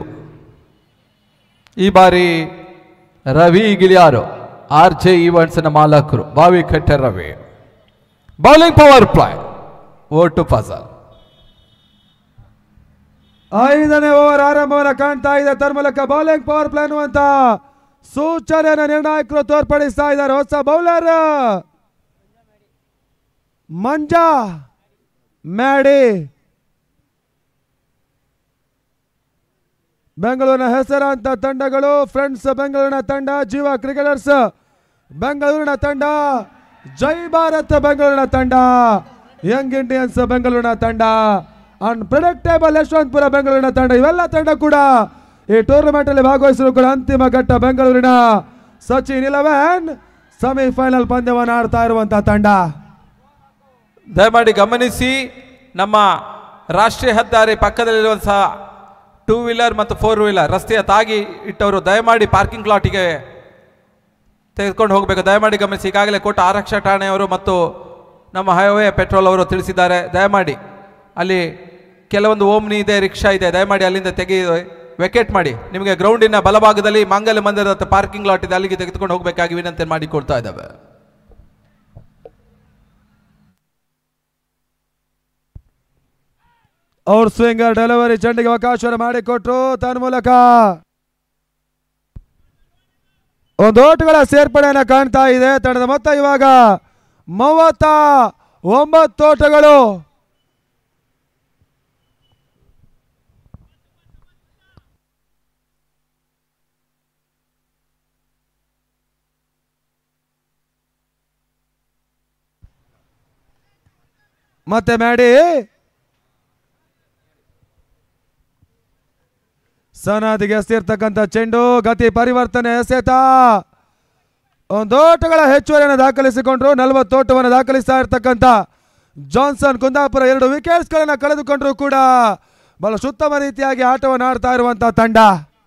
ಈ ಬಾರಿ ರವಿ ಗಿಳಿಯಾರು ಆರ್ ಜೆ ಈವೆಂಟ್ಸ್ನ ಮಾಲಕರು ಬಾವಿ ಕಟ್ಟೆ ರವಿ ಬೌಲಿಂಗ್ ಪವರ್ ಪ್ಲೈ ಓ ಟು ಫಜಲ್ ಐದನೇ ಓವರ್ ಆರಂಭವನ್ನು ಕಾಣ್ತಾ ಇದೆ ತನ್ಮೂಲಕ ಬೌಲಿಂಗ್ ಪವರ್ ಪ್ಲೇ ಅನ್ನುವಂತ ಸೂಚನೆಯನ್ನು ನಿರ್ಣಾಯಕರು ತೋರ್ಪಡಿಸ್ತಾ ಇದ್ದಾರೆ ಹೊಸ ಬೌಲರ್ ಮಂಜಾ ಮ್ಯಾಡಿ ಬೆಂಗಳೂರಿನ ಹೆಸರಾಂತ ತಂಡಗಳು ಫ್ರೆಂಡ್ಸ್ ಬೆಂಗಳೂರಿನ ತಂಡ ಜೀವ ಕ್ರಿಕೆಟರ್ಸ್ ಬೆಂಗಳೂರಿನ ತಂಡ ಜೈ ಭಾರತ್ ಬೆಂಗಳೂರಿನ ತಂಡ ಯಂಗ್ ಇಂಡಿಯನ್ಸ್ ಬೆಂಗಳೂರಿನ ತಂಡ ಅನ್ಪ್ರಿಡಿಕ್ಟೇಬಲ್ ಯಶವಂತಪುರ ಬೆಂಗಳೂರಿನ ತಂಡ ಇವೆಲ್ಲ ತಂಡ ಕೂಡ ಈ ಟೂರ್ನಮೆಂಟ್ ಅಲ್ಲಿ ಭಾಗವಹಿಸಲು ಕೂಡ ಅಂತಿಮ ಘಟ್ಟ ಬೆಂಗಳೂರಿನ ಸಚಿನ್ ಇಲೆವೆನ್ ಸೆಮಿಫೈನಲ್ ಪಂದ್ಯವನ್ನು ಆಡ್ತಾ ಇರುವಂತಹ ತಂಡ ದಯಮಾಡಿ ಗಮನಿಸಿ ನಮ್ಮ ರಾಷ್ಟ್ರೀಯ ಹೆದ್ದಾರಿ ಪಕ್ಕದಲ್ಲಿರುವಂತಹ ಟೂ ವೀಲರ್ ಮತ್ತು ಫೋರ್ ವೀಲರ್ ರಸ್ತೆಯ ತಾಗಿ ಇಟ್ಟವರು ದಯಮಾಡಿ ಪಾರ್ಕಿಂಗ್ ಲಾಟಿಗೆ ತೆಗೆದುಕೊಂಡು ಹೋಗಬೇಕು ದಯಮಾಡಿ ಗಮನಿಸಿ ಈಗಾಗಲೇ ಕೋಟ ಆರಕ್ಷಾ ಠಾಣೆಯವರು ಮತ್ತು ನಮ್ಮ ಹೈವೇ ಪೆಟ್ರೋಲ್ ಅವರು ತಿಳಿಸಿದ್ದಾರೆ ದಯಮಾಡಿ ಅಲ್ಲಿ ಕೆಲವೊಂದು ಓಮ್ನಿ ಇದೆ ರಿಕ್ಷಾ ಇದೆ ದಯಮಾಡಿ ಅಲ್ಲಿಂದ ತೆಗಿ ವೆಕೇಟ್ ಮಾಡಿ ನಿಮಗೆ ಗ್ರೌಂಡಿನ ಬಲಭಾಗದಲ್ಲಿ ಮಾಂಗಲ್ಯ ಮಂದಿರದ ಪಾರ್ಕಿಂಗ್ ಲಾಟ್ ಇದೆ ಅಲ್ಲಿಗೆ ತೆಗೆದುಕೊಂಡು ಹೋಗಬೇಕಾಗಿ ವಿನಂತಿ ಮಾಡಿ ಕೊಡ್ತಾ ಇದ್ದಾವೆ ಅವ್ರ ಸ್ವಿಂಗರ್ ಡೆಲಿವರಿ ಚೆಂಡಿಗೆ ಅವಕಾಶವನ್ನು ಮಾಡಿಕೊಟ್ರು ತನ್ನ ಮೂಲಕ ಒಂದು ಓಟುಗಳ ಸೇರ್ಪಡೆಯನ್ನು ಕಾಣ್ತಾ ಇದೆ ತಂಡದ ಮೊತ್ತ ಇವಾಗ ಮೂವತ್ತ ಒಂಬತ್ತು ಓಟಗಳು ಮತ್ತೆ ಮ್ಯಾಡಿ ಸನಾದಿಗೆ ಎಸೆದಿರ್ತಕ್ಕಂಥ ಚೆಂಡು ಗತಿ ಪರಿವರ್ತನೆ ಎಸೆತ ಒಂದೋಟಗಳ ಹೆಚ್ಚುವರಿಯನ್ನು ದಾಖಲಿಸಿಕೊಂಡ್ರು ನಲವತ್ತೋಟವನ್ನು ದಾಖಲಿಸ್ತಾ ಇರ್ತಕ್ಕಂಥ ಜಾನ್ಸನ್ ಕುಂದಾಪುರ ಎರಡು ವಿಕೆಟ್ಸ್ಗಳನ್ನು ಕಳೆದುಕೊಂಡ್ರು ಕೂಡ ಬಹಳ ಉತ್ತಮ ರೀತಿಯಾಗಿ ಆಟವನ್ನು ಆಡ್ತಾ ಇರುವಂತಹ ತಂಡ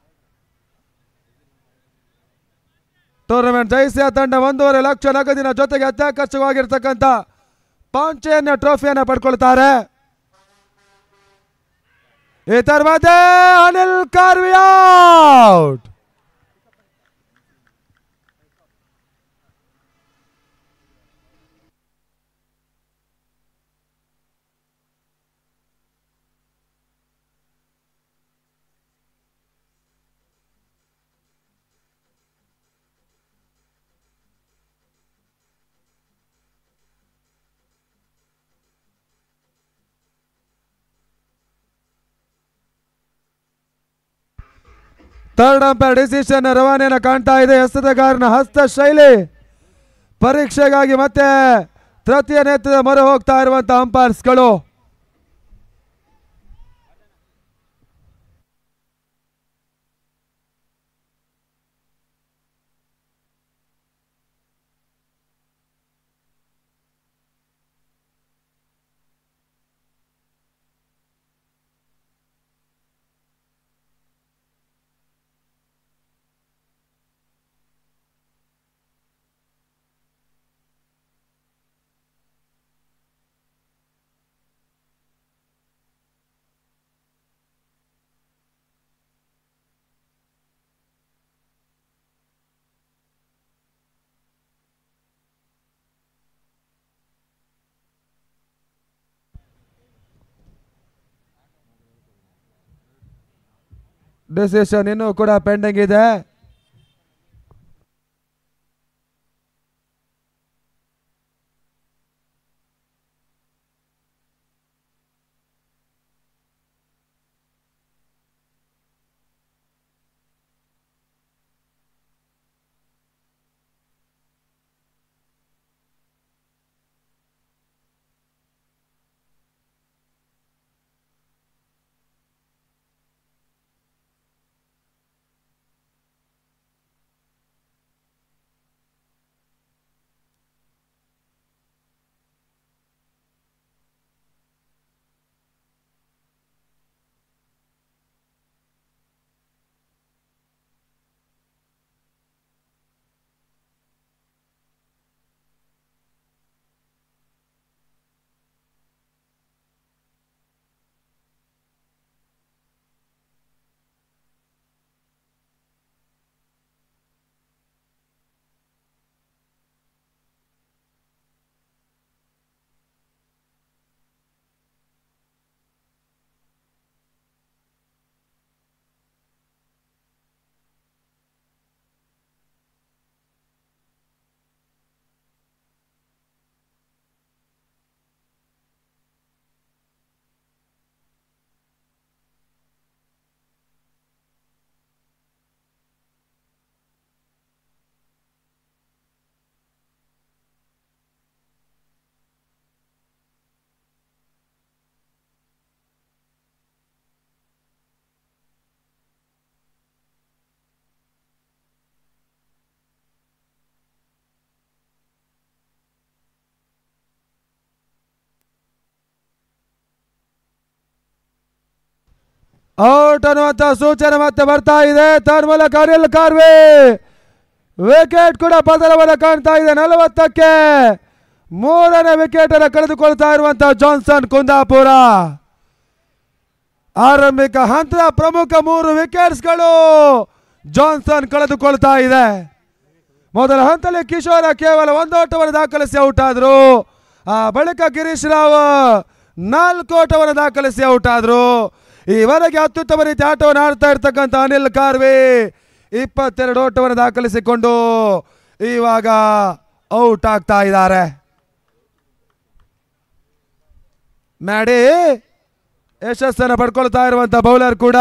ಟೂರ್ನಮೆಂಟ್ ಜಯಿಸಿ ಆ ತಂಡ ಒಂದೂವರೆ ಲಕ್ಷ ನಗದಿನ ಜೊತೆಗೆ ಅತ್ಯಾಕರ್ಷಕವಾಗಿರ್ತಕ್ಕಂಥ ಪಾಂಚೆಯನ್ನ ಟ್ರೋಫಿಯನ್ನು ಪಡ್ಕೊಳ್ತಾರೆ ಇದರ ಮಧ್ಯೆ Anil Karvi out third umpire decision ರವಾನೆಯನ್ನು ಕಾಣ್ತಾ ಇದೆ ಎಸೆತಗಾರನ ಹಸ್ತ ಶೈಲಿ ಪರೀಕ್ಷೆಗಾಗಿ ಮತ್ತೆ ತೃತೀಯ ನೇತ್ರದ ಮೊರೆ ಹೋಗ್ತಾ ಇರುವಂತಹ ಅಂಪೈರ್ಸ್ಗಳು ಡಿಸಿಷನ್ ಇನ್ನೂ ಕೂಡ ಪೆಂಡಿಂಗ್ ಇದೆ ಔಟ್ ಅನ್ನುವಂತ ಸೂಚನೆ ಮತ್ತೆ ಬರ್ತಾ ಇದೆ ತನ್ಮೂಲಕ ಅನಿಲ್ ಕಾರ್ವೆ ವಿಕೆಟ್ ಕೂಡ ಪತನವನ್ನು ಕಾಣ್ತಾ ಇದೆ ನಲವತ್ತಕ್ಕೆ ಮೂರನೇ ವಿಕೆಟ್ ಅನ್ನು ಕಳೆದುಕೊಳ್ತಾ ಇರುವಂತಹ ಜಾನ್ಸನ್ ಕುಂದಾಪುರ ಆರಂಭಿಕ ಹಂತದ ಪ್ರಮುಖ ಮೂರು ವಿಕೆಟ್ಸ್ಗಳು ಜಾನ್ಸನ್ ಕಳೆದುಕೊಳ್ತಾ ಇದೆ ಮೊದಲ ಹಂತದಲ್ಲಿ ಕಿಶೋರ ಕೇವಲ ಒಂದು ಓಟವನ್ನು ದಾಖಲಿಸಿ ಔಟ್ ಆದ್ರು ಆ ಬಳಿಕ ಗಿರೀಶ್ ರಾವ್ ನಾಲ್ಕು ಓಟವನ್ನು ದಾಖಲಿಸಿ ಔಟ್ ಆದ್ರು ಈವರೆಗೆ ಅತ್ಯುತ್ತಮ ರೀತಿ ಆಟವನ್ನು ಆಡ್ತಾ ಇರ್ತಕ್ಕಂಥ ಅನಿಲ್ ಕಾರ್ವೆ ಇಪ್ಪತ್ತೆರಡು ಓಟವನ್ನು ದಾಖಲಿಸಿಕೊಂಡು ಇವಾಗ ಔಟ್ ಆಗ್ತಾ ಇದ್ದಾರೆ ಮ್ಯಾಡಿ ಯಶಸ್ಸನ್ನು ಪಡ್ಕೊಳ್ತಾ ಇರುವಂತ ಬೌಲರ್ ಕೂಡ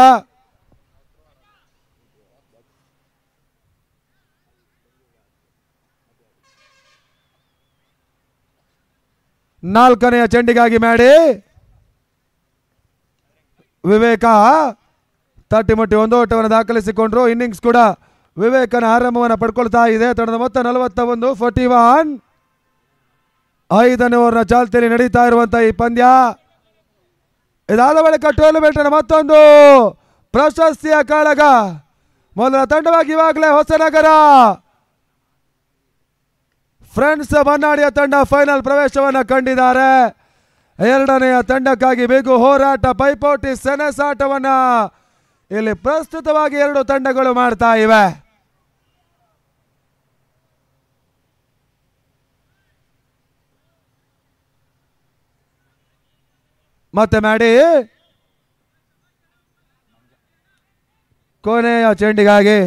ನಾಲ್ಕನೆಯ ಚೆಂಡಿಗಾಗಿ ಮ್ಯಾಡಿ ವಿವೇಕ ತಟ್ಟಿ ಮುಟ್ಟಿ ಒಂದು ಓಟವನ್ನು ದಾಖಲಿಸಿಕೊಂಡ್ರು ಇನ್ನಿಂಗ್ಸ್ ಕೂಡ ವಿವೇಕನ ಆರಂಭವನ್ನು ಪಡ್ಕೊಳ್ತಾ ಇದೆ ತಂಡದ ಮೊತ್ತ ನಲವತ್ತ ಒಂದು ಫೋರ್ಟಿ ಒನ್ ಐದನೇ ಓವರ್ನ ಚಾಲ್ತಿಯಲ್ಲಿ ನಡೀತಾ ಇರುವಂತಹ ಈ ಪಂದ್ಯ ಇದಾದ ಬಳಿಕ ಟೂರ್ನಮೆಂಟ್ನ ಮತ್ತೊಂದು ಪ್ರಶಸ್ತಿಯ ಕಾಳಗ ಮೊದಲ ತಂಡವಾಗಿ ಇವಾಗಲೇ ಹೊಸನಗರ ಫ್ರೆಂಡ್ಸ್ ಬನ್ನಾಡಿಯ ತಂಡ ಫೈನಲ್ ಪ್ರವೇಶವನ್ನು ಕಂಡಿದ್ದಾರೆ ಎರಡನೆಯ ತಂಡಕ್ಕಾಗಿ ಬಿಗು ಹೋರಾಟ ಪೈಪೋಟಿ ಸೆಣಸಾಟವನ್ನ ಇಲ್ಲಿ ಪ್ರಸ್ತುತವಾಗಿ ಎರಡು ತಂಡಗಳು ಮಾಡ್ತಾ ಇವೆ ಮತ್ತೆ ಮಾಡಿ ಕೊನೆಯ ಚೆಂಡಿಗಾಗಿ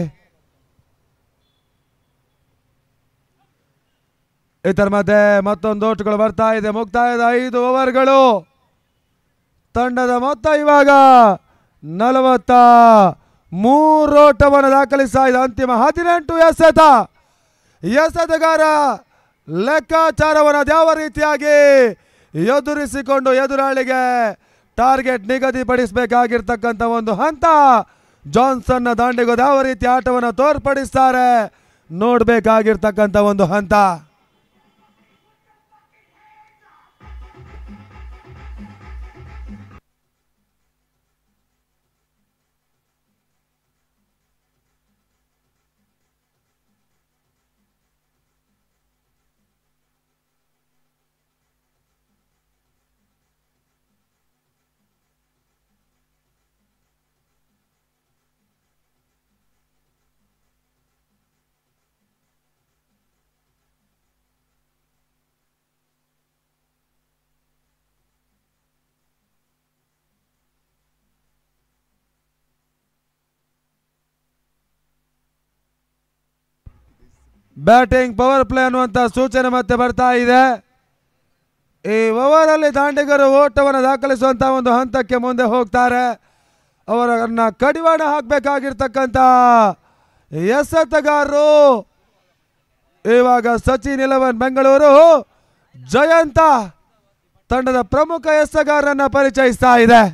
ಇದರ ಮಧ್ಯೆ ಮತ್ತೊಂದು ಓಟುಗಳು ಬರ್ತಾ ಇದೆ ಮುಕ್ತಾಯದ ಐದು ಓವರ್ಗಳು ತಂಡದ ಮೊತ್ತ ಇವಾಗ ನಲವತ್ತ ಮೂರೋಟವನ್ನು ದಾಖಲಿಸ್ತಾ ಇದೆ ಅಂತಿಮ ಹದಿನೆಂಟು ಎಸೆತ ಎಸೆತಗಾರ ಲೆಕ್ಕಾಚಾರವನ್ನು ಯಾವ ರೀತಿಯಾಗಿ ಎದುರಿಸಿಕೊಂಡು ಎದುರಾಳಿಗೆ ಟಾರ್ಗೆಟ್ ನಿಗದಿಪಡಿಸಬೇಕಾಗಿರ್ತಕ್ಕಂಥ ಒಂದು ಹಂತ ಜಾನ್ಸನ್ನ ದಾಂಡಿಗೂ ಯಾವ ರೀತಿ ಆಟವನ್ನು ತೋರ್ಪಡಿಸ್ತಾರೆ ನೋಡಬೇಕಾಗಿರ್ತಕ್ಕಂಥ ಒಂದು ಹಂತ ಬ್ಯಾಟಿಂಗ್ ಪವರ್ ಪ್ಲೇ ಅನ್ನುವಂಥ ಸೂಚನೆ ಮತ್ತೆ ಬರ್ತಾ ಇದೆ ಈ ಓವರಲ್ಲಿ ದಾಂಡಿಗರು ಓಟವನ್ನು ದಾಖಲಿಸುವಂಥ ಒಂದು ಹಂತಕ್ಕೆ ಮುಂದೆ ಹೋಗ್ತಾರೆ ಅವರನ್ನ ಕಡಿವಾಣ ಹಾಕಬೇಕಾಗಿರ್ತಕ್ಕಂಥ ಎಸೆತಗಾರರು ಇವಾಗ ಸಚಿನ್ ಇಲೆವನ್ ಬೆಂಗಳೂರು ಜಯಂತ ತಂಡದ ಪ್ರಮುಖ ಎಸೆಗಾರರನ್ನ ಪರಿಚಯಿಸ್ತಾ ಇದೆ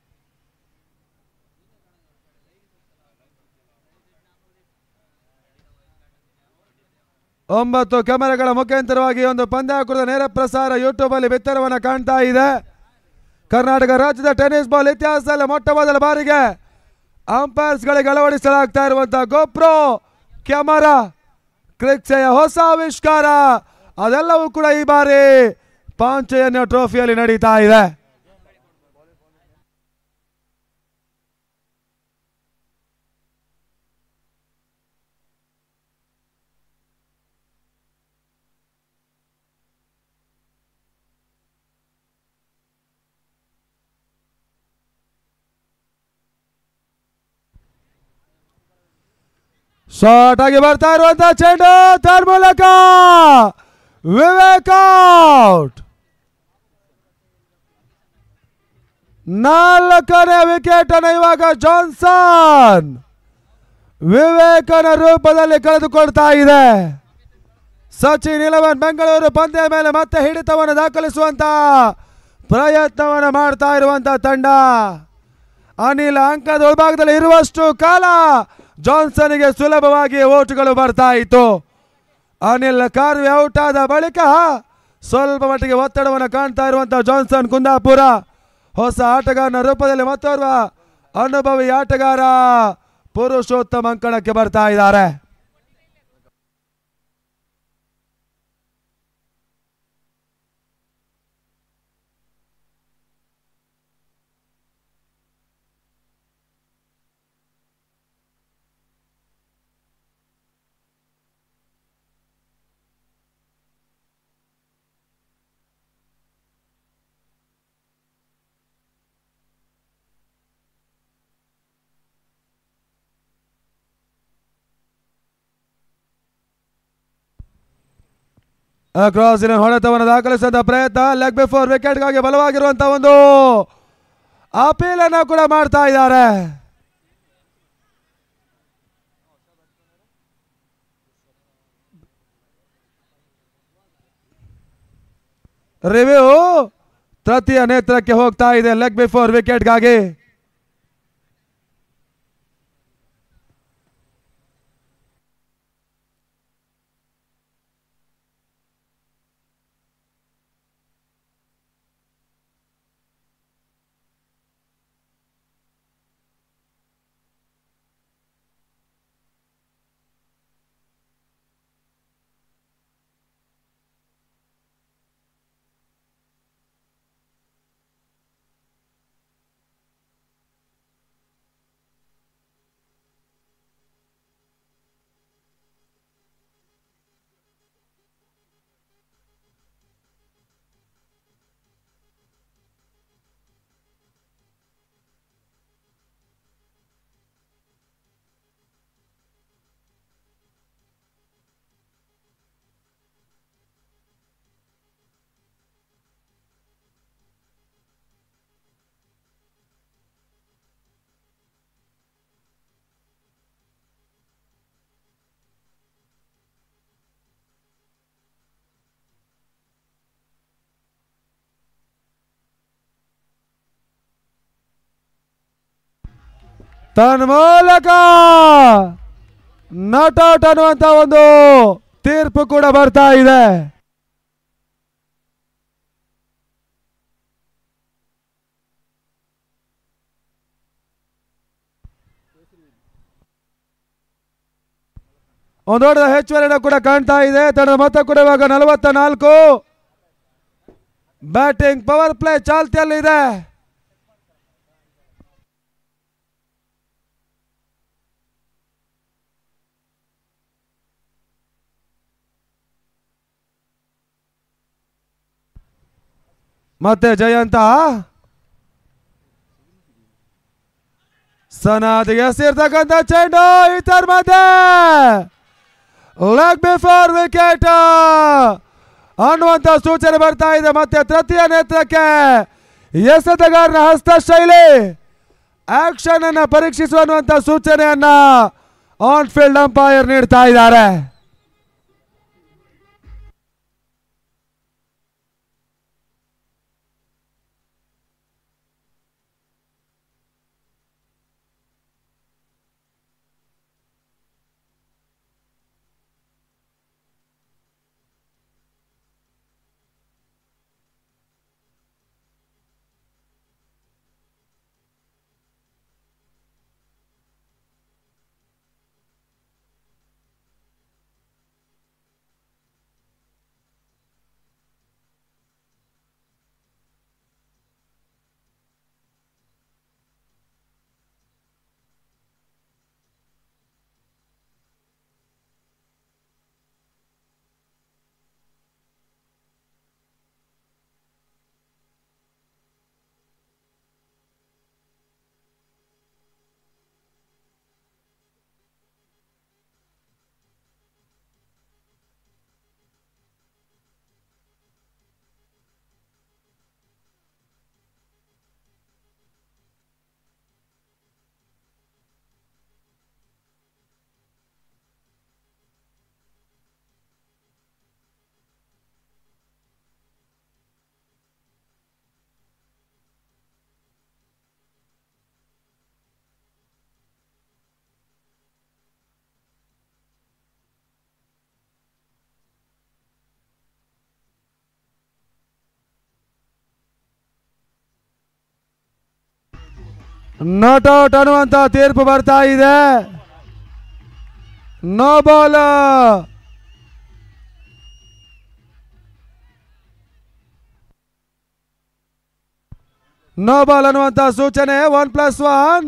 ಒಂಬತ್ತು ಕ್ಯಾಮೆರಾಗಳ ಮುಖಾಂತರವಾಗಿ ಒಂದು ಪಂದ್ಯಾಕೃತ ನೇರ ಪ್ರಸಾರ ಯೂಟ್ಯೂಬ್ ಅಲ್ಲಿ ಬಿತ್ತರವನ್ನು ಕಾಣ್ತಾ ಇದೆ ಕರ್ನಾಟಕ ರಾಜ್ಯದ ಟೆನ್ನಿಸ್ ಬಾಲ್ ಇತಿಹಾಸದಲ್ಲಿ ಮೊಟ್ಟ ಮೊದಲ ಬಾರಿಗೆ ಅಂಪೈರ್ಸ್ ಗಳಿಗೆ ಅಳವಡಿಸಲಾಗ್ತಾ ಇರುವಂತಹ ಗೋಪ್ರೋ ಕ್ಯಾಮರಾ ಕ್ರಿಕ್ಸೆಯ ಹೊಸ ಆವಿಷ್ಕಾರ ಅದೆಲ್ಲವೂ ಕೂಡ ಈ ಬಾರಿ ಪಾಂಚೆಯನ್ನು ಟ್ರೋಫಿಯಲ್ಲಿ ನಡೀತಾ ಇದೆ ಶಾರ್ಟ್ ಆಗಿ ಬರ್ತಾ ಇರುವಂತಹ ಚೆಂಡು ಥರ್ಡ್ ಮೂಲಕ ವಿವೇಕ್ ಔಟ್ ನಾಲ್ಕನೇ ವಿಕೆಟ್ ಅನ್ನು ಇವಾಗ ಜಾನ್ಸನ್ ವಿವೇಕನ ರೂಪದಲ್ಲಿ ಕಳೆದುಕೊಳ್ತಾ ಇದೆ ಸಚಿನ್ ಇಲೆವನ್ ಬೆಂಗಳೂರು ಪಂದ್ಯ ಮೇಲೆ ಮತ್ತೆ ಹಿಡಿತವನ್ನು ದಾಖಲಿಸುವಂತ ಪ್ರಯತ್ನವನ್ನು ಮಾಡ್ತಾ ಇರುವಂತ ತಂಡ ಅನಿಲ್ ಅಂಕದ ವಿಭಾಗದಲ್ಲಿ ಇರುವಷ್ಟು ಕಾಲ ಜಾನ್ಸನ್ಗೆ ಸುಲಭವಾಗಿ ಓಟುಗಳು ಬರ್ತಾ ಇತ್ತು ಅನಿಲ್ ಕಾರ್ವಿ ಔಟ್ ಆದ ಬಳಿಕ ಸ್ವಲ್ಪ ಮಟ್ಟಿಗೆ ಒತ್ತಡವನ್ನು ಕಾಣ್ತಾ ಇರುವಂತಹ ಜಾನ್ಸನ್ ಕುಂದಾಪುರ ಹೊಸ ಆಟಗಾರನ ರೂಪದಲ್ಲಿ ಮತ್ತೋರ್ವ ಅನುಭವಿ ಆಟಗಾರ ಪುರುಷೋತ್ತಮ ಅಂಕಣಕ್ಕೆ ಬರ್ತಾ ಇದ್ದಾರೆ ಕ್ರಾಸ್ ಇನ್ ಹೊಡೆತವನ್ನು ದಾಖಲಿಸಿದ ಪ್ರಯತ್ನ ಲೆಗ್ ಬಿಫೋರ್ ವಿಕೆಟ್ಗಾಗಿ ಬಲವಾಗಿರುವಂತಹ ಒಂದು ಅಪೀಲ್ ಅನ್ನ ಕೂಡ ಮಾಡ್ತಾ ಇದ್ದಾರೆ ರಿವ್ಯೂ ತೃತೀಯ ನೇತ್ರಕ್ಕೆ ಹೋಗ್ತಾ ಇದೆ ಲೆಗ್ ಬಿಫೋರ್ ವಿಕೆಟ್ಗಾಗಿ ತನ್ಮೂಲಕ ನಟೌಟ್ ಅನ್ನುವಂತ ಒಂದು ತೀರ್ಪು ಕೂಡ ಬರ್ತಾ ಇದೆ ಒಂದು ದೊಡ್ಡ ಹೆಚ್ಚುವರಿನ ಕೂಡ ಕಾಣ್ತಾ ಇದೆ ತನ್ನ ಮೊತ್ತ ಕೂಡ ಇವಾಗ ನಲವತ್ತ ನಾಲ್ಕು ಬ್ಯಾಟಿಂಗ್ ಪವರ್ ಪ್ಲೇ ಚಾಲ್ತಿಯಲ್ಲಿದೆ ಮತ್ತೆ ಜಯಂತ ಸನಾದಿಗೆ ಎಸೆರ್ತಕ್ಕಂಥ ಚೆಂಡು ಇತರ ಮಧ್ಯೆ ಲೆಗ್ ಬಿಫೋರ್ ವಿಕೆಟ್ ಅನ್ನುವಂತ ಸೂಚನೆ ಬರ್ತಾ ಇದೆ ಮತ್ತೆ ತೃತೀಯ ನೇತ್ರಕ್ಕೆ ಎಸೆತಗಾರನ ಹಸ್ತಶೈಲಿ ಆಕ್ಷನ್ ಅನ್ನ ಪರೀಕ್ಷಿಸುವ ಅನ್ನುವಂತ ಸೂಚನೆಯನ್ನ ಆನ್ ಫೀಲ್ಡ್ ಅಂಪೈರ್ ನೀಡ್ತಾ ಇದ್ದಾರೆ ನಾಟ್ ಔಟ್ ಅನ್ನುವಂತ ತೀರ್ಪು ಬರ್ತಾ ಇದೆ ನೋ ಬಾಲ್ ನೋ ಬಾಲ್ ಅನ್ನುವಂತ ಸೂಚನೆ one plus one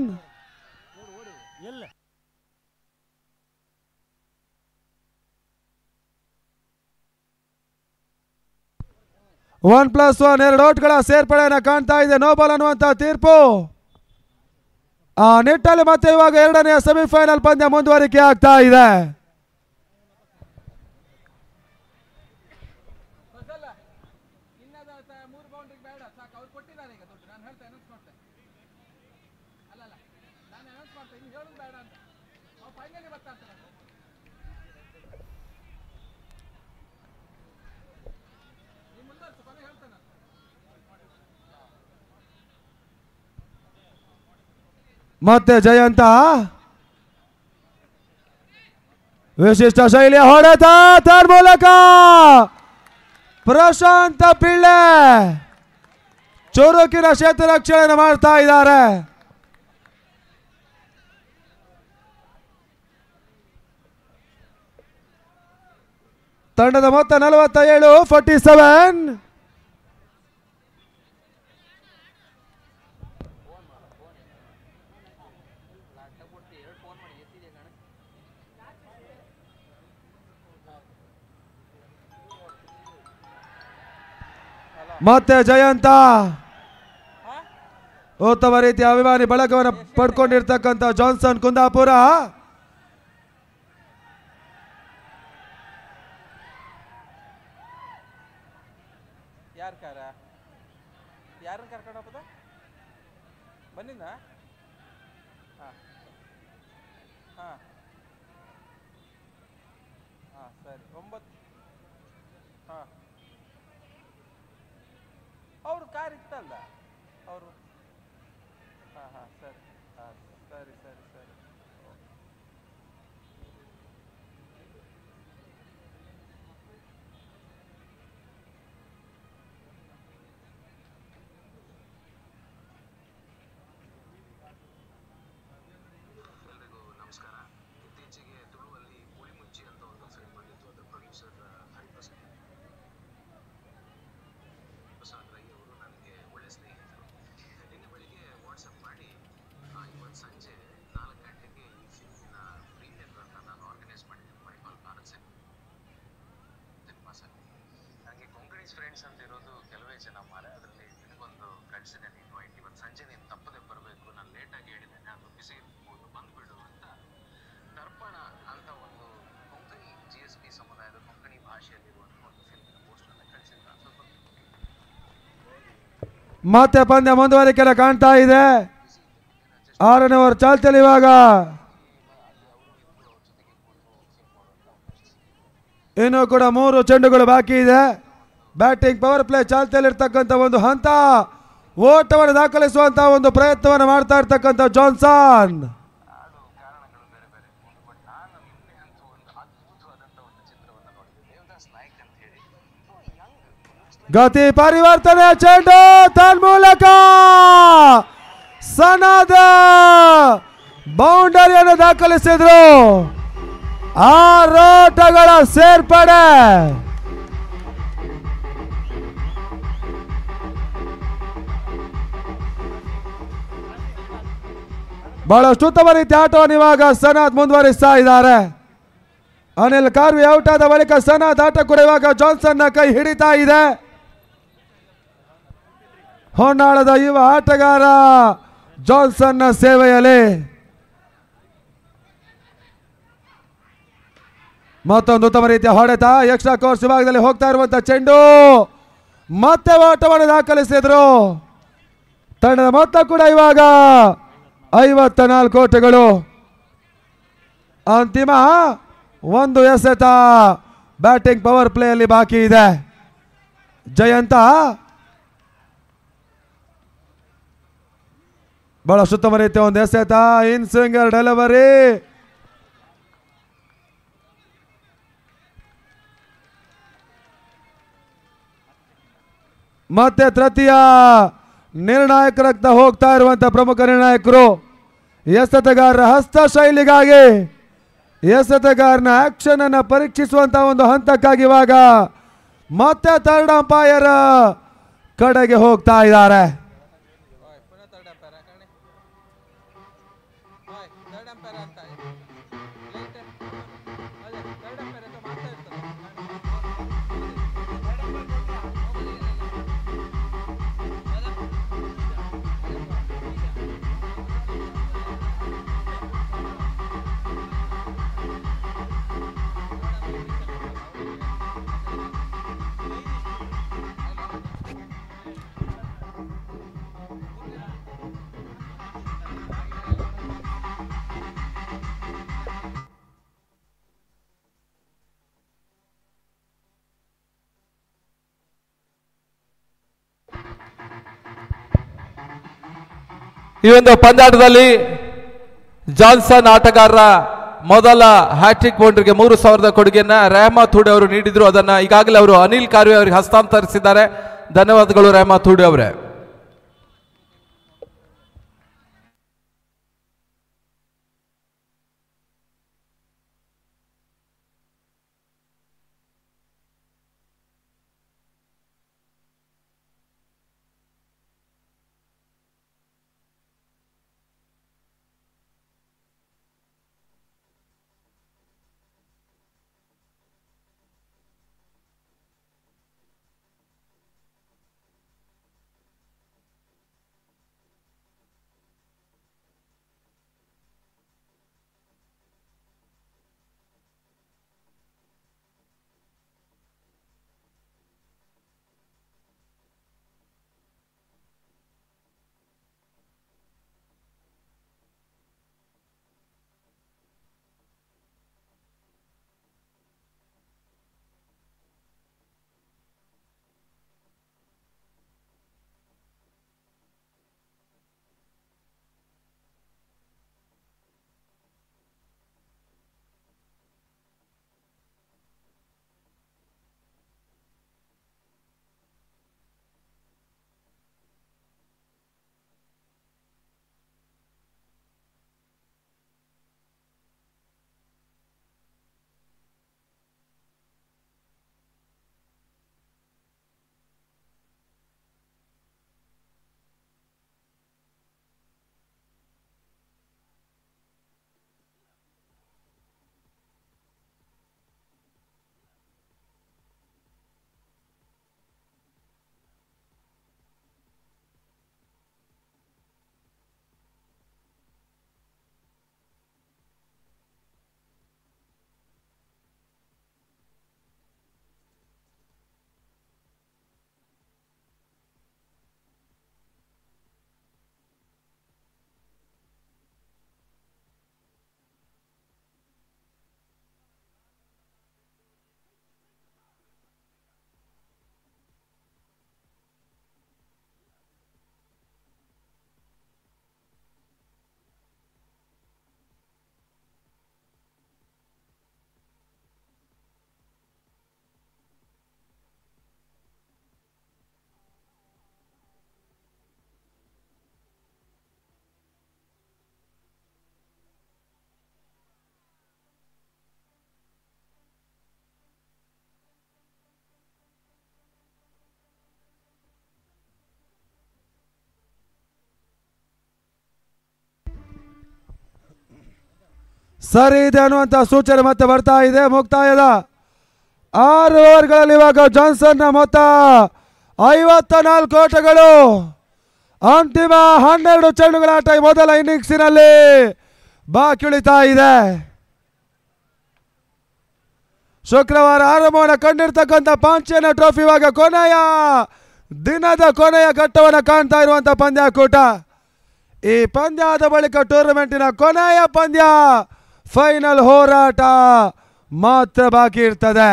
one plus one ಎರಡು ಔಟ್ಗಳ ಸೇರ್ಪಡೆಯನ್ನ ಕಾಣ್ತಾ ಇದೆ ನೋ ಬಾಲ್ ಅನ್ನುವಂತ ತೀರ್ಪು ಆ ನಿಟ್ಟಲ್ಲಿ ಮತ್ತೆ ಇವಾಗ ಎರಡನೆಯ ಸೆಮಿಫೈನಲ್ ಪಂದ್ಯ ಮುಂದುವರಿಕೆ ಆಗ್ತಾ ಇದೆ ಮೂರು ಬೌಂಡ್ರಿಗೆ ಬೇಡ ಸಾಕು ಅವ್ರು ಕೊಟ್ಟಿದ್ದಾರೆ ಈಗ ದುಡ್ಡು ನಾನು ಹೇಳ್ತಾ ಅನೌನ್ಸ್ ಮಾಡ್ತೆ ಅಲ್ಲಲ್ಲ ನಾನು ಅನೌನ್ಸ್ ಮಾಡ್ತೆ ಇನ್ನು ಹೇಳೋದು ಬೇಡ ಅಂತ ಅವ್ರು ಫೈನಲಿ ಬರ್ತಾ ಅಂತ ನಾನು ನೀವು ಮುಂದುವರ್ಸು ಕೊನೆ ಹೇಳ್ತೇನೆ ನಾನು ಮತ್ತೆ ಜಯಂತ ವಿಶಿಷ್ಟ ಶೈಲಿಯ ಹೊಡೆತ ತರ್ ಮೂಲಕ ಪ್ರಶಾಂತ ಪಿಳ್ಳೆ ಚುರುಕಿನ ಕ್ಷೇತ್ರ ರಕ್ಷಣೆ ಮಾಡ್ತಾ ಇದ್ದಾರೆ ತಂಡದ ಮೊತ್ತ ನಲವತ್ತ ಏಳು ಫೋರ್ಟಿ ಸೆವೆನ್ ಮತ್ತೆ ಜಯಂತ ಉತ್ತಮ ರೀತಿಯ ಅಭಿಮಾನಿ ಬಳಗವನ್ನು ಪಡ್ಕೊಂಡಿರ್ತಕ್ಕಂಥ ಜಾನ್ಸನ್ ಕುಂದಾಪುರ ಯಾರು ಕಾರ ಯಾರನ್ನ ಕರ್ಕೊಂಡು ಹೋಗ್ಬೋದ ಬಂದಿದ್ದ ಹಾಂ ಹಾಂ ಹಾಂ ಸರಿ ಒಂಬತ್ತು ಹಾಂ ಅವ್ರ ಕಾರ್ ಇತ್ತಲ್ಲ ಅವರು ಹಾಂ ಹಾಂ ಸರಿ ಹಾಂ ಸರಿ ಸರಿ ಸರಿ ಎಲ್ರಿಗೂ ನಮಸ್ಕಾರ ಇತ್ತೀಚೆಗೆ ತುಳುವಲ್ಲಿ ಮುಳಿಮುಂಚಿ ಅಂತ ಒಂದು ಫಿಲ್ಮ್ ಬಂದಿತ್ತು ಅದರ ಪ್ರೊಡ್ಯೂಸರ್ ಹರಿಪ್ರಸಾದ್ ಪ್ರಸಾದ್ ರೈ ಅವರು ನನಗೆ ಒಳ್ಳೆ ಸ್ನೇಹಿತರು ನಿನ್ನೆ ಬೆಳಿಗ್ಗೆ ವಾಟ್ಸಪ್ ಮಾಡಿ ಆ, ಇವತ್ತು ಸಂಜೆ ನಾಲ್ಕು ಗಂಟೆಗೆ ಈ ಫಿಲ್ಮಿನ ಪ್ರೀಮಿಯರ್ನ ನಾನು ಆರ್ಗನೈಸ್ ಮಾಡಿದ್ದೀನಿ ಮಣಿಪಾಲ್ ಭಾರತ್ ಸಿನಿಮಾ ಸರ್ ನನಗೆ ಕೊಂಕಣಿಸ್ ಫ್ರೆಂಡ್ಸ್ ಅಂತ ಇರೋದು ಕೆಲವೇ ಜನ ಮಾರೆ ಅದರಲ್ಲಿ ನಿನಗೊಂದು ಕಳಿಸಿದ್ದೇನೆ ಇನ್ವೈಟ್ ಇವತ್ತು ಸಂಜೆ ನೀನು ತಪ್ಪದೆ ಬರಬೇಕು ನಾನು ಲೇಟಾಗಿ ಹೇಳಿದ್ದೇನೆ ಅದು ಬಿಸಿ ಇರ್ಬೋದು ಬಂದ್ಬಿಡು ಅಂತ ದರ್ಪಣ ಅಂತ ಒಂದು ಕೊಂಕಣಿ ಜಿ ಎಸ್ ಪಿ ಸಮುದಾಯದ ಕೊಂಕಣಿ ಭಾಷೆಯಲ್ಲಿರುವಂಥ ಒಂದು ಫಿಲ್ಮಿನ ಪೋಸ್ಟರ್ನ ಕಳಿಸಿದ್ದು ನಾನು ಸ್ವಲ್ಪ ಮತ್ತೆ ಪಂದ್ಯ ಮುಂದುವರಿಕೆಲ್ಲ ಕಾಣ್ತಾ ಇದೆ ಆರನೇ ಓವರ್ ಚಾಲ್ತಿಯಲ್ಲಿ ಇವಾಗ ಇನ್ನು ಕೂಡ ಮೂರು ಚೆಂಡುಗಳು ಬಾಕಿ ಇದೆ ಬ್ಯಾಟಿಂಗ್ ಪವರ್ ಪ್ಲೇ ಚಾಲ್ತಿಯಲ್ಲಿರ್ತಕ್ಕಂಥ ಒಂದು ಹಂತ ಓಟವನ್ನು ದಾಖಲಿಸುವಂತ ಒಂದು ಪ್ರಯತ್ನವನ್ನು ಮಾಡ್ತಾ ಇರ್ತಕ್ಕಂಥ ಜಾನ್ಸನ್ ಅದು ಕಾರಣಗಳು ಬೇರೆ ಬೇರೆ ಇರ್ಬೋದು ಬಟ್ ನಾನು ನಿನ್ನೆ ಅಂತೂ ಒಂದು ಅದ್ಭುತವಾದಂಥ ಒಂದು ಚಿತ್ರವನ್ನು ನೋಡಿದೆ ದೇವದಾಸ್ ನಾಯ್ಕ್ ಅಂತ ಹೇಳಿ ಯಂಗ್ ಗತಿ ಪರಿವರ್ತನೆ ಚೆಂಡು ತನ್ಮೂಲಕ ಸನದ ಬೌಂಡರಿಯನ್ನು ದಾಖಲಿಸಿದ್ರು ಆರೋಟಗಳ ಸೇರ್ಪಡೆ ಬಹಳಷ್ಟು ಉತ್ತಮ ರೀತಿ ಆಟವನ್ನು ಇವಾಗ ಸನದ್ ಮುಂದುವರಿಸ್ತಾ ಇದ್ದಾರೆ ಅನಿಲ್ ಕಾರ್ವಿ ಔಟ್ ಆದ ಬಳಿಕ ಸನದ್ ಆಟ ಕೂಡ ಇವಾಗ ಜಾನ್ಸನ್ ನ ಕೈ ಹಿಡಿತಾ ಇದೆ ಹೊನ್ನಾಳದ ಯುವ ಆಟಗಾರ ಜಾನ್ಸನ್ ನ ಸೇವೆಯಲ್ಲಿ ಮತ್ತೊಂದು ಉತ್ತಮ ರೀತಿಯ ಹೊಡೆತ ಎಕ್ಸ್ಟ್ರಾ ಕೋರ್ಸ್ ವಿಭಾಗದಲ್ಲಿ ಹೋಗ್ತಾ ಇರುವಂತ ಚೆಂಡು ಮತ್ತೆ ಓಟವನ್ನು ದಾಖಲಿಸಿದ್ರು ತಂಡದ ಮೊತ್ತ ಕೂಡ ಇವಾಗ ಐವತ್ತ ನಾಲ್ಕು ಓಟಗಳು ಅಂತಿಮ ಒಂದು ಎಸೆತ ಬ್ಯಾಟಿಂಗ್ ಪವರ್ ಪ್ಲೇಯಲ್ಲಿ ಬಾಕಿ ಇದೆ ಜಯಂತ ಬಹಳಷ್ಟು ಉತ್ತಮ ರೀತಿಯ ಒಂದು ಎಸೆತ ಇನ್ ಸ್ವಿಂಗರ್ ಡೆಲಿವರಿ ಮತ್ತೆ ತೃತೀಯ ನಿರ್ಣಾಯಕರತ್ತ ಹೋಗ್ತಾ ಇರುವಂತ ಪ್ರಮುಖ ನಿರ್ಣಾಯಕರು ಎಸೆತಗಾರರ ಹಸ್ತ ಶೈಲಿಗಾಗಿ ಎಸೆತಗಾರನ ಆಕ್ಷನ್ ಅನ್ನ ಪರೀಕ್ಷಿಸುವಂತ ಒಂದು ಹಂತಕ್ಕಾಗಿ ಇವಾಗ ಮತ್ತೆ ಥರ್ಡ್ ಅಂಪೈರ್ ಕಡೆಗೆ ಹೋಗ್ತಾ ಇದ್ದಾರೆ ಓಯ್ ಪುನಃ ಥರ್ಡ್ ಅಂಪೈರ್ ಕಣೆ ಓಯ್ ಥರ್ಡ್ ಅಂಪೈರ್ ಅಂತ ಲೈಟ್ ಅದೇ ಥರ್ಡ್ ಅಂಪೈರ್ ಅಂತ ಮಾಡ್ತಾ ಇರ್ತಾರೆ ಈ ಒಂದು ಪಂದ್ಯಾಟದಲ್ಲಿ ಜಾನ್ಸನ್ ಆಟಗಾರರ ಮೊದಲ ಹ್ಯಾಟ್ರಿಕ್ ಬೌಂಡ್ರಿಗೆ ಮೂರು ಸಾವಿರದ ಕೊಡುಗೆಯನ್ನ ರೆಹಮತ್ ಹುಡೆ ಅವರು ನೀಡಿದ್ರು ಅದನ್ನ ಈಗಾಗಲೇ ಅವರು ಅನಿಲ್ ಕಾರ್ವೆ ಅವರಿಗೆ ಹಸ್ತಾಂತರಿಸಿದ್ದಾರೆ ಧನ್ಯವಾದಗಳು ರೆಹಮತ್ ಹುಡೆ ಅವರೇ ಸರಿ ಇದೆ ಅನ್ನುವಂಥ ಸೂಚನೆ ಮತ್ತೆ ಬರ್ತಾ ಇದೆ ಮುಕ್ತಾಯದ ಆರು ಓವರ್ಗಳಲ್ಲಿ ಇವಾಗ ಜಾನ್ಸನ್ನ ಮೊತ್ತ ಐವತ್ತ ನಾಲ್ಕು ಓಟಗಳು ಅಂತಿಮ ಹನ್ನೆರಡು ಚೆಂಡುಗಳ ಆಟ ಈ ಮೊದಲ ಇನ್ನಿಂಗ್ಸಿನಲ್ಲಿ ಬಾಕಿ ಉಳಿತಾ ಇದೆ ಶುಕ್ರವಾರ ಆರಂಭವನ್ನು ಕಂಡಿರ್ತಕ್ಕಂಥ ಪಾಂಚನ ಟ್ರೋಫಿ ಇವಾಗ ಕೊನೆಯ ದಿನದ ಕೊನೆಯ ಘಟ್ಟವನ್ನು ಕಾಣ್ತಾ ಇರುವಂಥ ಪಂದ್ಯಾಕೂಟ ಈ ಪಂದ್ಯದ ಬಳಿಕ ಟೂರ್ನಮೆಂಟಿನ ಕೊನೆಯ ಪಂದ್ಯ ಫೈನಲ್ ಹೋರಾಟ ಮಾತ್ರ ಬಾಕಿ ಇರ್ತದೆ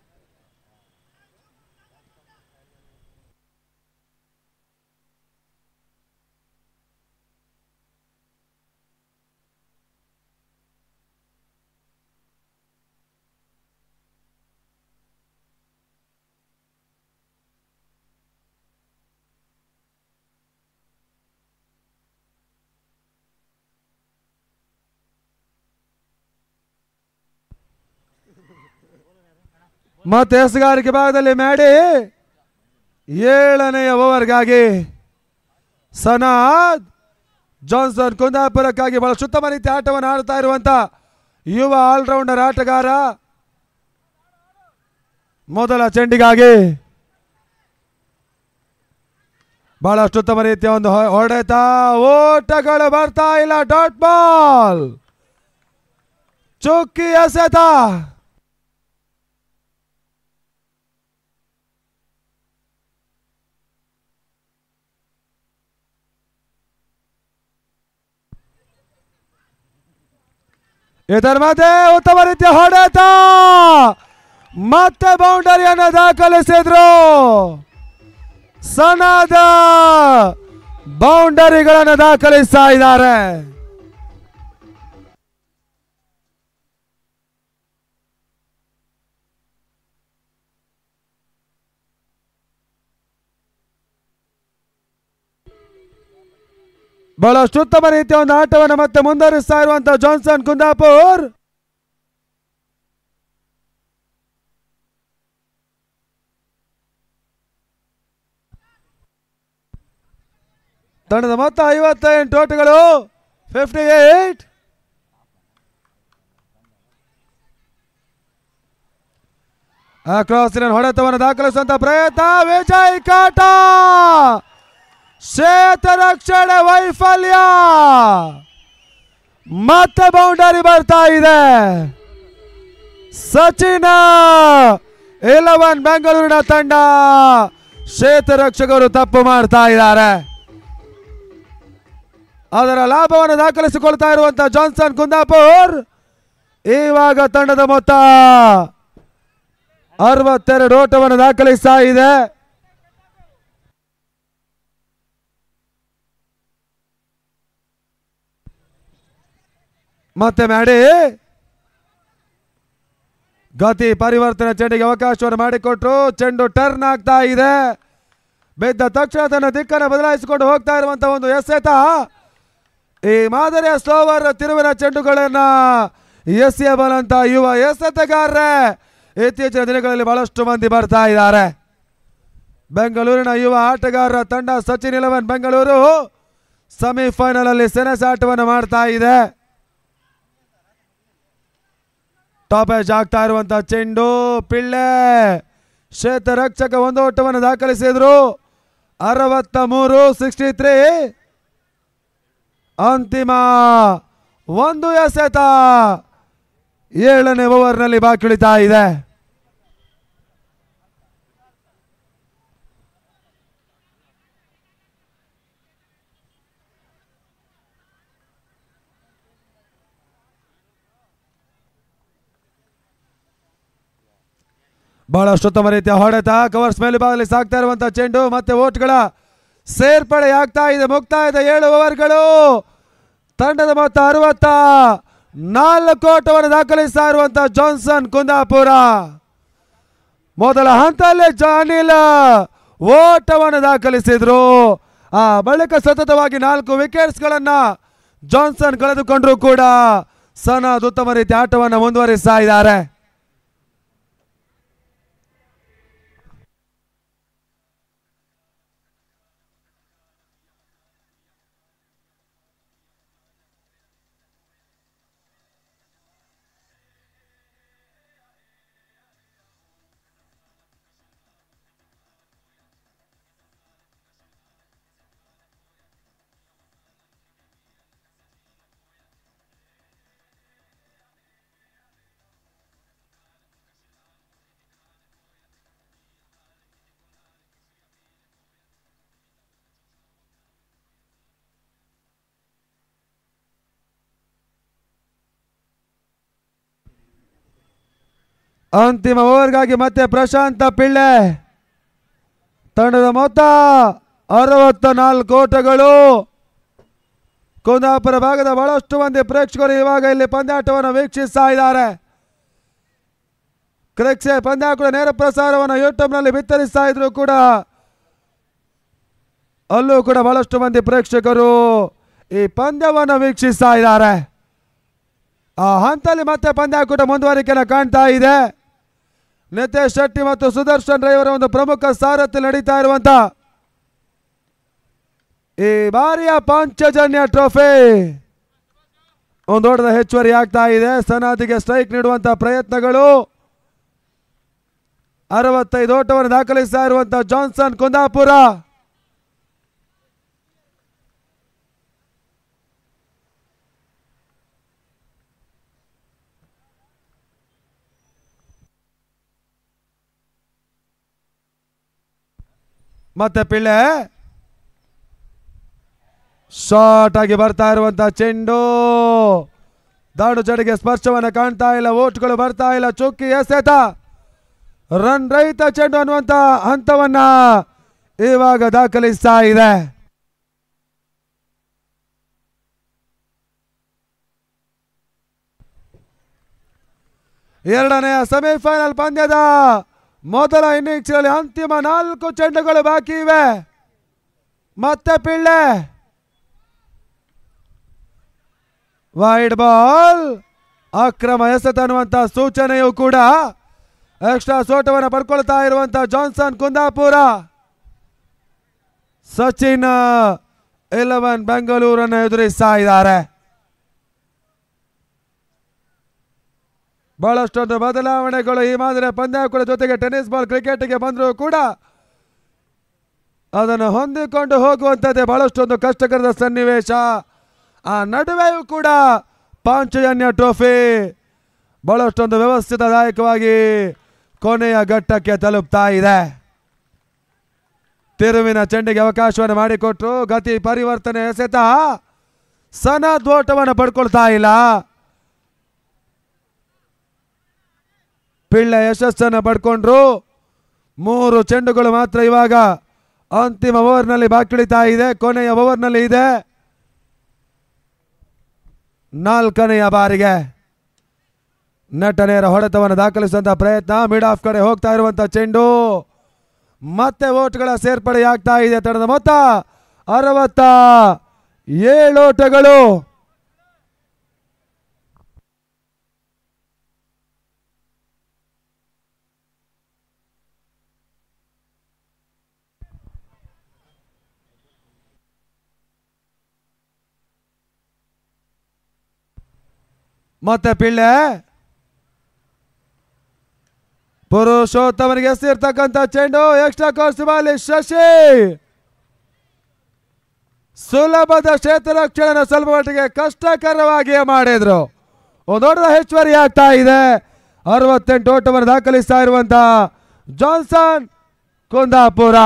ಮತ್ತೆ ಎಸ್ಗಾರಿಕೆ ಭಾಗದಲ್ಲಿ ಮ್ಯಾಡಿ ಏಳನೆಯ ಓವರ್ಗಾಗಿ ಸನಾದ್ ಜಾನ್ಸನ್ ಕುಂದಾಪುರಕ್ಕಾಗಿ ಬಹಳ ಉತ್ತಮ ರೀತಿಯ ಆಟವನ್ನು ಆಡ್ತಾ ಇರುವಂತ ಯುವ ಆಲ್ರೌಂಡರ್ ಆಟಗಾರ ಮೊದಲ ಚೆಂಡಿಗಾಗಿ ಬಹಳಷ್ಟು ಉತ್ತಮ ರೀತಿಯ ಒಂದು ಹೊ- ಹೊಡೆತ ಓಟಗಳು ಬರ್ತಾ ಇಲ್ಲ ಡಾಟ್ ಬಾಲ್ ಚುಕ್ಕಿ ಎಸೆತ ಇದರ ಮಧ್ಯೆ ಉತ್ತಮ ರೀತಿಯ ಹೊಡೆತ ಮತ್ತೆ ಬೌಂಡರಿಯನ್ನು ದಾಖಲಿಸಿದ್ರು ಸನಾದ ಬೌಂಡರಿಗಳನ್ನು ದಾಖಲಿಸ್ತಾ ಇದ್ದಾರೆ ಬಹಳಷ್ಟು ಉತ್ತಮ ರೀತಿಯ ಒಂದು ಆಟವನ್ನು ಮತ್ತೆ ಮುಂದುವರಿಸ್ತಾ ಇರುವಂತಹ ಜಾನ್ಸನ್ ಕುಂದಾಪುರ್ ತಂಡದ ಮೊತ್ತ ಐವತ್ತೆಂಟು ಓಟಗಳು ಫಿಫ್ಟಿ ಏಟ್ ಆ ಕ್ರಾಸಿನ ಹೊಡೆತವನ್ನು ದಾಖಲಿಸುವಂತ ಪ್ರಯತ್ನ ವಿಜಯ್ ಕಾಟ ಕ್ಷೇತ್ರ ರಕ್ಷಣೆ ವೈಫಲ್ಯ ಮತ್ತೆ ಬೌಂಡರಿ ಬರ್ತಾ ಇದೆ ಸಚಿನ ಇಲೆವನ್ ಬೆಂಗಳೂರಿನ ತಂಡ ಕ್ಷೇತ್ರ ರಕ್ಷಕರು ತಪ್ಪು ಮಾಡ್ತಾ ಇದ್ದಾರೆ ಅದರ ಲಾಭವನ್ನು ದಾಖಲಿಸಿಕೊಳ್ತಾ ಇರುವಂತಹ ಜಾನ್ಸನ್ ಕುಂದಾಪುರ್ ಇವಾಗ ತಂಡದ ಮೊತ್ತ ಅರವತ್ತೆರಡು ಓಟವನ್ನು ದಾಖಲಿಸ್ತಾ ಇದೆ ಮತ್ತೆ ಮಾಡಿ ಗತಿ ಪರಿವರ್ತನೆ ಚೆಂಡಿಗೆ ಅವಕಾಶವನ್ನು ಮಾಡಿಕೊಟ್ರು ಚೆಂಡು ಟರ್ನ್ ಆಗ್ತಾ ಇದೆ ಬಿದ್ದ ತಕ್ಷಣ ತನ್ನ ದಿಕ್ಕನ್ನು ಬದಲಾಯಿಸಿಕೊಂಡು ಹೋಗ್ತಾ ಇರುವಂತಹ ಒಂದು ಎಸೆತ ಈ ಮಾದರಿಯ ಸ್ಲೋವರ್ ತಿರುವಿನ ಚೆಂಡುಗಳನ್ನ ಎಸೆಯಬಲ್ ಅಂತ ಯುವ ಎಸೆತಗಾರರೇ ಇತ್ತೀಚಿನ ದಿನಗಳಲ್ಲಿ ಬಹಳಷ್ಟು ಮಂದಿ ಬರ್ತಾ ಇದ್ದಾರೆ ಬೆಂಗಳೂರಿನ ಯುವ ಆಟಗಾರರ ತಂಡ ಸಚಿನ್ ಇಲೆವನ್ ಬೆಂಗಳೂರು ಸೆಮಿಫೈನಲ್ ಅಲ್ಲಿ ಸೆನೆಸ್ ಆಟವನ್ನು ಮಾಡ್ತಾ ಇದೆ ಟಾಪ್ ಏಜ್ ಆಗ್ತಾ ಇರುವಂತಹ ಚೆಂಡು ಪಿಳ್ಳೆ ಕ್ಷೇತ್ರ ರಕ್ಷಕ ಒಂದು ಓಟವನ್ನು ದಾಖಲಿಸಿದ್ರು ಅರವತ್ತ ಮೂರು ಸಿಕ್ಸ್ಟಿ ತ್ರೀ ಅಂತಿಮ ಒಂದು ಎಸೆತ ಏಳನೇ ಓವರ್ನಲ್ಲಿ ಬಾಕಿ ಉಳಿತಾ ಇದೆ ಬಹಳಷ್ಟು ಉತ್ತಮ ರೀತಿಯ ಹೊಡೆತ ಕವರ್ಸ್ ಮೇಲೆ ಬಾಗಲಿ ಸಾಕ್ತಾ ಇರುವಂತಹ ಚೆಂಡು ಮತ್ತೆ ಓಟ್ಗಳ ಸೇರ್ಪಡೆ ಆಗ್ತಾ ಇದೆ ಮುಕ್ತಾಯದ ಏಳು ಓವರ್ಗಳು ತಂಡದ ಮೊತ್ತ ಅರವತ್ತ ನಾಲ್ಕು ಓಟವನ್ನು ದಾಖಲಿಸ್ತಾ ಇರುವಂತಹ ಜಾನ್ಸನ್ ಕುಂದಾಪುರ ಮೊದಲ ಹಂತದಲ್ಲಿ ಜಾನಿಲ್ ಓಟವನ್ನು ದಾಖಲಿಸಿದ್ರು ಆ ಬಳಿಕ ಸತತವಾಗಿ ನಾಲ್ಕು ವಿಕೆಟ್ಸ್ಗಳನ್ನ ಜಾನ್ಸನ್ ಕಳೆದುಕೊಂಡ್ರು ಕೂಡ ಸನದ್ ಉತ್ತಮ ರೀತಿಯ ಆಟವನ್ನು ಮುಂದುವರಿಸ್ತಾ ಇದ್ದಾರೆ ಅಂತಿಮ ಓವರ್ಗಾಗಿ ಮತ್ತೆ ಪ್ರಶಾಂತ ಪಿಳ್ಳೆ ತಂಡದ ಮೊತ್ತ ಅರವತ್ತ ನಾಲ್ಕು ಓಟಗಳು ಕುಂದಾಪುರ ಭಾಗದ ಬಹಳಷ್ಟು ಮಂದಿ ಪ್ರೇಕ್ಷಕರು ಇವಾಗ ಇಲ್ಲಿ ಪಂದ್ಯಾಟವನ್ನು ವೀಕ್ಷಿಸ್ತಾ ಇದ್ದಾರೆ ಕ್ರಿಕ್ಸೆ ಪಂದ್ಯ ಕೂಡ ನೇರ ಪ್ರಸಾರವನ್ನು ಯೂಟ್ಯೂಬ್ನಲ್ಲಿ ಬಿತ್ತರಿಸ್ತಾ ಇದ್ರು ಕೂಡ ಅಲ್ಲೂ ಕೂಡ ಬಹಳಷ್ಟು ಮಂದಿ ಪ್ರೇಕ್ಷಕರು ಈ ಪಂದ್ಯವನ್ನು ವೀಕ್ಷಿಸ್ತಾ ಇದ್ದಾರೆ ಆ ಹಂತದಲ್ಲಿ ಮತ್ತೆ ಪಂದ್ಯ ಕೂಡ ಮುಂದುವರಿಕೆಯನ್ನು ಕಾಣ್ತಾ ಇದೆ ನಿತೇಶ್ ಶೆಟ್ಟಿ ಮತ್ತು ಸುದರ್ಶನ್ ರೈವರ ಒಂದು ಪ್ರಮುಖ ಸಾರಥ್ಯ ನಡೀತಾ ಇರುವಂತ ಈ ಬಾರಿಯ ಪಾಂಚಜನ್ಯ ಟ್ರೋಫಿ ಒಂದು ಓಟದ ಹೆಚ್ಚುವರಿ ಆಗ್ತಾ ಇದೆ ಸನಾದಿಗೆ ಸ್ಟ್ರೈಕ್ ನೀಡುವಂತ ಪ್ರಯತ್ನಗಳು ಅರವತ್ತೈದು ಓಟವನ್ನು ದಾಖಲಿಸ್ತಾ ಇರುವಂತ ಜಾನ್ಸನ್ ಕುಂದಾಪುರ ಮತ್ತೆ ಪಿಳ್ಳೆ ಶಾರ್ಟ್ ಆಗಿ ಬರ್ತಾ ಇರುವಂತ ಚೆಂಡು ದಾಡು ಜಡೆಗೆ ಸ್ಪರ್ಶವನ್ನ ಕಾಣ್ತಾ ಇಲ್ಲ ಓಟ್ಗಳು ಬರ್ತಾ ಇಲ್ಲ ಚುಕ್ಕಿ ಎಸೆತ ರನ್ ರಹಿತ ಚೆಂಡು ಅನ್ನುವಂತ ಹಂತವನ್ನ ಇವಾಗ ದಾಖಲಿಸ್ತಾ ಇದೆ ಎರಡನೆಯ ಸೆಮಿಫೈನಲ್ ಪಂದ್ಯದ ಮೊದಲ ಇನ್ನಿಂಗ್ಸ್ನಲ್ಲಿ ಅಂತಿಮ ನಾಲ್ಕು ಚೆಂಡುಗಳು ಬಾಕಿ ಇವೆ ಮತ್ತೆ ಪಿಳ್ಳೆ ವೈಡ್ ಬಾಲ್ ಅಕ್ರಮ ಎಸೆತ ಅನ್ನುವಂಥ ಸೂಚನೆಯು ಕೂಡ ಎಕ್ಸ್ಟ್ರಾ ಸೋಟವನ್ನು ಪಡ್ಕೊಳ್ತಾ ಇರುವಂತ ಜಾನ್ಸನ್ ಕುಂದಾಪುರ ಸಚಿನ್ ಇಲೆವನ್ ಬೆಂಗಳೂರನ್ನು ಎದುರಿಸ್ತಾ ಇದ್ದಾರೆ ಬಹಳಷ್ಟೊಂದು ಬದಲಾವಣೆಗಳು ಈ ಮಾದರಿಯ ಪಂದ್ಯಾಕುಳ ಜೊತೆಗೆ ಟೆನ್ನಿಸ್ ಬಾಲ್ ಕ್ರಿಕೆಟ್ಗೆ ಬಂದರೂ ಕೂಡ ಅದನ್ನು ಹೊಂದಿಕೊಂಡು ಹೋಗುವಂಥದ್ದೇ ಬಹಳಷ್ಟೊಂದು ಕಷ್ಟಕರದ ಸನ್ನಿವೇಶ ಆ ನಡುವೆಯೂ ಕೂಡ ಪಾಂಚಜನ್ಯ ಟ್ರೋಫಿ ಬಹಳಷ್ಟೊಂದು ವ್ಯವಸ್ಥಿತದಾಯಕವಾಗಿ ಕೊನೆಯ ಘಟ್ಟಕ್ಕೆ ತಲುಪ್ತಾ ಇದೆ ತಿರುವಿನ ಚೆಂಡಿಗೆ ಅವಕಾಶವನ್ನು ಮಾಡಿಕೊಟ್ರು ಗತಿ ಪರಿವರ್ತನೆ ಎಸೆತ ಸನದ್ ಓಟವನ್ನು ಪಡ್ಕೊಳ್ತಾ ಇಲ್ಲ ಪಿಳ್ಳೆ ಯಶಸ್ಸನ್ನು ಪಡ್ಕೊಂಡ್ರು ಮೂರು ಚೆಂಡುಗಳು ಮಾತ್ರ ಇವಾಗ ಅಂತಿಮ ಓವರ್ನಲ್ಲಿ ಬಾಕಿಳಿತಾ ಇದೆ ಕೊನೆಯ ಓವರ್ನಲ್ಲಿ ಇದೆ ನಾಲ್ಕನೆಯ ಬಾರಿಗೆ ನಟನೆಯರ ಹೊಡೆತವನ್ನು ದಾಖಲಿಸುವಂತ ಪ್ರಯತ್ನ ಮಿಡ್ ಆಫ್ ಕಡೆ ಹೋಗ್ತಾ ಇರುವಂತ ಚೆಂಡು ಮತ್ತೆ ಓಟ್ಗಳ ಸೇರ್ಪಡೆಯಾಗ್ತಾ ಇದೆ ತಂಡದ ಮೊತ್ತ ಅರವತ್ತ ಏಳು ಓಟಗಳು ಮತ್ತೆ ಪಿಳ್ಳೆ ಪುರುಷೋತ್ತಮನಿಗೆ ಎಸ್ತಿರ್ತಕ್ಕಂಥ ಚೆಂಡು ಎಕ್ಸ್ಟ್ರಾ ಕೋರ್ಸ್ ಬಾಲಿ ಶಶಿ ಸುಲಭದ ಕ್ಷೇತ್ರ ರಕ್ಷಣೆ ಸ್ವಲ್ಪ ಮಟ್ಟಿಗೆ ಕಷ್ಟಕರವಾಗಿಯೇ ಮಾಡಿದ್ರು ಒಂದು ದೊಡ್ಡ ಹೆಚ್ಚುವರಿ ಆಗ್ತಾ ಇದೆ ಅರವತ್ತೆಂಟು ಓಟವನ್ನು ದಾಖಲಿಸ್ತಾ ಇರುವಂತ ಜಾನ್ಸನ್ ಕುಂದಾಪುರ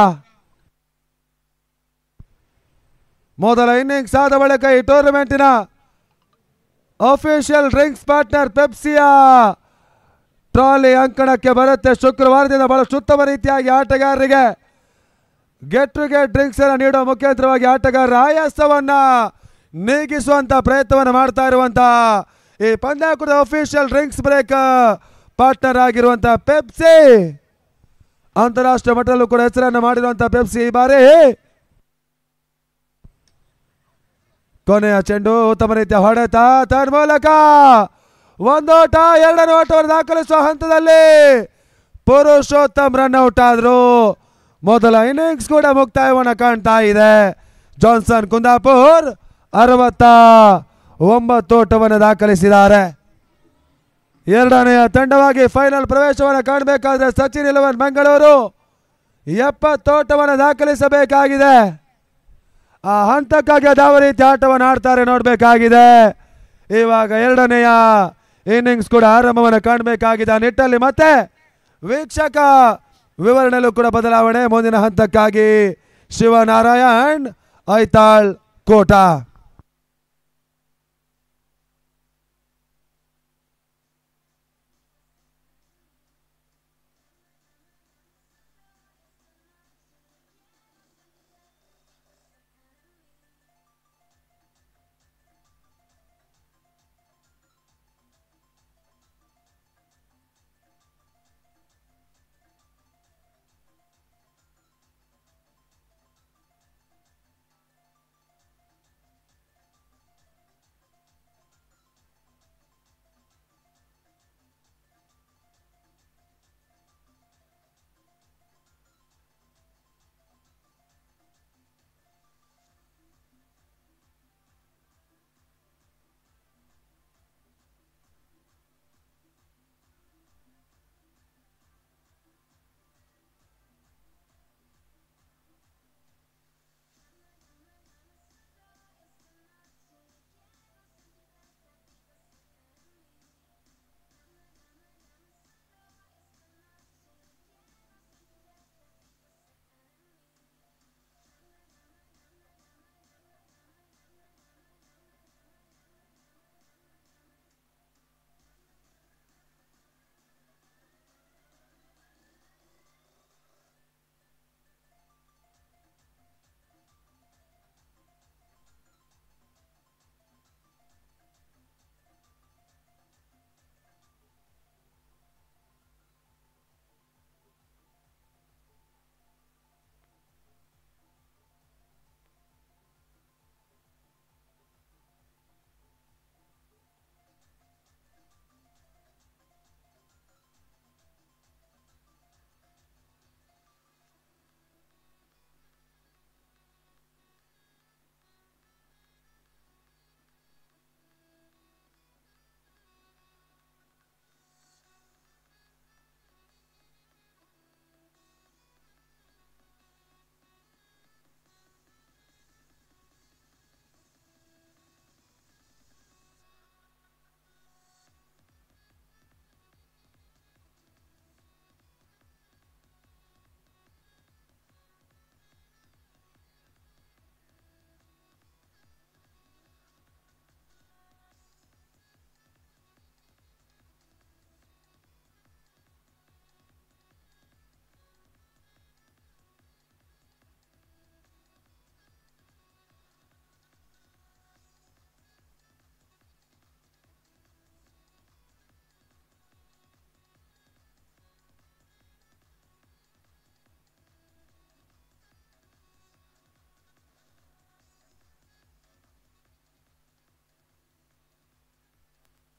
ಮೊದಲ ಇನ್ನಿಂಗ್ಸ್ ಆದ ಬಳಿಕ ಈ ಟೂರ್ನಮೆಂಟಿನ ಅಫಿಷಿಯಲ್ ಡ್ರಿಂಕ್ಸ್ ಪಾರ್ಟ್ನರ್ ಪೆಪ್ಸಿಯ ಟ್ರಾಲಿ ಅಂಕಣಕ್ಕೆ ಬರುತ್ತೆ ಶುಕ್ರವಾರದಿಂದ ಬಹಳಷ್ಟು ಉತ್ತಮ ರೀತಿಯಾಗಿ ಆಟಗಾರರಿಗೆ ಗೆಟ್ ಟು ಗೆಟ್ ಡ್ರಿಂಕ್ಸ್ ಅನ್ನು ನೀಡುವ ಮುಖಾಂತರವಾಗಿ ಆಟಗಾರರ ಆಯಾಸವನ್ನ ನೀಗಿಸುವಂತ ಪ್ರಯತ್ನವನ್ನು ಮಾಡ್ತಾ ಇರುವಂತ ಈ ಪಂದ್ಯಾಕುಟದ ಅಫಿಷಿಯಲ್ ಡ್ರಿಂಕ್ಸ್ ಬ್ರೇಕ್ ಪಾರ್ಟ್ನರ್ ಆಗಿರುವಂತ ಪೆಪ್ಸಿ ಅಂತಾರಾಷ್ಟ್ರೀಯ ಮಟ್ಟದಲ್ಲೂ ಕೂಡ ಹೆಸರನ್ನು ಮಾಡಿರುವಂತ ಪೆಪ್ಸಿ ಈ ಬಾರಿ ಕೊನೆಯ ಚೆಂಡು ಉತ್ತಮ ರೀತಿಯ ಹೊಡೆತ ತನ್ ಮೂಲಕ ಒಂದೋಟ ಎರಡನೇ ಓಟವನ್ನು ದಾಖಲಿಸುವ ಹಂತದಲ್ಲಿ ಪುರುಷೋತ್ತಮ್ ರನ್ ಔಟ್ ಆದ್ರು ಮೊದಲ ಇನ್ನಿಂಗ್ಸ್ ಕೂಡ ಮುಕ್ತಾಯವನ್ನು ಕಾಣ್ತಾ ಇದೆ ಜಾನ್ಸನ್ ಕುಂದಾಪುರ್ ಅರವತ್ತ ಒಂಬತ್ತು ಓಟವನ್ನು ದಾಖಲಿಸಿದ್ದಾರೆ ಎರಡನೆಯ ತಂಡವಾಗಿ ಫೈನಲ್ ಪ್ರವೇಶವನ್ನು ಕಾಣಬೇಕಾದ್ರೆ ಸಚಿನ್ ಇಲೆವನ್ ಬೆಂಗಳೂರು ಎಪ್ಪತ್ತೋಟವನ್ನು ದಾಖಲಿಸಬೇಕಾಗಿದೆ ಆ ಹಂತಕ್ಕಾಗಿ ಅದಾವ ರೀತಿ ಆಟವನ್ನು ಆಡ್ತಾರೆ ನೋಡಬೇಕಾಗಿದೆ ಇವಾಗ ಎರಡನೆಯ ಇನ್ನಿಂಗ್ಸ್ ಕೂಡ ಆರಂಭವನ್ನು ಕಾಣಬೇಕಾಗಿದೆ ಆ ನಿಟ್ಟಲ್ಲಿ ಮತ್ತೆ ವೀಕ್ಷಕ ವಿವರಣೆಯಲ್ಲೂ ಕೂಡ ಬದಲಾವಣೆ ಮುಂದಿನ ಹಂತಕ್ಕಾಗಿ ಶಿವನಾರಾಯಣ್ ಐತಾಳ್ ಕೋಟ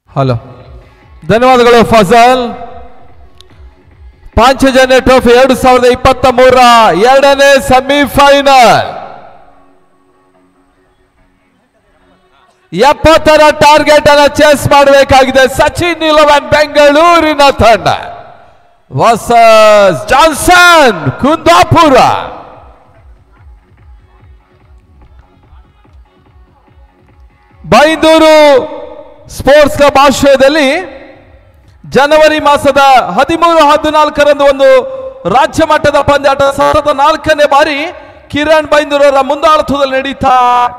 ಹಲೋ ಧನ್ಯವಾದಗಳು ಫಜಲ್ ಪಾಂಚಜನ್ಯ ಟ್ರೋಫಿ ಎರಡು ಸಾವಿರದ ಇಪ್ಪತ್ತ ಮೂರ ಎರಡನೇ ಸೆಮಿಫೈನಲ್ ಎಪ್ಪತ್ತರ ಟಾರ್ಗೆಟ್ ಅನ್ನ ಚೇಸ್ ಮಾಡಬೇಕಾಗಿದೆ ಸಚಿನ್ ಇಲೆವೆನ್ ಬೆಂಗಳೂರಿನ ತಂಡ versus Johnson Kundapura Byndoor sports club ಆಶ್ರಯದಲ್ಲಿ ಜನವರಿ ಮಾಸದ ಹದಿಮೂರು ಹದಿನಾಲ್ಕರಂದು ಒಂದು ರಾಜ್ಯ ಮಟ್ಟದ ಪಂದ್ಯಾಟ ಸತತ ನಾಲ್ಕನೇ ಬಾರಿ ಕಿರಣ್ ಬೈಂದೂರವರ ಮುಂದಾಳತ್ವದಲ್ಲಿ ನಡೀತಾ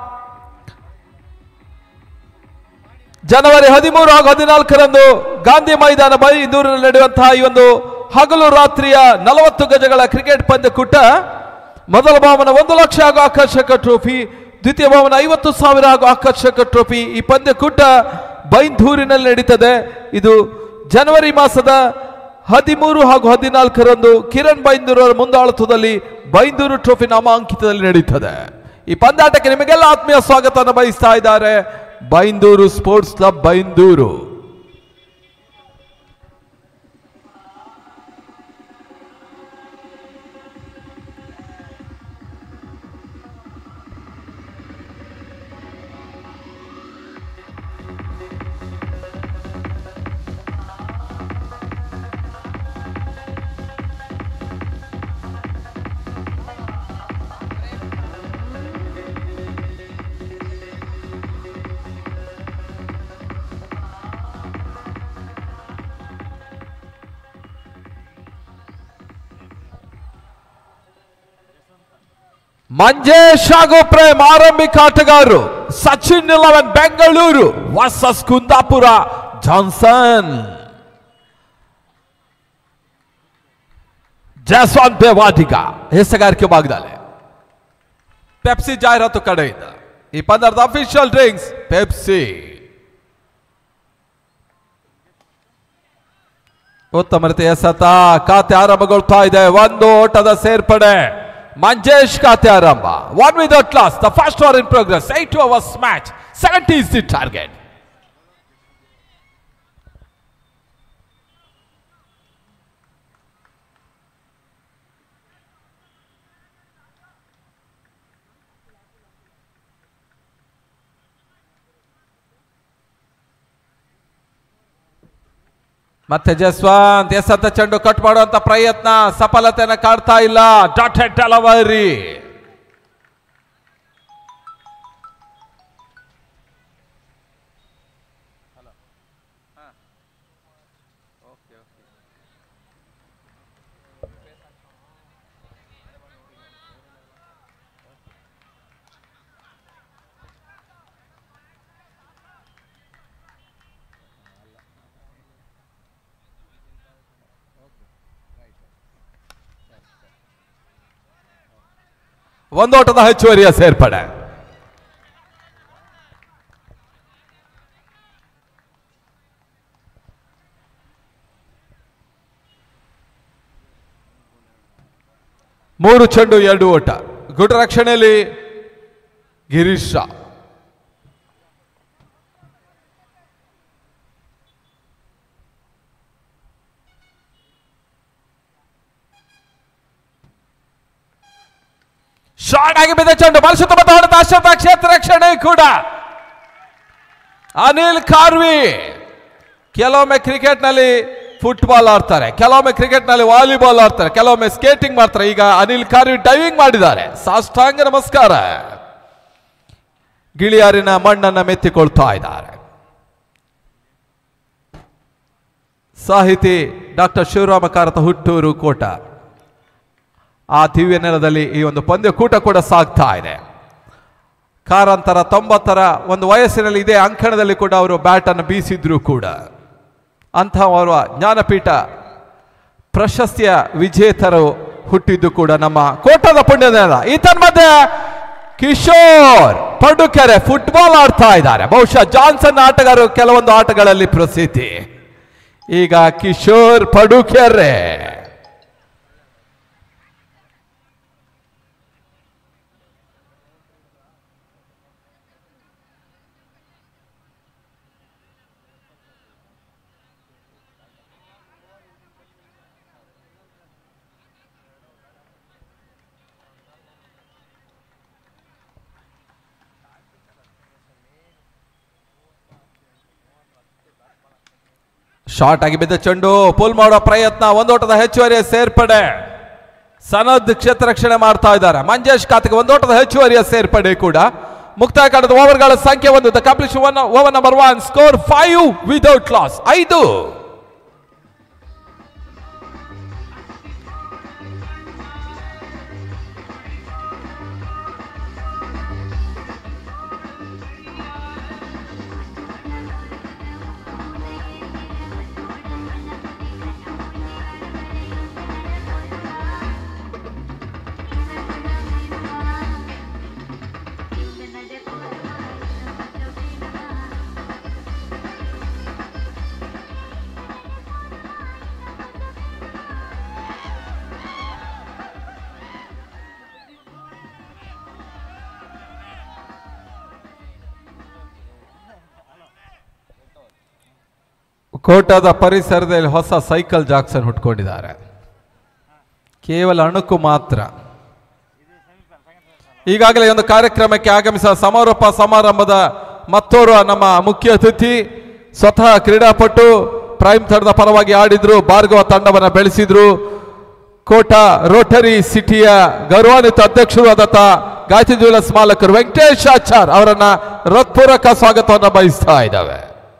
ಜನವರಿ ಹದಿಮೂರು ಹಾಗೂ ಹದಿನಾಲ್ಕರಂದು ಗಾಂಧಿ ಮೈದಾನ ಬೈಂದೂರಿನಲ್ಲಿ ನಡೆಯುವಂತಹ ಈ ಒಂದು ಹಗಲು ರಾತ್ರಿಯ ನಲವತ್ತು ಗಜಗಳ ಕ್ರಿಕೆಟ್ ಪಂದ್ಯಕೂಟ ಮೊದಲ ಬಹುಮಾನ ಒಂದು ಲಕ್ಷ ಹಾಗೂ ಆಕರ್ಷಕ ಟ್ರೋಫಿ ದ್ವಿತೀಯ ಬಹುಮಾನ ಐವತ್ತು ಸಾವಿರ ಹಾಗೂ ಆಕರ್ಷಕ ಟ್ರೋಫಿ ಈ ಪಂದ್ಯಕೂಟ ಬೈಂದೂರಿನಲ್ಲಿ ನಡೀತದೆ ಇದು ಜನವರಿ ಮಾಸದ ಹದಿಮೂರು ಹಾಗೂ ಹದಿನಾಲ್ಕರಂದು ಕಿರಣ್ ಬೈಂದೂರವರ ಮುಂದಾಳತ್ವದಲ್ಲಿ ಬೈಂದೂರು ಟ್ರೋಫಿ ನಾಮಾಂಕಿತದಲ್ಲಿ ನಡೀತದೆ ಈ ಪಂದ್ಯಾಟಕ್ಕೆ ನಿಮಗೆಲ್ಲ ಆತ್ಮೀಯ ಸ್ವಾಗತವನ್ನು ಬಯಸ್ತಾ ಇದ್ದಾರೆ ಬೈಂದೂರು ಸ್ಪೋರ್ಟ್ಸ್ ಕ್ಲಬ್ ಬೈಂದೂರು ಮಂಜೇಶ್ ಹಾಗೂ ಪ್ರೇಮ್ ಆರಂಭಿಕ ಆಟಗಾರರು Sachin eleven Bengaluru versus Kundapura Johnson Jaswanth ಬೇವಾಟಿಗ ಹೆಸಗಾರಿಕೆ ಭಾಗದಲ್ಲಿ ಪೆಪ್ಸಿ ಜಾಹೀರಾತು ಕಡೆಯಿಂದ ಈ ಪಂದ್ಯದ ಅಫಿಷಿಯಲ್ ಡ್ರಿಂಕ್ಸ್ ಪೆಪ್ಸಿ ಉತ್ತಮ ರೀತಿಯ ಸತ ಖಾತೆ ಆರಂಭಗೊಳ್ತಾ ಇದೆ ಒಂದು ಓಟದ ಸೇರ್ಪಡೆ ಮಂಜೇಶ್ ಖಾತೆ ಆರಂಭ one with loss the first over in progress eight overs match seventy is the target ಮತ್ತೆ ಜಸ್ವಂತ್ ಎಸತ್ತ ಚೆಂಡು ಕಟ್ ಮಾಡುವಂತ ಪ್ರಯತ್ನ ಸಫಲತೆಯನ್ನು ಕಾಡ್ತಾ ಇಲ್ಲ ಡಾಟ್ ಹೆಡ್ ಡೆಲವರಿ ಒಂದೋಟದ ಹೆಚ್ಚುವರಿಯ ಸೇರ್ಪಡೆ ಮೂರು ಚೆಂಡು ಎರಡು ಓಟ ಗುಡ್ ರಕ್ಷಣೆಯಲ್ಲಿ ಗಿರೀಶ್ ಶಾ ಶಾರ್ಟ್ ಆಗಿ ಬಿದ್ದ ಚೆಂಡು ಮನಸ್ಸು ಮತ್ತು ಹೊಡೆದ ಅಶ್ವಥ ಕ್ಷೇತ್ರ ರಕ್ಷಣೆ ಕೂಡ ಅನಿಲ್ ಕಾರ್ವಿ ಕೆಲವೊಮ್ಮೆ ಕ್ರಿಕೆಟ್ನಲ್ಲಿ ಫುಟ್ಬಾಲ್ ಆಡ್ತಾರೆ ಕೆಲವೊಮ್ಮೆ ಕ್ರಿಕೆಟ್ನಲ್ಲಿ ವಾಲಿಬಾಲ್ ಆಡ್ತಾರೆ ಕೆಲವೊಮ್ಮೆ ಸ್ಕೇಟಿಂಗ್ ಮಾಡ್ತಾರೆ ಈಗ ಅನಿಲ್ ಕಾರ್ವಿ ಡೈವಿಂಗ್ ಮಾಡಿದ್ದಾರೆ ಸಾಷ್ಟಾಂಗ ನಮಸ್ಕಾರ ಗಿಳಿಯಾರಿನ ಮಣ್ಣನ್ನ ಮೆತ್ತಿಕೊಳ್ತಾ ಇದ್ದಾರೆ ಸಾಹಿತಿ ಡಾಕ್ಟರ್ ಶಿವರಾಮ ಕಾರತ ಹುಟ್ಟೂರು ಕೋಟ ಆ ದಿವ್ಯ ನೆಲದಲ್ಲಿ ಈ ಒಂದು ಪಂದ್ಯಕೂಟ ಕೂಡ ಸಾಗ್ತಾ ಇದೆ ಕಾರಂತರ ತೊಂಬತ್ತರ ಒಂದು ವಯಸ್ಸಿನಲ್ಲಿ ಇದೇ ಅಂಕಣದಲ್ಲಿ ಕೂಡ ಅವರು ಬ್ಯಾಟ್ ಅನ್ನು ಬೀಸಿದ್ರು ಕೂಡ ಅಂಥವರ ಜ್ಞಾನಪೀಠ ಪ್ರಶಸ್ತಿಯ ವಿಜೇತರು ಹುಟ್ಟಿದ್ದು ಕೂಡ ನಮ್ಮ ಕೋಟದ ಪುಣ್ಯದ ಈ ತನ್ಮಧ್ಯೆ ಕಿಶೋರ್ ಪಡುಕೆರೆ ಫುಟ್ಬಾಲ್ ಆಡ್ತಾ ಇದ್ದಾರೆ ಬಹುಶಃ ಜಾನ್ಸನ್ ಆಟಗಾರರು ಕೆಲವೊಂದು ಆಟಗಳಲ್ಲಿ ಪ್ರಸಿದ್ಧಿ ಈಗ ಕಿಶೋರ್ ಪಡುಕೆರೆ ಶಾರ್ಟ್ ಆಗಿ ಬಿದ್ದ ಚೆಂಡು ಪುಲ್ ಮಾಡೋ ಪ್ರಯತ್ನ ಒಂದೋಟದ ಹೆಚ್ಚುವರಿ ಸೇರ್ಪಡೆ ಸನದ್ ಕ್ಷೇತ್ರ ರಕ್ಷಣೆ ಮಾಡ್ತಾ ಇದ್ದಾರೆ ಮಂಜೇಶ್ ಖಾತೆಗೆ ಒಂದೋಟದ ಹೆಚ್ಚುವರಿಯ ಸೇರ್ಪಡೆ ಕೂಡ ಮುಕ್ತಾಯ ಕಾಣದ ಓವರ್ಗಳ ಸಂಖ್ಯೆ ಒಂದು the completion one over number one score five without loss ಐದು ಕೋಟದ ಪರಿಸರದಲ್ಲಿ ಹೊಸ ಸೈಕಲ್ ಜಾಕ್ಸನ್ ಹುಟ್ಕೊಂಡಿದ್ದಾರೆ ಕೇವಲ ಅಣುಕು ಮಾತ್ರ ಈಗಾಗಲೇ ಒಂದು ಕಾರ್ಯಕ್ರಮಕ್ಕೆ ಆಗಮಿಸಿದ ಸಮಾರೋಪ ಸಮಾರಂಭದ ಮತ್ತೋರ್ವ ನಮ್ಮ ಮುಖ್ಯ ಅತಿಥಿ ಸ್ವತಃ ಕ್ರೀಡಾಪಟು ಪ್ರೈಮ್ ತಂಡದ ಪರವಾಗಿ ಆಡಿದ್ರು ಭಾರ್ಗವ ತಂಡವನ್ನು ಬೆಳೆಸಿದ್ರು ಕೋಟ ರೋಟರಿ ಸಿಟಿಯ ಗೌರವಾನ್ವಿತ ಅಧ್ಯಕ್ಷರು ಆದಂತ ಗಾಯತ್ರಿ ಜ್ಯುವೆಲರ್ಸ್ ಮಾಲಕರು ವೆಂಕಟೇಶ್ ಆಚಾರ್ ಅವರನ್ನ ಹೃತ್ಪೂರ್ವಕ ಸ್ವಾಗತವನ್ನು ಬಯಸ್ತಾ ಇದ್ದಾವೆ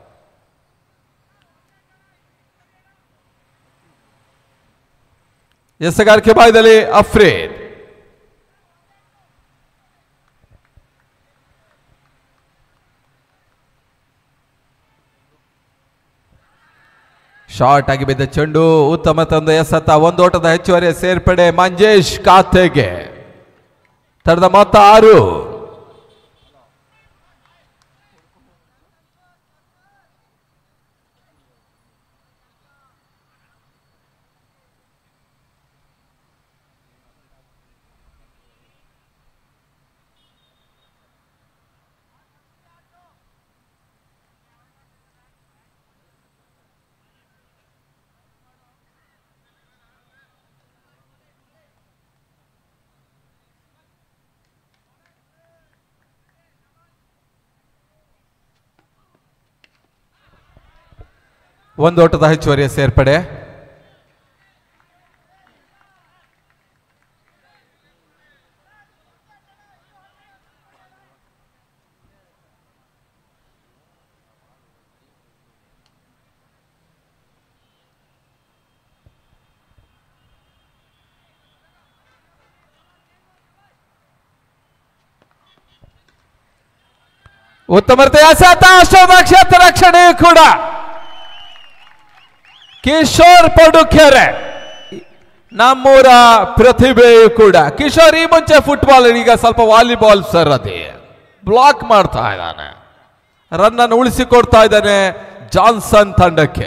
ಎಸಗಾರಿಕೆ ಬಾಯದಲ್ಲಿ ಅಫ್ರೇದ್ ಶಾರ್ಟ್ ಆಗಿ ಬಿದ್ದ ಚೆಂಡು ಉತ್ತಮ ತಂದ ಎಸತ್ತ ಒಂದೋಟದ ಹೆಚ್ಚುವರಿ ಸೇರ್ಪಡೆ ಮಂಜೇಶ್ ಖಾತೆಗೆ ತಡೆದ ಮೊತ್ತ ಆರು ಒಂದೋಟದ ಹೆಚ್ಚುವರಿಯ ಸೇರ್ಪಡೆ ಉತ್ತಮ ರೀತಿಯ ಎಸೆತ ಅಷ್ಟೋದ ಕ್ಷೇತ್ರ ರಕ್ಷಣೆ ಕೂಡ ಕಿಶೋರ್ ಪಡುಕೆರೆ ನಮ್ಮೂರ ಪ್ರತಿಭೆಯು ಕೂಡ ಕಿಶೋರ್ ಈ ಮುಂಚೆ ಫುಟ್ಬಾಲ್ ಈಗ ಸ್ವಲ್ಪ ವಾಲಿಬಾಲ್ ಸರ್ ಅದೇ ಬ್ಲಾಕ್ ಮಾಡ್ತಾ ಇದ್ದಾನೆ ರನ್ ಅನ್ನು ಉಳಿಸಿಕೊಡ್ತಾ ಇದ್ದಾನೆ ಜಾನ್ಸನ್ ತಂಡಕ್ಕೆ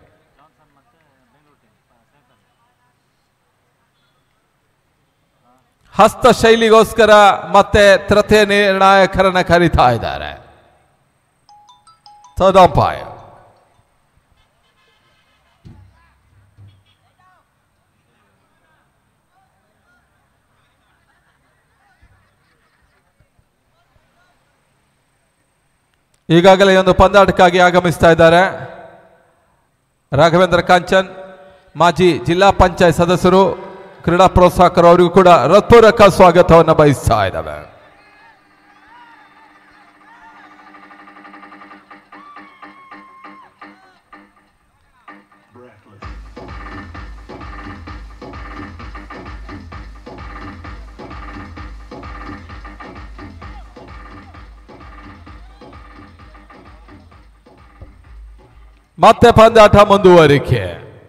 ಹಸ್ತ ಶೈಲಿಗೋಸ್ಕರ ಮತ್ತೆ ತೃತೀಯ ನಿರ್ಣಾಯಕರನ್ನ ಕರೀತಾ ಇದ್ದಾರೆ ತದಂಪಾಯ ಈಗಾಗಲೇ ಈ ಒಂದು ಪಂದ್ಯಾಟಕ್ಕಾಗಿ ಆಗಮಿಸ್ತಾ ಇದ್ದಾರೆ ರಾಘವೇಂದ್ರ ಕಾಂಚನ್ ಮಾಜಿ ಜಿಲ್ಲಾ ಪಂಚಾಯತ್ ಸದಸ್ಯರು ಕ್ರೀಡಾ ಪ್ರೋತ್ಸಾಹಕರು ಅವರಿಗೂ ಕೂಡ ಹೃತ್ಪೂರ್ವಕ ಸ್ವಾಗತವನ್ನು ಬಯಸ್ತಾ ಇದ್ದಾವೆ ಮತ್ತೆ ಪಂದ್ಯಾಟ ಮುಂದುವರಿಕೆ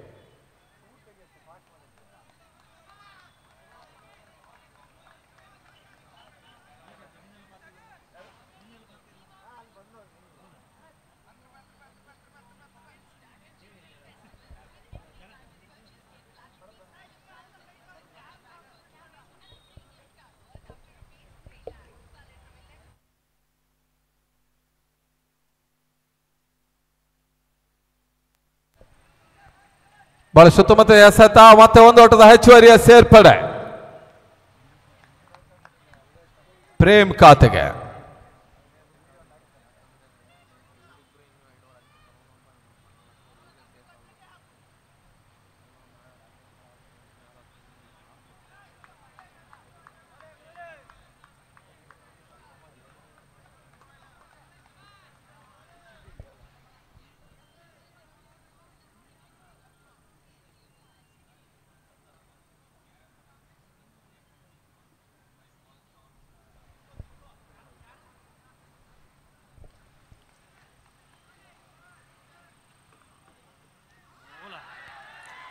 ಬಹಳ ಸುತ್ತಮುತ್ತ ಎಸೆತ ಮತ್ತೆ ಒಂದು ಓಟದ ಹೆಚ್ಚುವರಿಯ ಸೇರ್ಪಡೆ ಪ್ರೇಮ್ ಖಾತೆಗೆ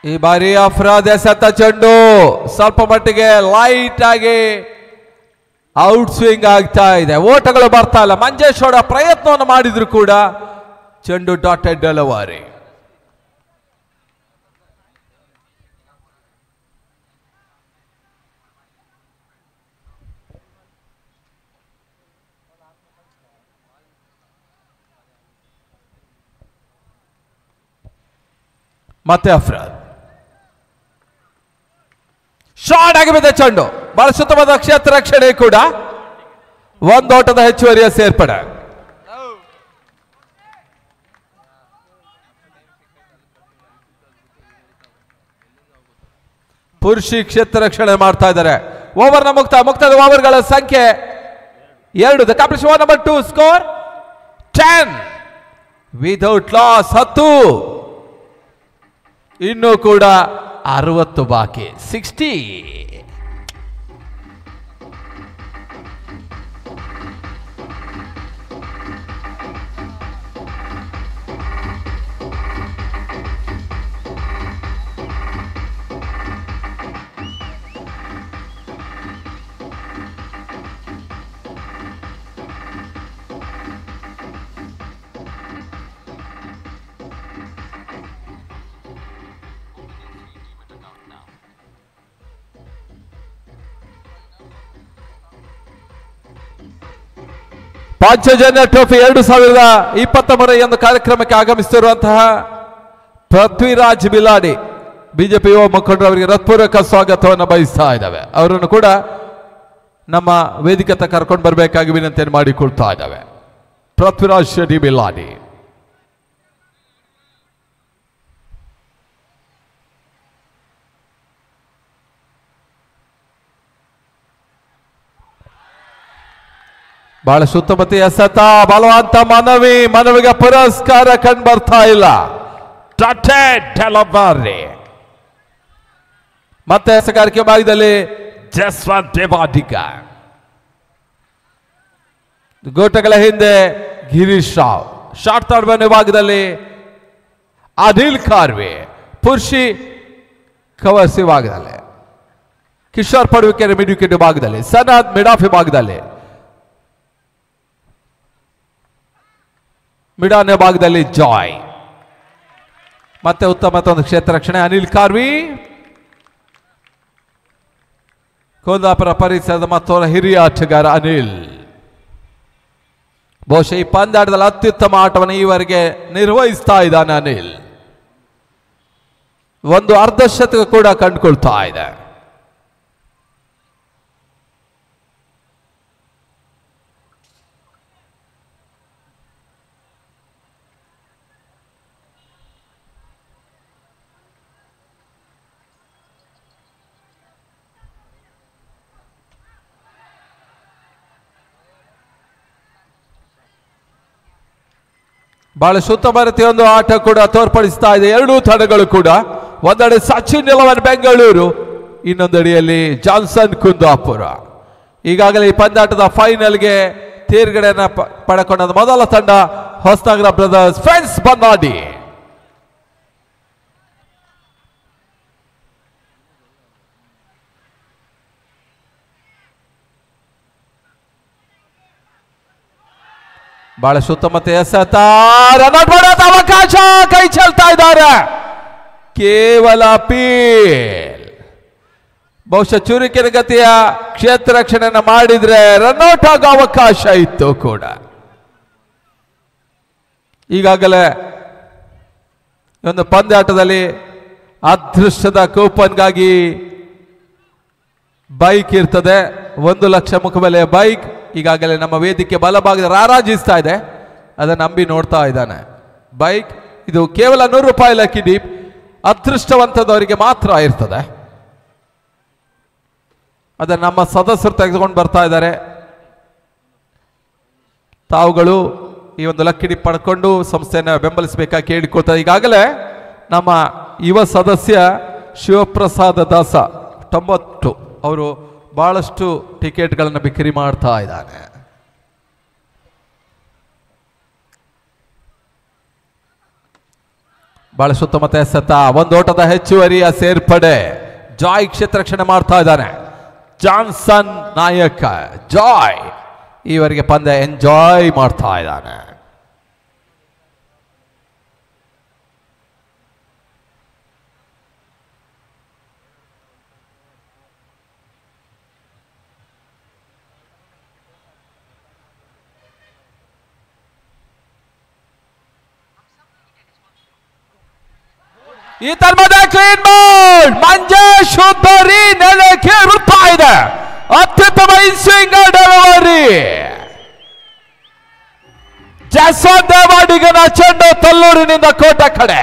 ಈ ಬಾರಿ ಅಫ್ರಾದ್ ಎಸೆತ ಚೆಂಡು ಸ್ವಲ್ಪ ಮಟ್ಟಿಗೆ ಲೈಟ್ ಆಗಿ ಔಟ್ ಸ್ವಿಂಗ್ ಆಗ್ತಾ ಇದೆ ಓಟಗಳು ಬರ್ತಾ ಇಲ್ಲ ಮಂಜೇಶ್ ಅವರ ಪ್ರಯತ್ನವನ್ನು ಮಾಡಿದ್ರು ಕೂಡ ಚೆಂಡು ಡಾಟೆಡ್ ಡೆಲವರಿ ಮತ್ತೆ ಅಫ್ರಾದ್ ಶಾರ್ಟ್ ಆಗಿ ಬಿದ್ದ ಚೆಂಡು ಬಹಳ ಸುತ್ತಮುತ್ತ ಕ್ಷೇತ್ರ ರಕ್ಷಣೆ ಕೂಡ ಒಂದೋಟದ ಹೆಚ್ಚುವರಿಯ ಸೇರ್ಪಡೆ ಪುರುಷಿ ಕ್ಷೇತ್ರ ರಕ್ಷಣೆ ಮಾಡ್ತಾ ಇದ್ದಾರೆ ಓವರ್ನ ಮುಕ್ತ ಮುಕ್ತದ ಓವರ್ಗಳ ಸಂಖ್ಯೆ ಎರಡು the competition number two score ten without loss ಹತ್ತು ಇನ್ನು ಕೂಡ ಅರವತ್ತು ಬಾಕಿ ಸಿಕ್ಸ್ಟಿ ಪಾಂಚಜನ್ಯ ಟ್ರೋಫಿ ಎರಡು ಸಾವಿರದ ಇಪ್ಪತ್ತ ಮೂರ ಒಂದು ಕಾರ್ಯಕ್ರಮಕ್ಕೆ ಆಗಮಿಸುತ್ತಿರುವಂತಹ ಪೃಥ್ವಿರಾಜ್ ಬಿಲಾಡಿ ಬಿಜೆಪಿ ಯುವ ಮುಖಂಡರು ಅವರಿಗೆ ಹೃತ್ಪೂರ್ವಕ ಸ್ವಾಗತವನ್ನು ಬಯಸ್ತಾ ಇದ್ದಾವೆ ಅವರನ್ನು ಕೂಡ ನಮ್ಮ ವೇದಿಕೆ ಹತ್ರ ಕರ್ಕೊಂಡು ಬರಬೇಕಾಗಿ ವಿನಂತಿಯನ್ನು ಮಾಡಿಕೊಳ್ತಾ ಇದ್ದಾವೆ ಪೃಥ್ವಿರಾಜ್ ಶೆಟ್ಟಿ ಬಿಲಾಡಿ ಬಹಳ ಸುತ್ತಮುತ್ತ ಎಸೆತ ಬಲವಂತ ಮನವಿ ಮನವಿಗೆ ಪುರಸ್ಕಾರ ಕಂಡು ಬರ್ತಾ ಇಲ್ಲ ಟಟೆ ಡೆಲಬಾರಿ ಮತ್ತೆ ಎಸಗಾರಿಕೆ ಭಾಗದಲ್ಲಿ ಜಸ್ವಂತ್ ದೇವಾಡಿಗ ಗೋಟಗಳ ಹಿಂದೆ ಗಿರೀಶ್ ರಾವ್ ಶಾರ್ಟ್ ತಾಡ್ಬನ ವಿಭಾಗದಲ್ಲಿ ಅನಿಲ್ ಕಾರ್ವೆ ಪುರುಷಿ ಕವರ್ಸಿ ಭಾಗದಲ್ಲಿ ಕಿಶೋರ್ ಪಡುವಿಕೆರೆ ಮಿಡ್ ವಿಕೆಟ್ ವಿಭಾಗದಲ್ಲಿ ಸನಾದ್ ಮಿಡ್ ಆಫ್ ವಿಭಾಗದಲ್ಲಿ ಮಿಡಾನೆ ಭಾಗದಲ್ಲಿ ಜಾಯ್ ಮತ್ತೆ ಉತ್ತಮ ಒಂದು ಕ್ಷೇತ್ರ ರಕ್ಷಣೆ ಅನಿಲ್ ಕಾರ್ವಿ ಕುಂದಾಪುರ ಪರಿಸರದ ಮತ್ತೊಬ್ಬ ಹಿರಿಯ ಆಟಗಾರ ಅನಿಲ್ ಬಹುಶಃ ಈ ಪಂದ್ಯಾಟದಲ್ಲಿ ಅತ್ಯುತ್ತಮ ಆಟವನ್ನು ಈವರೆಗೆ ನಿರ್ವಹಿಸ್ತಾ ಇದ್ದಾನೆ ಅನಿಲ್ ಒಂದು ಅರ್ಧ ಶತಕ ಕೂಡ ಕಂಡುಕೊಳ್ತಾ ಇದೆ ಬಹಳ ಸುತ್ತಮರತಿ ಒಂದು ಆಟ ಕೂಡ ತೋರ್ಪಡಿಸ್ತಾ ಇದೆ ಎರಡೂ ತಂಡಗಳು ಕೂಡ ಒಂದೆಡೆ ಸಚಿನ್ ಎಲವನ್ ಬೆಂಗಳೂರು ಇನ್ನೊಂದೆಡೆಯಲ್ಲಿ ಜಾನ್ಸನ್ ಕುಂದಾಪುರ ಈಗಾಗಲೇ ಈ ಪಂದ್ಯಾಟದ ಫೈನಲ್ಗೆ ತೇರ್ಗಡೆಯನ್ನ ಪ- ಪಡ್ಕೊಂಡ ಮೊದಲ ತಂಡ ಹೊಸನಗರ ಬ್ರದರ್ಸ್ ಫ್ರೆಂಡ್ಸ್ ಬನ್ನಾಡಿ ಬಹಳ ಸುತ್ತಮುತ್ತ ಎಸೆತ ರನ್ಔಟ್ ಮಾಡೋದು ಅವಕಾಶ ಕೈ ಚೆಲ್ತಾ ಇದ್ದಾರೆ ಕೇವಲ ಪೀಲ್ ಬಹುಶಃ ಚುರುಕಿನ ಗತಿಯ ಕ್ಷೇತ್ರ ರಕ್ಷಣೆಯನ್ನು ಮಾಡಿದ್ರೆ ರನ್ಔಟ್ ಆಗೋ ಅವಕಾಶ ಇತ್ತು ಕೂಡ ಈಗಾಗಲೇ ಈ ಒಂದು ಪಂದ್ಯಾಟದಲ್ಲಿ ಅದೃಷ್ಟದ ಕೂಪನ್ಗಾಗಿ ಬೈಕ್ ಇರ್ತದೆ ಒಂದು ಲಕ್ಷ ಮುಖಬೆಲೆಯ ಬೈಕ್ ಈಗಾಗಲೇ ನಮ್ಮ ವೇದಿಕೆ ಬಲಭಾಗದ ರಾರಾಜಿಸ್ತಾ ಇದೆ ಅದನ್ನು ನಂಬಿ ನೋಡ್ತಾ ಇದ್ದಾನೆ ಬೈಕ್ ಇದು ಕೇವಲ ನೂರು ರೂಪಾಯಿ ಲಕ್ಕಿ ಡೀಪ್ ಅದೃಷ್ಟವಂತದವರಿಗೆ ಮಾತ್ರ ಇರ್ತದೆ ಅದನ್ನು ನಮ್ಮ ಸದಸ್ಯರು ತೆಗೆದುಕೊಂಡು ಬರ್ತಾ ಇದ್ದಾರೆ ತಾವುಗಳು ಈ ಒಂದು ಲಕ್ಕಿ ಡಿಪ್ ಪಡ್ಕೊಂಡು ಸಂಸ್ಥೆಯನ್ನು ಬೆಂಬಲಿಸಬೇಕಾಗಿ ಕೇಳಿಕೊಳ್ತಾರೆ ಈಗಾಗಲೇ ನಮ್ಮ ಯುವ ಸದಸ್ಯ ಶಿವಪ್ರಸಾದ ದಾಸ ತೊಂಬತ್ತು ಅವರು ಬಹಳಷ್ಟು ಟಿಕೆಟ್ಗಳನ್ನು ಬಿಕ್ರಿ ಮಾಡ್ತಾ ಇದ್ದಾನೆ ಬಹಳ ಸುತ್ತಮುತ್ತ ಎಸೆತ ಒಂದು ಓಟದ ಹೆಚ್ಚುವರಿಯ ಸೇರ್ಪಡೆ ಜಾಯ್ ಕ್ಷೇತ್ರ ರಕ್ಷಣೆ ಮಾಡ್ತಾ ಇದ್ದಾನೆ ಜಾನ್ಸನ್ ನಾಯಕ ಜಾಯ್ ಈವರೆಗೆ ಪಂದ್ಯ ಎಂಜಾಯ್ ಮಾಡ್ತಾ ಇದ್ದಾನೆ ಈ ತರ್ಮದ ಕ್ಲೀನ್ ಬೋಲ್ಡ್ ಮಂಜೇಶ್ ಉದ್ದರಿ ನೆಲಕ್ಕೆ ಬಿಡ್ತಾ ಇದೆ ಅತ್ಯುತ್ತಮ ಇನ್ಸ್ವಿಂಗ್ ಡೆಲಿವರಿ ಜಸನ್ ದೇವಾಡಿಗನ ಚೆಂಡು ತಲ್ಲೂರಿನಿಂದ ಕೋಟ ಕಡೆ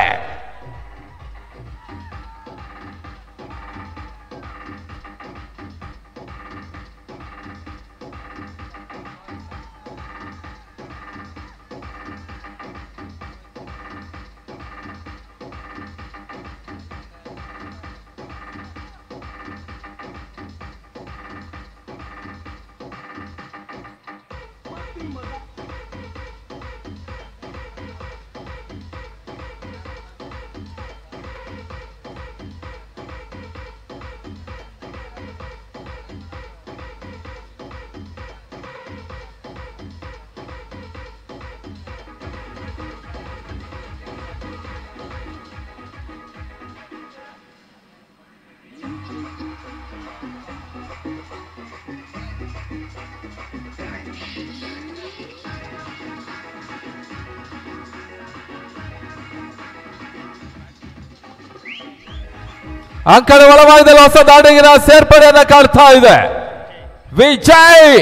ಅಂಕಣ ಒಳಭಾಗದಲ್ಲಿ ಹೊಸ ದಾಡಿಗಿನ ಸೇರ್ಪಡೆಯನ್ನ ಕಾಡ್ತಾ ಇದೆ ವಿಜಯ್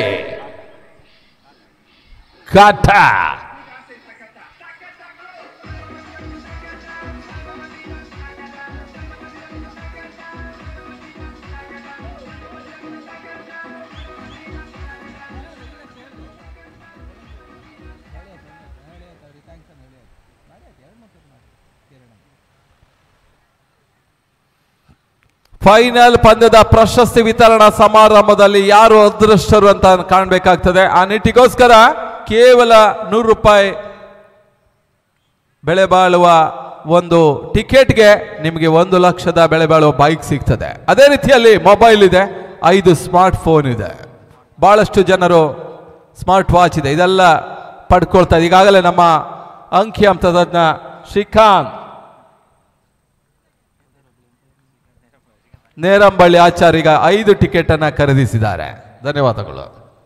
ಕಾಟ ಫೈನಲ್ ಪಂದ್ಯದ ಪ್ರಶಸ್ತಿ ವಿತರಣಾ ಸಮಾರಂಭದಲ್ಲಿ ಯಾರು ಅದೃಷ್ಟರು ಅಂತ ಕಾಣಬೇಕಾಗ್ತದೆ ಆ ನಿಟ್ಟಿಗೋಸ್ಕರ ಕೇವಲ ನೂರು ರೂಪಾಯಿ ಬೆಲೆ ಬಾಳುವ ಒಂದು ಟಿಕೆಟ್ಗೆ ನಿಮಗೆ ಒಂದು ಲಕ್ಷದ ಬೆಲೆ ಬಾಳುವ ಬೈಕ್ ಸಿಗ್ತದೆ ಅದೇ ರೀತಿಯಲ್ಲಿ ಮೊಬೈಲ್ ಇದೆ ಐದು ಸ್ಮಾರ್ಟ್ ಫೋನ್ ಇದೆ ಬಹಳಷ್ಟು ಜನರು ಸ್ಮಾರ್ಟ್ ವಾಚ್ ಇದೆ ಇದೆಲ್ಲ ಪಡ್ಕೊಳ್ತಾ ಇದೆ. ಈಗಾಗಲೇ ನಮ್ಮ ಅಂಕಿ ತಜ್ಞ ಶ್ರೀಕಾಂತ್ ನೇರಂಬಳ್ಳಿ ಆಚಾರ್ಯ ಈಗ ಐದು ಟಿಕೆಟ್ ಅನ್ನ ಖರೀದಿಸಿದ್ದಾರೆ ಧನ್ಯವಾದಗಳು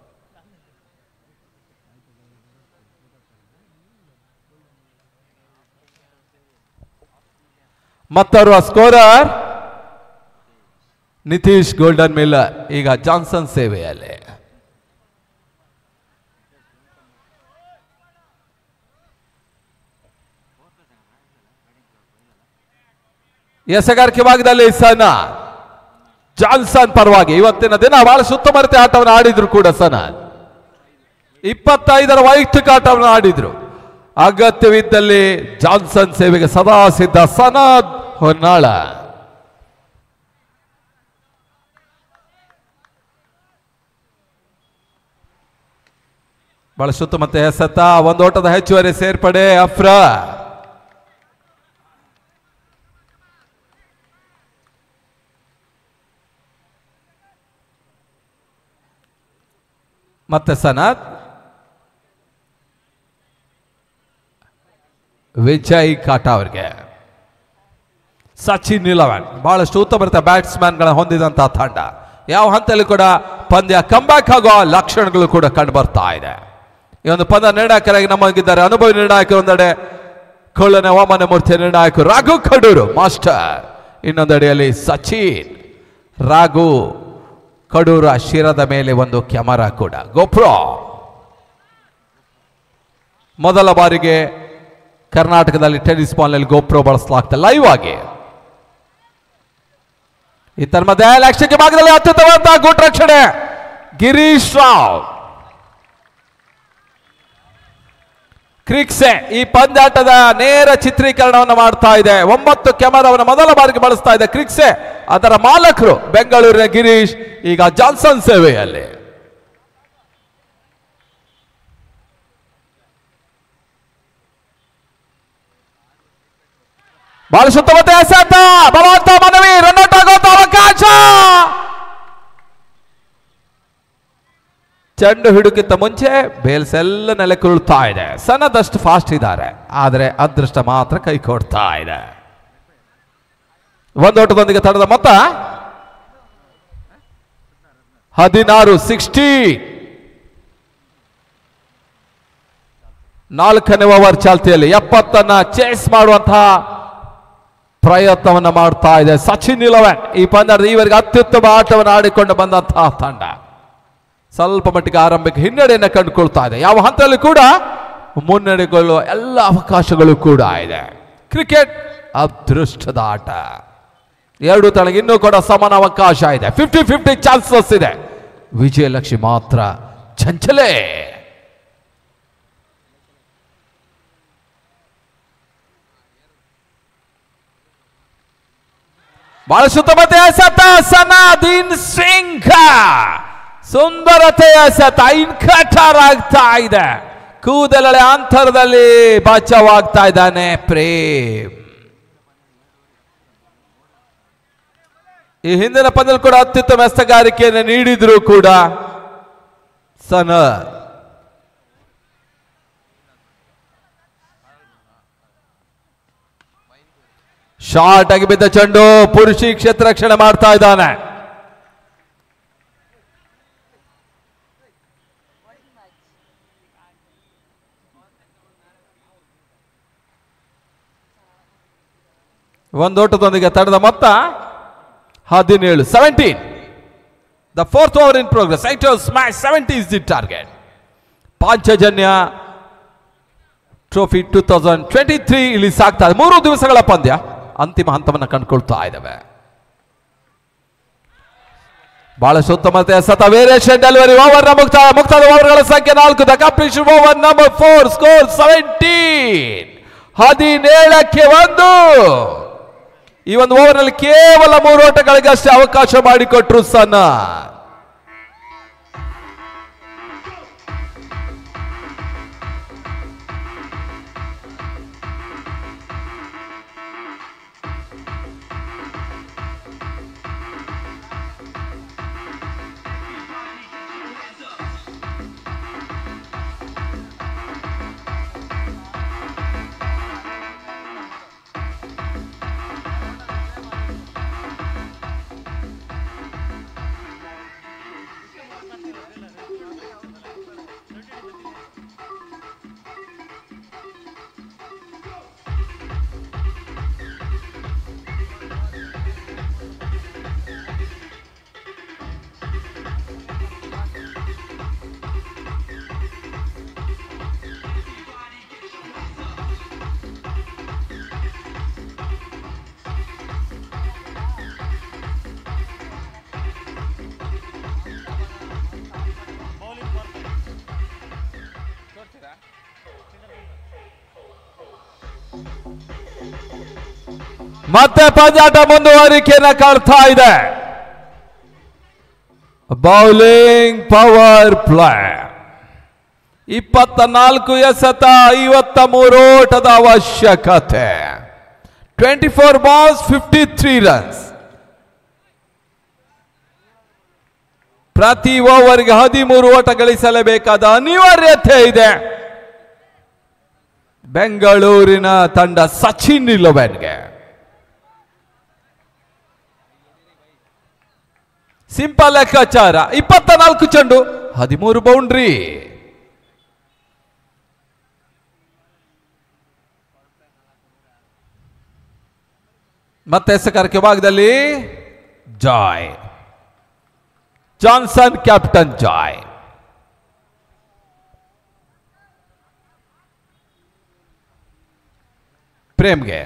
ಮತ್ತೋರ್ವ ಸ್ಕೋರರ್ ನಿತೀಶ್ ಗೋಲ್ಡನ್ ಮಿಲ್ಲರ್ ಈಗ ಜಾನ್ಸನ್ ಸೇವೆಯಲ್ಲಿ ಎಸೆಗಾರಿಕೆ ಭಾಗದಲ್ಲಿ ಸನ ಜಾನ್ಸನ್ ಪರವಾಗಿ ಇವತ್ತಿನ ದಿನ ಬಹಳ ಸುತ್ತಮರತೆ ಆಟವನ್ನು ಆಡಿದ್ರು ಕೂಡ ಸನ ಇಪ್ಪತ್ತೈದರ ವೈಯಕ್ತಿಕ ಆಟವನ್ನು ಆಡಿದ್ರು ಅಗತ್ಯವಿದ್ದಲ್ಲಿ ಜಾನ್ಸನ್ ಸೇವೆಗೆ ಸದಾ ಸಿದ್ಧ ಸನದ್ ಹೊನ್ನಾಳ ಬಹಳ ಸುತ್ತಮುತ್ತ ಎಸೆತ ಒಂದು ಓಟದ ಹೆಚ್ಚುವರಿ ಸೇರ್ಪಡೆ ಅಫ್ರಾ ಮತ್ತೆ ಸನತ್ ವಿಜಯ್ ಕಾಟಾ ಅವರಿಗೆ ಸಚಿನ್ ಇಲೆವೆನ್ ಬಹಳಷ್ಟು ಉತ್ತಮ ಬ್ಯಾಟ್ಸ್ಮನ್ಗಳ ಹೊಂದಿದಂತಹ ತಂಡ ಯಾವ ಹಂತದಲ್ಲಿ ಕೂಡ ಪಂದ್ಯ ಕಂಬ್ಯಾಕ್ ಆಗೋ ಲಕ್ಷಣಗಳು ಕೂಡ ಕಂಡು ಬರ್ತಾ ಇದೆ ಈ ಒಂದು ಪಂದ್ಯ ನಿರ್ಣಾಯಕರಾಗಿ ನಮಗಿದ್ದಾರೆ ಅನುಭವಿ ನಿರ್ಣಾಯಕರು ಒಂದೆಡೆ ಕೊಳ್ಳನೆ ವಾಮನ ಮೂರ್ತಿ ನಿರ್ಣಾಯಕರು ರಾಘು ಕಡೂರು ಮಾಸ್ಟರ್ ಇನ್ನೊಂದೆಡೆಯಲ್ಲಿ ಸಚಿನ್ ರಾಘು ಕಡೂರ ಶಿರದ ಮೇಲೆ ಒಂದು ಕ್ಯಾಮರಾ ಕೂಡ ಗೋಪ್ರೋ ಮೊದಲ ಬಾರಿಗೆ ಕರ್ನಾಟಕದಲ್ಲಿ ಟೆನ್ನಿಸ್ ಬಾಲ್ನಲ್ಲಿ ಗೋಪ್ರೋ ಬಳಸಲಾಗ್ತದೆ ಲೈವ್ ಆಗಿ ಇತರ ಮಧ್ಯೆ ಲಕ್ಷಕ್ಕೆ ಭಾಗದಲ್ಲಿ ಅತ್ಯುತ್ತಮವಾದ ಗುಟ್ ರಕ್ಷಣೆ ಗಿರೀಶ್ ರಾವ್ ಕ್ರಿಕ್ಸೆ ಈ ಪಂದ್ಯಾಟದ ನೇರ ಚಿತ್ರೀಕರಣವನ್ನು ಮಾಡ್ತಾ ಇದೆ ಒಂಬತ್ತು ಕ್ಯಾಮರಾವನ್ನು ಮೊದಲ ಬಾರಿಗೆ ಬಳಸ್ತಾ ಇದೆ ಕ್ರಿಕ್ಸೆ ಅದರ ಮಾಲಕರು ಬೆಂಗಳೂರಿನ ಗಿರೀಶ್ ಈಗ ಜಾನ್ಸನ್ ಸೇವೆಯಲ್ಲಿ ಬಹಳ ಸುತ್ತಮುತ್ತ ಎಸೆತ ಬಲವಂತ ಮನವಿ ರನ್ಔಟ್ ಆಗುವಂತ ಅವಕಾಶ ಚೆಂಡು ಹಿಡುಕಿಂತ ಮುಂಚೆ ಬೇಲ್ಸ್ ಎಲ್ಲ ನೆಲೆಕುರುಳ್ತಾ ಇದೆ ಸಣ್ಣದಷ್ಟು ಫಾಸ್ಟ್ ಇದ್ದಾರೆ ಆದರೆ ಅದೃಷ್ಟ ಮಾತ್ರ ಕೈ ಕೊಡ್ತಾ ಇದೆ ಒಂದೋಟದೊಂದಿಗೆ ತಡೆದ ಮೊತ್ತ ಹದಿನಾರು ಸಿಕ್ಸ್ಟಿ ನಾಲ್ಕನೇ ಓವರ್ ಚಾಲ್ತಿಯಲ್ಲಿ ಎಪ್ಪತ್ತನ್ನ ಚೇಸ್ ಮಾಡುವಂತಹ ಪ್ರಯತ್ನವನ್ನ ಮಾಡ್ತಾ ಇದೆ ಸಚಿನ್ ಇಲೆವೆನ್ ಈ ಪಂದ್ಯದ ಈವರೆಗೆ ಅತ್ಯುತ್ತಮ ಆಟವನ್ನು ಆಡಿಕೊಂಡು ಬಂದಂತಹ ತಂಡ ಸ್ವಲ್ಪ ಮಟ್ಟಿಗೆ ಆರಂಭಕ್ಕೆ ಹಿನ್ನಡೆಯನ್ನು ಕಂಡುಕೊಳ್ತಾ ಇದೆ ಯಾವ ಹಂತದಲ್ಲಿ ಕೂಡ ಮುನ್ನಡೆಗೊಳ್ಳುವ ಎಲ್ಲ ಅವಕಾಶಗಳು ಕೂಡ ಇದೆ ಕ್ರಿಕೆಟ್ ಅದೃಷ್ಟದ ಆಟ ಎರಡು ತಳಗೆ ಇನ್ನೂ ಕೂಡ ಸಮಾನ ಅವಕಾಶ ಇದೆ ಫಿಫ್ಟಿ ಫಿಫ್ಟಿ ಚಾನ್ಸಸ್ ಇದೆ ವಿಜಯಲಕ್ಷ್ಮಿ ಮಾತ್ರ ಚಂಚಲೆ ಬಹಳ ಸುತ್ತಮುತ್ತ ಎಸೆತ ಸನಾದೀನ್ ಸಿಂಗ್ ಸುಂದರತೆಯ ಎಸೆತ ಇನ್ಕಟರ್ ಆಗ್ತಾ ಇದೆ ಕೂದಲಳೆ ಅಂತರದಲ್ಲಿ ಬಚಾವಾಗ್ತಾ ಇದ್ದಾನೆ ಪ್ರೇಮ್ ಈ ಹಿಂದಿನ ಪಂದ್ಯದಲ್ಲಿ ಕೂಡ ಅತ್ಯುತ್ತಮ ಎಸ್ತಗಾರಿಕೆಯನ್ನು ನೀಡಿದ್ರು ಕೂಡ ಸನ ಶಾರ್ಟ್ ಆಗಿ ಬಿದ್ದ ಚೆಂಡು ಪುರುಷಿ ಕ್ಷೇತ್ರ ರಕ್ಷಣೆ ಮಾಡ್ತಾ ಇದ್ದಾನೆ ಒಂದೋಟದೊಂದಿಗೆ ತಡೆದ ಮೊತ್ತ ಹದಿನೇಳು seventeen the fourth over in progress eighter smash seventy is the target Panchajanya trophy two thousand twenty three ಇಲ್ಲಿ ಸಾಗ್ತಾ ಇದೆ ಮೂರು ದಿವಸಗಳ ಪಂದ್ಯ ಅಂತಿಮ ಹಂತವನ್ನು ಕಂಡುಕೊಳ್ತಾ ಇದ್ದಾವೆ ಬಹಳ ಉತ್ತಮತೆ ಸತ ವೇರಿಯೇಷನ್ ಡೆಲಿವರಿ ಓವರ್ ಮುಕ್ತ ಮುಕ್ತಾದ ಓವರ್ಗಳ ಸಂಖ್ಯೆ ನಾಲ್ಕು the completion over number four score seventeen ಹದಿನೇಳಕ್ಕೆ ಒಂದು ಈ ಒಂದು ಓವರ್ನಲ್ಲಿ ಕೇವಲ ಮೂರು ಓಟಗಳಿಗಷ್ಟೇ ಅವಕಾಶ ಮಾಡಿಕೊಟ್ರು ಸನ್ನ ಮತ್ತೆ ಪಂದ್ಯಾಟ ಮುಂದುವರಿಕೆಯನ್ನ ಕಾಡ್ತಾ ಇದೆ ಬೌಲಿಂಗ್ ಪವರ್ ಪ್ಲೇ ಇಪ್ಪತ್ತ ನಾಲ್ಕು ಎಸೆತ ಐವತ್ತ ಮೂರು ಓಟದ ಅವಶ್ಯಕತೆ twenty four balls fifty three runs ಪ್ರತಿ ಓವರ್ಗೆ ಹದಿಮೂರು ಓಟ ಗಳಿಸಲೇಬೇಕಾದ ಅನಿವಾರ್ಯತೆ ಇದೆ ಬೆಂಗಳೂರಿನ ತಂಡ ಸಚಿನ್ ಇಲೆವೆನ್ಗೆ ಸಿಂಪಲ್ ಲೆಕ್ಕಾಚಾರ ಇಪ್ಪತ್ತ ನಾಲ್ಕು ಚೆಂಡು ಹದಿಮೂರು ಬೌಂಡ್ರಿ ಮತ್ತೆ ಎಸಕಾರಕ್ಕೆ ಭಾಗದಲ್ಲಿ ಜಾಯ್ ಜಾನ್ಸನ್ ಕ್ಯಾಪ್ಟನ್ ಜಾಯ್ ಪ್ರೇಮ್ಗೆ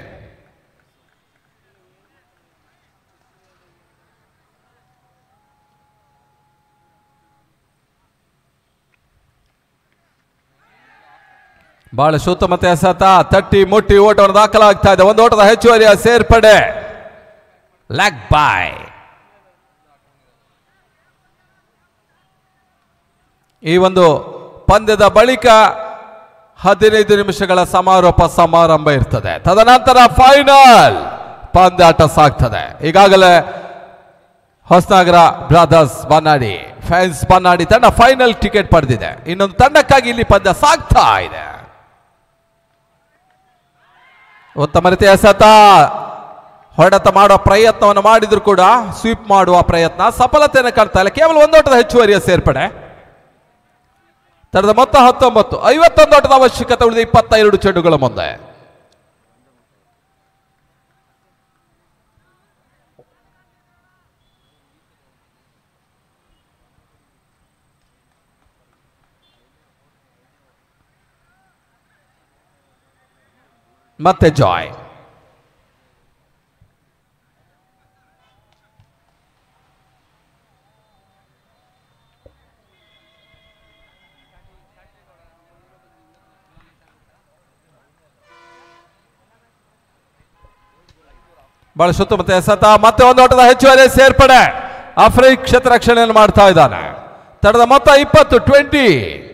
ಬಹಳ ಸುತ್ತಮುತ್ತ ಎಸೆತ ತಟ್ಟಿ ಮುಟ್ಟಿ ಓಟವನ್ನು ದಾಖಲಾಗ್ತಾ ಇದೆ ಒಂದು ಓಟದ ಹೆಚ್ಚುವರಿಯ ಸೇರ್ಪಡೆ ಲ್ಯಾಕ್ ಬಾಯ್ ಈ ಒಂದು ಪಂದ್ಯದ ಬಳಿಕ ಹದಿನೈದು ನಿಮಿಷಗಳ ಸಮಾರೋಪ ಸಮಾರಂಭ ಇರ್ತದೆ ತದನಂತರ ಫೈನಲ್ ಪಂದ್ಯಾಟ ಸಾಗ್ತದೆ ಈಗಾಗಲೇ ಹೊಸನಗರ ಬ್ರಾದರ್ಸ್ ಬನ್ನಾಡಿ ಫ್ಯಾನ್ಸ್ ಬನ್ನಾಡಿ ತಂಡ ಫೈನಲ್ ಟಿಕೆಟ್ ಪಡೆದಿದೆ ಇನ್ನೊಂದು ತಂಡಕ್ಕಾಗಿ ಇಲ್ಲಿ ಪಂದ್ಯ ಸಾಗ್ತಾ ಇದೆ ಉತ್ತಮ ರೀತಿಯ ಸತ ಹೊಡೆತ ಮಾಡುವ ಪ್ರಯತ್ನವನ್ನು ಮಾಡಿದ್ರು ಕೂಡ ಸ್ವೀಪ್ ಮಾಡುವ ಪ್ರಯತ್ನ ಸಫಲತೆಯನ್ನು ಕಾಣ್ತಾ ಇಲ್ಲ ಕೇವಲ ಒಂದೋಟದ ಹೆಚ್ಚುವರಿಯ ಸೇರ್ಪಡೆ ತರದ ಮೊತ್ತ ಹತ್ತೊಂಬತ್ತು ಐವತ್ತೊಂದು ಓಟದ ಅವಶ್ಯಕತೆ ಉಳಿದ ಇಪ್ಪತ್ತ ಚೆಂಡುಗಳ ಮುಂದೆ ಮತ್ತೆ ಜಾಯ್ ಬಹಳ ಸುತ್ತಮುತ್ತ ಎಸೆತ ಮತ್ತೆ ಒಂದು ಓಟದ ಹೆಚ್ಚುವರಿ ಸೇರ್ಪಡೆ ಅಫ್ರೀಕ್ ಕ್ಷೇತ್ರ ರಕ್ಷಣೆಯನ್ನು ಮಾಡ್ತಾ ಇದ್ದಾನೆ ತಡದ ಮೊತ್ತ ಇಪ್ಪತ್ತು ಟ್ವೆಂಟಿ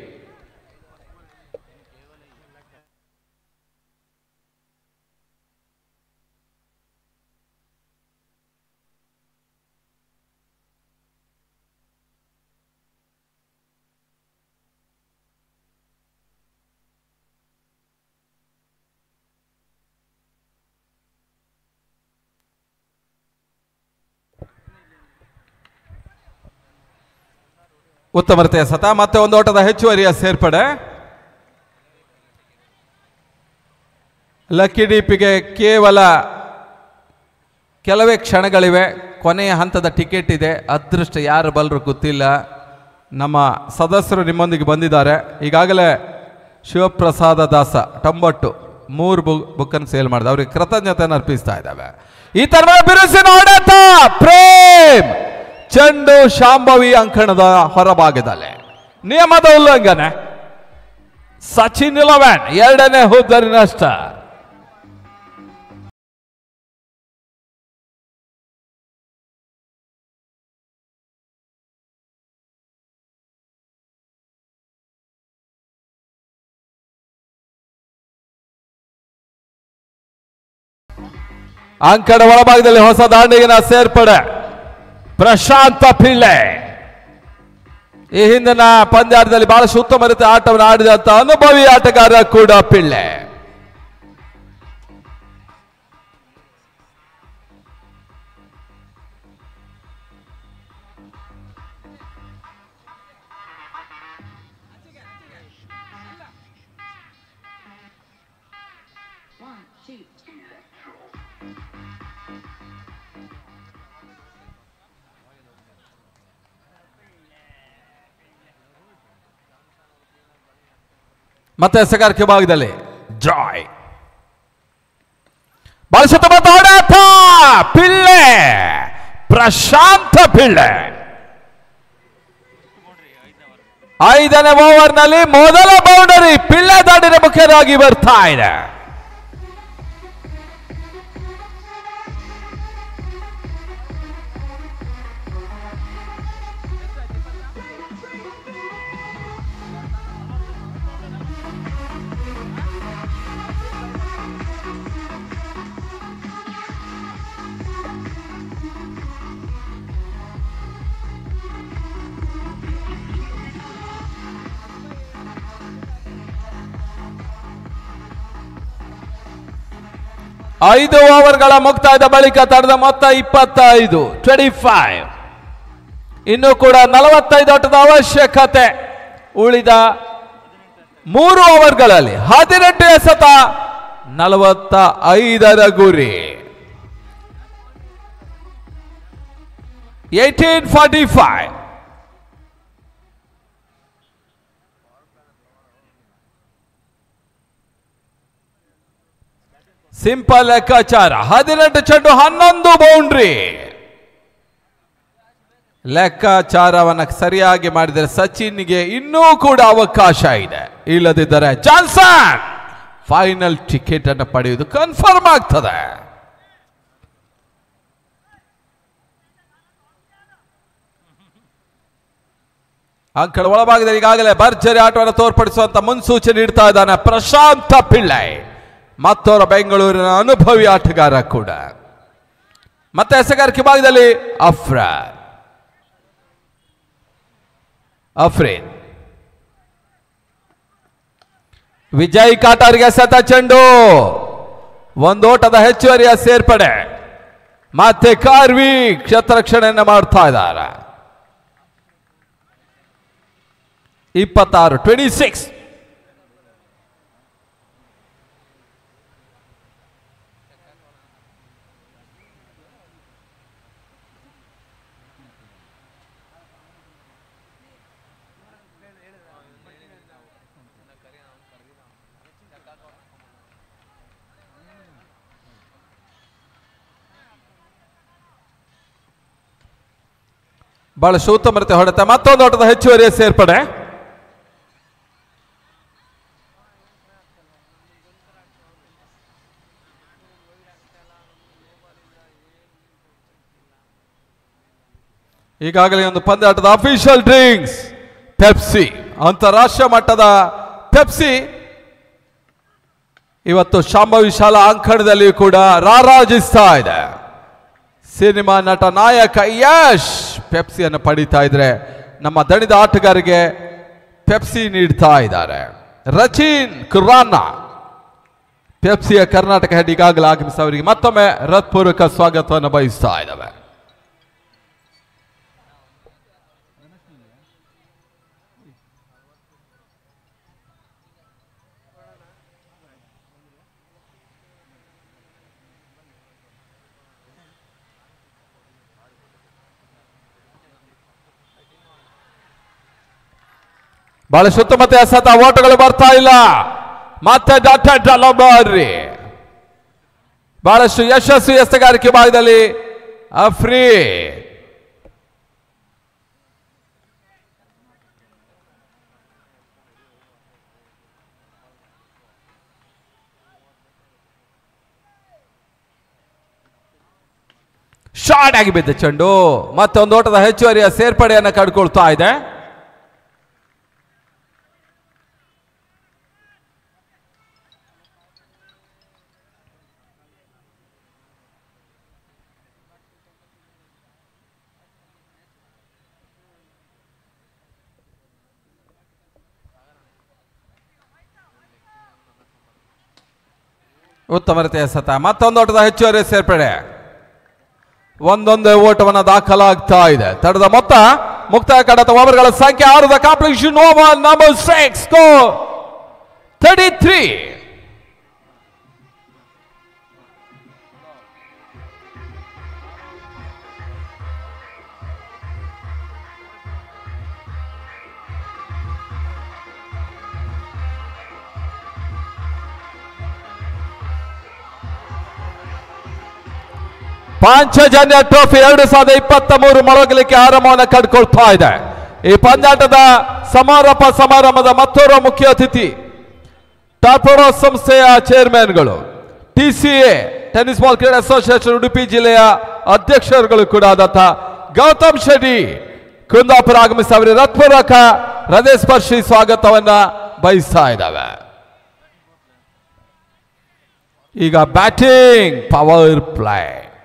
ಉತ್ತಮ ರೀತಿಯ ಸತ ಮತ್ತೆ ಒಂದು ಓಟದ ಹೆಚ್ಚುವರಿಯ ಸೇರ್ಪಡೆ ಲಕ್ಕಿ ಡೀಪಿಗೆ ಕೇವಲ ಕೆಲವೇ ಕ್ಷಣಗಳಿವೆ ಕೊನೆಯ ಹಂತದ ಟಿಕೆಟ್ ಇದೆ ಅದೃಷ್ಟ ಯಾರು ಬಲ್ಲರು ಗೊತ್ತಿಲ್ಲ ನಮ್ಮ ಸದಸ್ಯರು ನಿಮ್ಮೊಂದಿಗೆ ಬಂದಿದ್ದಾರೆ ಈಗಾಗಲೇ ಶಿವಪ್ರಸಾದ ದಾಸ ಟೊಂಬಟ್ಟು ಮೂರು ಬು ಬುಕ್ಕನ್ನು ಸೇಲ್ ಮಾಡಿದೆ ಅವರಿಗೆ ಕೃತಜ್ಞತೆಯನ್ನು ಅರ್ಪಿಸ್ತಾ ಇದ್ದಾವೆ ಈ ತರ ಬಿರುಸಿನ ಹೊಡೆತ ಪ್ರೇಮ್ ಚೆಂಡು ಶಾಂಭವಿ ಅಂಕಣದ ಹೊರಭಾಗದಲ್ಲಿ ನಿಯಮದ ಉಲ್ಲಂಘನೆ ಸಚಿನ್ ಇಲೆವೆನ್ ಎರಡನೇ ಹುದ್ದರಿ ನಷ್ಟ ಅಂಕಣ ಒಳಭಾಗದಲ್ಲಿ ಹೊಸ ದಾಂಡಿಗಿನ ಸೇರ್ಪಡೆ ಪ್ರಶಾಂತ ಪಿಳ್ಳೆ ಈ ಹಿಂದಿನ ಪಂದ್ಯಾಟದಲ್ಲಿ ಬಹಳಷ್ಟು ಉತ್ತಮ ರೀತಿಯ ಆಟವನ್ನು ಆಡಿದಂತ ಅನುಭವಿ ಆಟಗಾರ ಕೂಡ ಪಿಳ್ಳೆ One, two, three. ಮತ್ತೆ ಸಗಾರಿಕೆ ಭಾಗದಲ್ಲಿ ಜಾಯ್ ಬಳಸುತ್ತ ಬಂದ ಹೊಡೆತ ಪಿಳ್ಳೆ ಪ್ರಶಾಂತ ಪಿಳ್ಳೆ ಐದನೇ ಓವರ್ನಲ್ಲಿ ಮೊದಲ ಬೌಂಡರಿ ಪಿಳ್ಳೆ ದಾಡಿನ ಮುಖ್ಯರಾಗಿ ಬರ್ತಾ ಇದೆ ಐದು ಓವರ್ಗಳ ಮುಕ್ತಾಯದ ಬಳಿಕ ತಡೆದ ಮೊತ್ತ ಇಪ್ಪತ್ತೈದು ಟ್ವೆಂಟಿ ಫೈವ್ ಇನ್ನು ಕೂಡ ನಲವತ್ತೈದು ಓಟದ ಅವಶ್ಯಕತೆ ಉಳಿದ ಮೂರು ಓವರ್ಗಳಲ್ಲಿ ಹದಿನೆಂಟು ಎಸೆತ ನಲವತ್ತ ಐದರ ಗುರಿ ಏಟೀನ್ ಫಾರ್ಟಿ ಫೈವ್ ಸಿಂಪಲ್ ಲೆಕ್ಕಾಚಾರ ಹದಿನೆಂಟು ಚೆಂಡು ಹನ್ನೊಂದು ಬೌಂಡ್ರಿ ಲೆಕ್ಕಾಚಾರವನ್ನು ಸರಿಯಾಗಿ ಮಾಡಿದರೆ ಸಚಿನ್ಗೆ ಇನ್ನೂ ಕೂಡ ಅವಕಾಶ ಇದೆ ಇಲ್ಲದಿದ್ದರೆ ಜಾನ್ಸನ್ ಫೈನಲ್ ಟಿಕೆಟ್ ಅನ್ನು ಪಡೆಯುವುದು ಕನ್ಫರ್ಮ್ ಆಗ್ತದೆ ಅಂಕಣ ಒಳಭಾಗದಲ್ಲಿ ಈಗಾಗಲೇ ಭರ್ಜರಿ ಆಟವನ್ನು ತೋರ್ಪಡಿಸುವಂತ ಮುನ್ಸೂಚನೆ ನೀಡ್ತಾ ಇದ್ದಾನೆ ಪ್ರಶಾಂತ ಪಿಳ್ಳೈ ಮತ್ತವರ ಬೆಂಗಳೂರಿನ ಅನುಭವಿ ಆಟಗಾರ ಕೂಡ ಮತ್ತೆ ಎಸೆಗಾರಿಕೆ ಭಾಗದಲ್ಲಿ ಅಫ್ರಾ ಅಫ್ರೀನ್ ವಿಜಯ್ ಕಾಟಾರ್ಗೆ ಸತ ಚೆಂಡು ಒಂದು ಓಟದ ಹೆಚ್ಚುವರಿಯ ಸೇರ್ಪಡೆ ಮತ್ತೆ ಕಾರ್ವಿ ಕ್ಷೇತ್ರರಕ್ಷಣೆಯನ್ನು ಮಾಡ್ತಾ ಇದ್ದಾರೆ ಇಪ್ಪತ್ತಾರು ಟ್ವೆಂಟಿ ಸಿಕ್ಸ್ ಬಹಳಷ್ಟು ಉತ್ತಮತೆ ಹೊಡೆತ ಮತ್ತೊಂದು ಓಟದ ಹೆಚ್ಚುವರಿಯ ಸೇರ್ಪಡೆ ಈಗಾಗಲೇ ಒಂದು ಪಂದ್ಯಾಟದ ಅಫಿಷಿಯಲ್ ಡ್ರಿಂಕ್ಸ್ ಪೆಪ್ಸಿ ಅಂತಾರಾಷ್ಟ್ರೀಯ ಮಟ್ಟದ ಪೆಪ್ಸಿ ಇವತ್ತು ಶಾಂಭವಿ ಶಾಲಾ ಅಂಕಣದಲ್ಲಿ ಕೂಡ ರಾರಾಜಿಸ್ತಾ ಇದೆ ಸಿನಿಮಾ ನಟ ನಾಯಕ ಯಶ್ ಪೆಪ್ಸಿಯನ್ನು ಪಡಿತಾ ಇದ್ರೆ ನಮ್ಮ ದಣಿದ ಆಟಗಾರರಿಗೆ ಪೆಪ್ಸಿ ನೀಡ್ತಾ ಇದ್ದಾರೆ ರಚಿನ್ ಕುರ್ರಾನ್ನ ಪೆಪ್ಸಿಯ ಕರ್ನಾಟಕ ಹೆಡ್ ಈಗಾಗಲೇ ಆಗಮಿಸಿ ಅವರಿಗೆ ಮತ್ತೊಮ್ಮೆ ಹೃತ್ಪೂರ್ವಕ ಸ್ವಾಗತವನ್ನು ಬಯಸ್ತಾ ಇದ್ದಾವೆ ಬಹಳ ಸುತ್ತಮುತ್ತ ಎಸೆತ ಓಟಗಳು ಬರ್ತಾ ಇಲ್ಲ ಮತ್ತೆ ಡಾಕ್ಟರ್ ಡಲಬಾರಿ ಬಹಳಷ್ಟು ಯಶಸ್ವಿ ಎಸೆಗಾರಿಕೆ ಭಾಗದಲ್ಲಿ ಅಫ್ರೀ ಶಾರ್ಟ್ ಆಗಿ ಬಿದ್ದ ಚೆಂಡು ಮತ್ತೆ ಒಂದು ಓಟದ ಹೆಚ್ಚುವರಿಯ ಸೇರ್ಪಡೆಯನ್ನು ಕಡ್ಕೊಳ್ತಾ ಇದೆ ಉತ್ತಮ ರೀತಿಯ ಸತ ಮತ್ತೊಂದು ಓಟದ ಹೆಚ್ಚುವರಿ ಸೇರ್ಪಡೆ ಒಂದೊಂದೇ ಓಟವನ್ನು ದಾಖಲಾಗ್ತಾ ಇದೆ ತಡದ ಮೊತ್ತ ಮುಕ್ತಾಯ ಕಡತ ಓವರ್ಗಳ ಸಂಖ್ಯೆ ಆರು the competition over number six score thirty three Panchajanya trophy ಎರಡು ಸಾವಿರದ ಇಪ್ಪತ್ತ ಮೂರು ಮೊಳಗಲಿಕ್ಕೆ ಆರಂಭವನ್ನು ಕಂಡುಕೊಳ್ತಾ ಇದೆ ಈ ಪಂದ್ಯಾಟದ ಸಮಾರೋಪ ಸಮಾರಂಭದ ಮತ್ತೋರ್ವ ಮುಖ್ಯ ಅತಿಥಿ ಟಾರ್ಪೋಡೋ ಸಂಸ್ಥೆಯ ಚೇರ್ಮನ್ಗಳು ಟಿಸಿಎ ಟೆನ್ನಿಸ್ ಬಾಲ್ ಕ್ರೀಡಾ ಅಸೋಸಿಯೇಷನ್ ಉಡುಪಿ ಜಿಲ್ಲೆಯ ಅಧ್ಯಕ್ಷರುಗಳು ಕೂಡ ಆದಂಥ ಗೌತಮ್ ಶೆಟ್ಟಿ ಕುಂದಾಪುರ ಆಗಮಿಸಿ ಅವರಿಗೆ ರತ್ಪೂರ್ವಕ ಹೃದಯ ಸ್ಪರ್ಶಿ ಸ್ವಾಗತವನ್ನ ಬಯಸ್ತಾ ಇದ್ದಾವೆ ಈಗ ಬ್ಯಾಟಿಂಗ್ ಪವರ್ ಪ್ಲೇ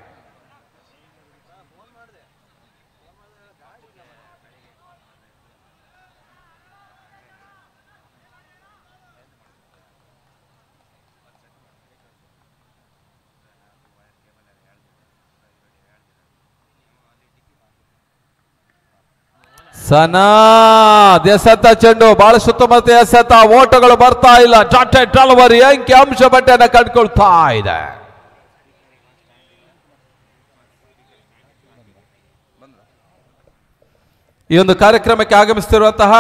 ಸನಾ ಎಸೆತ ಚೆಂಡು ಬಹಳ ಸುತ್ತಮುತ್ತ ಎಸೆತ ಓಟಗಳು ಬರ್ತಾ ಇಲ್ಲ ಡಾಟೆಡ್ ಡೆಲಿವರಿ ಅಂಕಿ ಅಂಶ ಬಟ್ಟೆಯನ್ನು ಕಂಡುಕೊಳ್ತಾ ಇದೆ ಈ ಒಂದು ಕಾರ್ಯಕ್ರಮಕ್ಕೆ ಆಗಮಿಸುತ್ತಿರುವಂತಹ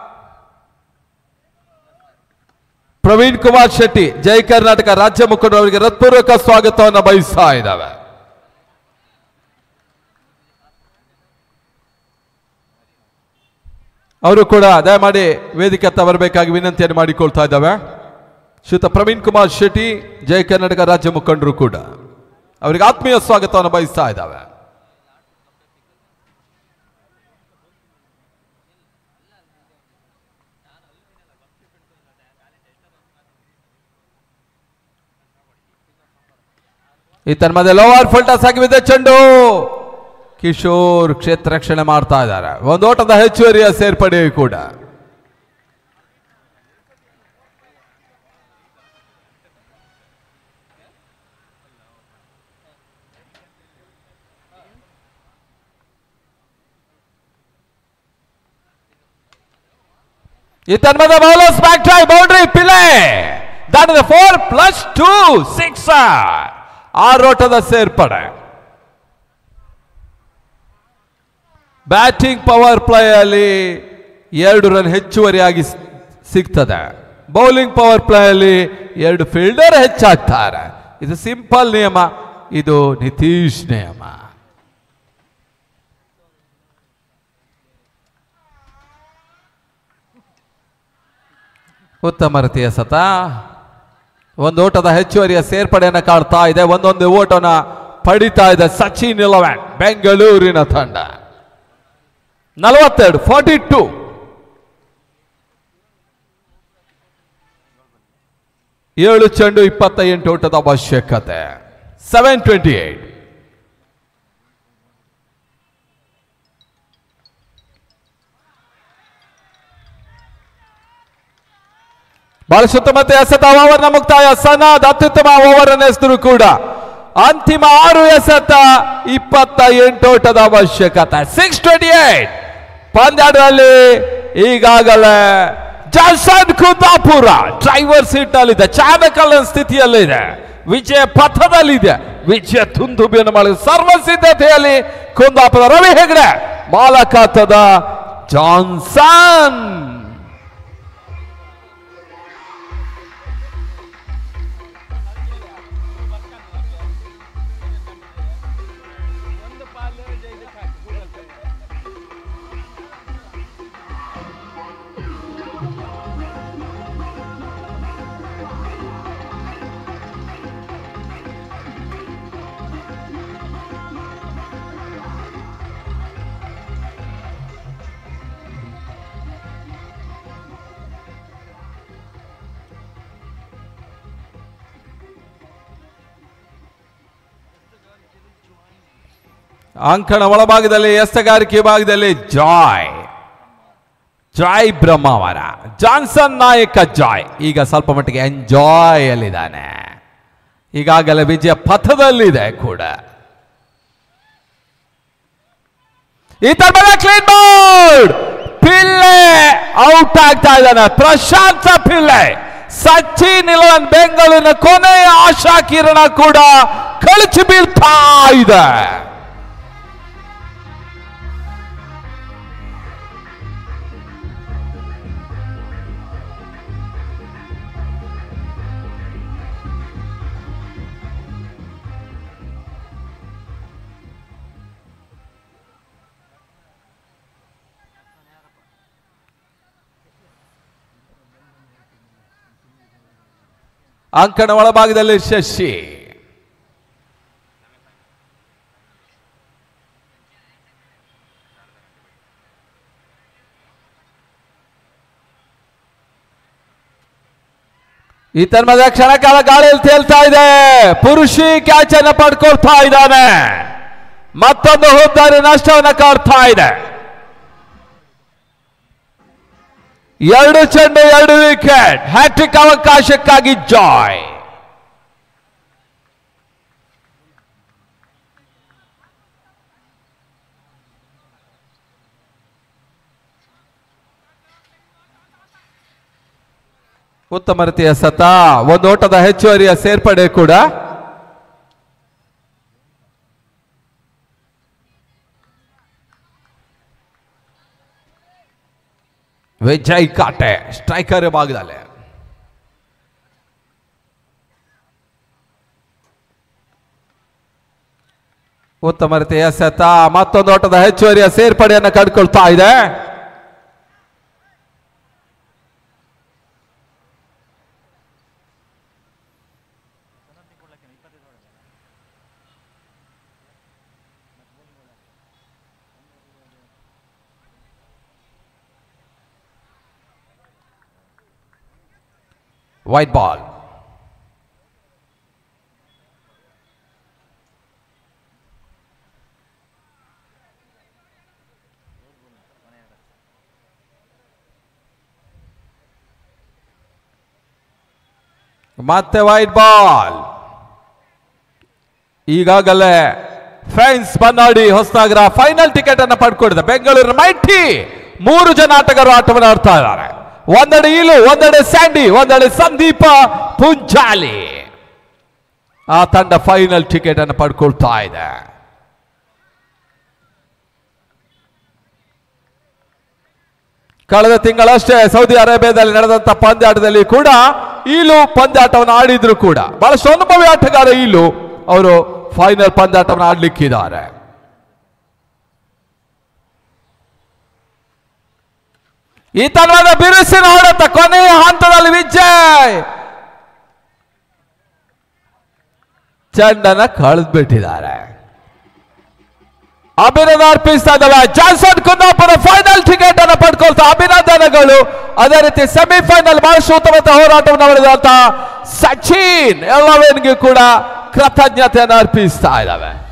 ಪ್ರವೀಣ್ ಕುಮಾರ್ ಶೆಟ್ಟಿ ಜೈ ಕರ್ನಾಟಕ ರಾಜ್ಯ ಮುಖಂಡರವರಿಗೆ ಹೃತ್ಪೂರ್ವಕ ಸ್ವಾಗತವನ್ನು ಬಯಸ್ತಾ ಇದ್ದಾವೆ ಅವರು ಕೂಡ ದಯಮಾಡಿ ವೇದಿಕೆ ಹತ್ತ ಬರಬೇಕಾಗಿ ವಿನಂತಿಯನ್ನು ಮಾಡಿಕೊಳ್ತಾ ಇದ್ದಾವೆ ಶ್ರೀಯುತ ಪ್ರವೀಣ್ ಕುಮಾರ್ ಶೆಟ್ಟಿ ಜಯ ಕರ್ನಾಟಕ ರಾಜ್ಯ ಮುಖಂಡರು ಕೂಡ ಅವರಿಗೆ ಆತ್ಮೀಯ ಸ್ವಾಗತವನ್ನು ಬಯಸ್ತಾ ಇದ್ದಾವೆ ಈತನ ಮಧ್ಯೆ ಲೋವರ್ ಫುಲ್ಟಸ್ ಆಗಿ ಬಿದ್ದ ಚೆಂಡು ಕಿಶೋರ್ ಕ್ಷೇತ್ರ ರಕ್ಷಣೆ ಮಾಡ್ತಾ ಇದ್ದಾರೆ ಒಂದು ಓಟದ ಹೆಚ್ಚುವರಿಯ ಸೇರ್ಪಡೆ ಕೂಡ ಈತನ ಮಧ್ಯೆ ಬೌಲರ್ಸ್ ಬ್ಯಾಕ್ ಟ್ರೈ ಬೌಂಡ್ರಿ ಪಿಲೆ ದಾಟಿದ ಫೋರ್ ಪ್ಲಸ್ ಟೂ ಸಿಕ್ಸ್ ಆರು ಓಟದ ಸೇರ್ಪಡೆ ಬ್ಯಾಟಿಂಗ್ ಪವರ್ ಪ್ಲೇ ಅಲ್ಲಿ ಎರಡು ರನ್ ಹೆಚ್ಚುವರಿಯಾಗಿ ಸ್- ಸಿಗ್ತದೆ ಬೌಲಿಂಗ್ ಪವರ್ ಪ್ಲೇ ಅಲ್ಲಿ ಎರಡು ಫೀಲ್ಡರ್ ಹೆಚ್ಚಾಗ್ತಾರೆ ಇದು ಸಿಂಪಲ್ ನಿಯಮ ಇದು ನಿತೀಶ್ ನಿಯಮ ಉತ್ತಮ ರೀತಿಯ ಸತ ಒಂದು ಓಟದ ಹೆಚ್ಚುವರಿಯ ಸೇರ್ಪಡೆಯನ್ನು ಕಾಡ್ತಾ ಇದೆ ಒಂದೊಂದು ಓಟನ ಪಡಿತಾ ಇದೆ ಸಚಿನ್ ಇಲೆವೆನ್ ಬೆಂಗಳೂರಿನ ತಂಡ ನಲವತ್ತೆರಡು ಫಾರ್ಟಿ ಟು ಏಳು ಚೆಂಡು ಇಪ್ಪತ್ತ ಎಂಟು ಓಟದ ಅವಶ್ಯಕತೆ ಸೆವೆನ್ ಟ್ವೆಂಟಿ ಏಟ್ ಬಹಳ ಸುತ್ತಮುತ್ತ ಎಸೆತ ಓವರ್ನ ಮುಕ್ತಾಯ ಸನಾದ್ ಅತ್ಯುತ್ತಮ ಓವರ್ ಅನ್ನು ಎಸೆದ್ರು ಕೂಡ ಅಂತಿಮ ಆರು ಎಸೆತ ಇಪ್ಪತ್ತ ಎಂಟು ಓಟದ ಅವಶ್ಯಕತೆ ಸಿಕ್ಸ್ ಟ್ವೆಂಟಿ ಏಟ್ ಪಂದ್ಯಾಟದಲ್ಲಿ ಈಗಾಗಲೇ ಜಾನ್ಸನ್ ಕುಂದಾಪುರ ಡ್ರೈವರ್ ಸೀಟ್ ನಲ್ಲಿದೆ ಚಾಲಕನ ಸ್ಥಿತಿಯಲ್ಲಿದೆ ವಿಜಯ ಪಥದಲ್ಲಿದೆ ವಿಜಯ ತುಂದುಬಿಯನ್ನು ಮಾಡಿದ ಸರ್ವ ಸಿದ್ಧತೆಯಲ್ಲಿ ಕುಂದಾಪುರ ರವಿ ಹೆಗಡೆ ಮಾಲಕಾತದ ಜಾನ್ಸನ್ ಅಂಕಣ ಒಳಭಾಗದಲ್ಲಿ ಎಸ್ತಗಾರಿಕೆ ಭಾಗದಲ್ಲಿ ಜಾಯ್ ಜಾಯ್ ಬ್ರಹ್ಮಾವರ ಜಾನ್ಸನ್ ನಾಯಕ ಜಾಯ್ ಈಗ ಸ್ವಲ್ಪ ಮಟ್ಟಿಗೆ ಎಂಜಾಯ್ ಅಲ್ಲಿದ್ದಾನೆ ಈಗಾಗಲೇ ವಿಜಯ ಪಥದಲ್ಲಿದೆ ಕೂಡ ಈ ತರ ಕ್ಲೀನ್ ಬೋರ್ಡ್ ಪಿಲ್ಲೆ ಔಟ್ ಆಗ್ತಾ ಇದ್ದಾನೆ ಪ್ರಶಾಂತ ಪಿಲ್ಲೆ ಸಚಿನ್ ಇಲವನ್ ಬೆಂಗಳೂರಿನ ಕೊನೆಯ ಆಶಾ ಕಿರಣ ಕೂಡ ಕಳಚಿ ಬೀಳ್ತಾ ಇದೆ ಅಂಕಣ ಒಳಭಾಗದಲ್ಲಿ ಶಶಿ ಈ ತನ್ಮದ ಕ್ಷಣಕಾಲ ಗಾಳಿಯಲ್ಲಿ ತೇಲ್ತಾ ಇದೆ ಪುರುಷಿ ಕ್ಯಾಚ್ ಅನ್ನು ಪಡ್ಕೊಳ್ತಾ ಇದ್ದಾನೆ ಮತ್ತೊಂದು ಹುದ್ದಾರಿ ನಷ್ಟವನ್ನು ಕಾಡ್ತಾ ಇದೆ ಎರಡು ಚೆಂಡು ಎರಡು ವಿಕೆಟ್ ಹ್ಯಾಟ್ರಿಕ್ ಅವಕಾಶಕ್ಕಾಗಿ ಜಾಯ್ ಉತ್ತಮ ರೀತಿಯ ಸತ ಒಂದು ಓಟದ ಹೆಚ್ಚುವರಿಯ ಸೇರ್ಪಡೆ ಕೂಡ ವಿಜಯ್ ಕಾಟೆ ಸ್ಟ್ರೈಕರ್ ಭಾಗದಲ್ಲಿ ಉತ್ತಮ ರೀತಿಯ ಸತ ಮತ್ತೊಂದು ಓಟದ ಹೆಚ್ಚುವರಿಯ ಸೇರ್ಪಡೆಯನ್ನು ಕಂಡುಕೊಳ್ತಾ ಇದೆ ವೈಟ್ ಬಾಲ್ ಮತ್ತೆ ವೈಟ್ ಬಾಲ್ ಈಗಾಗಲೇ friends Bannadi Hosanagara final ticket ಅನ್ನು ಪಡ್ಕೊಂಡಿದೆ ಬೆಂಗಳೂರಿನ ಮೈಟಿ ಮೂರು ಜನ ಆಟಗಾರರು ಆಟವನ್ನು ಆಡ್ತಾ ಇದ್ದಾರೆ ಒಂದೆಡೆ ಇಲು ಒಂದೆಡೆ ಸ್ಯಾಂಡಿ ಒಂದೆಡೆ ಸಂದೀಪ ಪುಂಜಾಲಿ ಆ ತಂಡ ಫೈನಲ್ ಟಿಕೆಟ್ ಅನ್ನು ಪಡ್ಕೊಳ್ತಾ ಇದೆ ಕಳೆದ ತಿಂಗಳಷ್ಟೇ ಸೌದಿ ಅರೇಬಿಯಾದಲ್ಲಿ ನಡೆದಂತ ಪಂದ್ಯಾಟದಲ್ಲಿ ಕೂಡ ಈಲು ಪಂದ್ಯಾಟವನ್ನು ಆಡಿದ್ರು ಕೂಡ ಬಹಳಷ್ಟು ಅನುಭವಿ ಆಟಗಾರ ಈಲು ಅವರು ಫೈನಲ್ ಪಂದ್ಯಾಟವನ್ನು ಆಡ್ಲಿಕ್ಕಿದ್ದಾರೆ ಈ ತಂಡದ ಬಿರುಸಿನ ಹೊಡೆತ ಕೊನೆಯ ಹಂತದಲ್ಲಿ ವಿಜಯ್ ಚೆಂಡನ್ನ ಕಳೆದ್ಬಿಟ್ಟಿದ್ದಾರೆ ಅಭಿನಂದನೆ ಅರ್ಪಿಸ್ತಾ ಇದ್ದಾವೆ ಜಾನ್ಸನ್ ಕುಂದಾಪುರ ಫೈನಲ್ ಟಿಕೆಟ್ ಅನ್ನು ಪಡ್ಕೊಳ್ತಾ ಅಭಿನಂದನೆಗಳು ಅದೇ ರೀತಿ ಸೆಮಿಫೈನಲ್ ಬಹಳಷ್ಟು ಉತ್ತಮ ಹೋರಾಟವನ್ನು ಮಾಡಿದಂತ ಸಚಿನ್ ಎಲ್ಲವೇನ್ಗೂ ಕೂಡ ಕೃತಜ್ಞತೆಯನ್ನು ಅರ್ಪಿಸ್ತಾ ಇದ್ದಾವೆ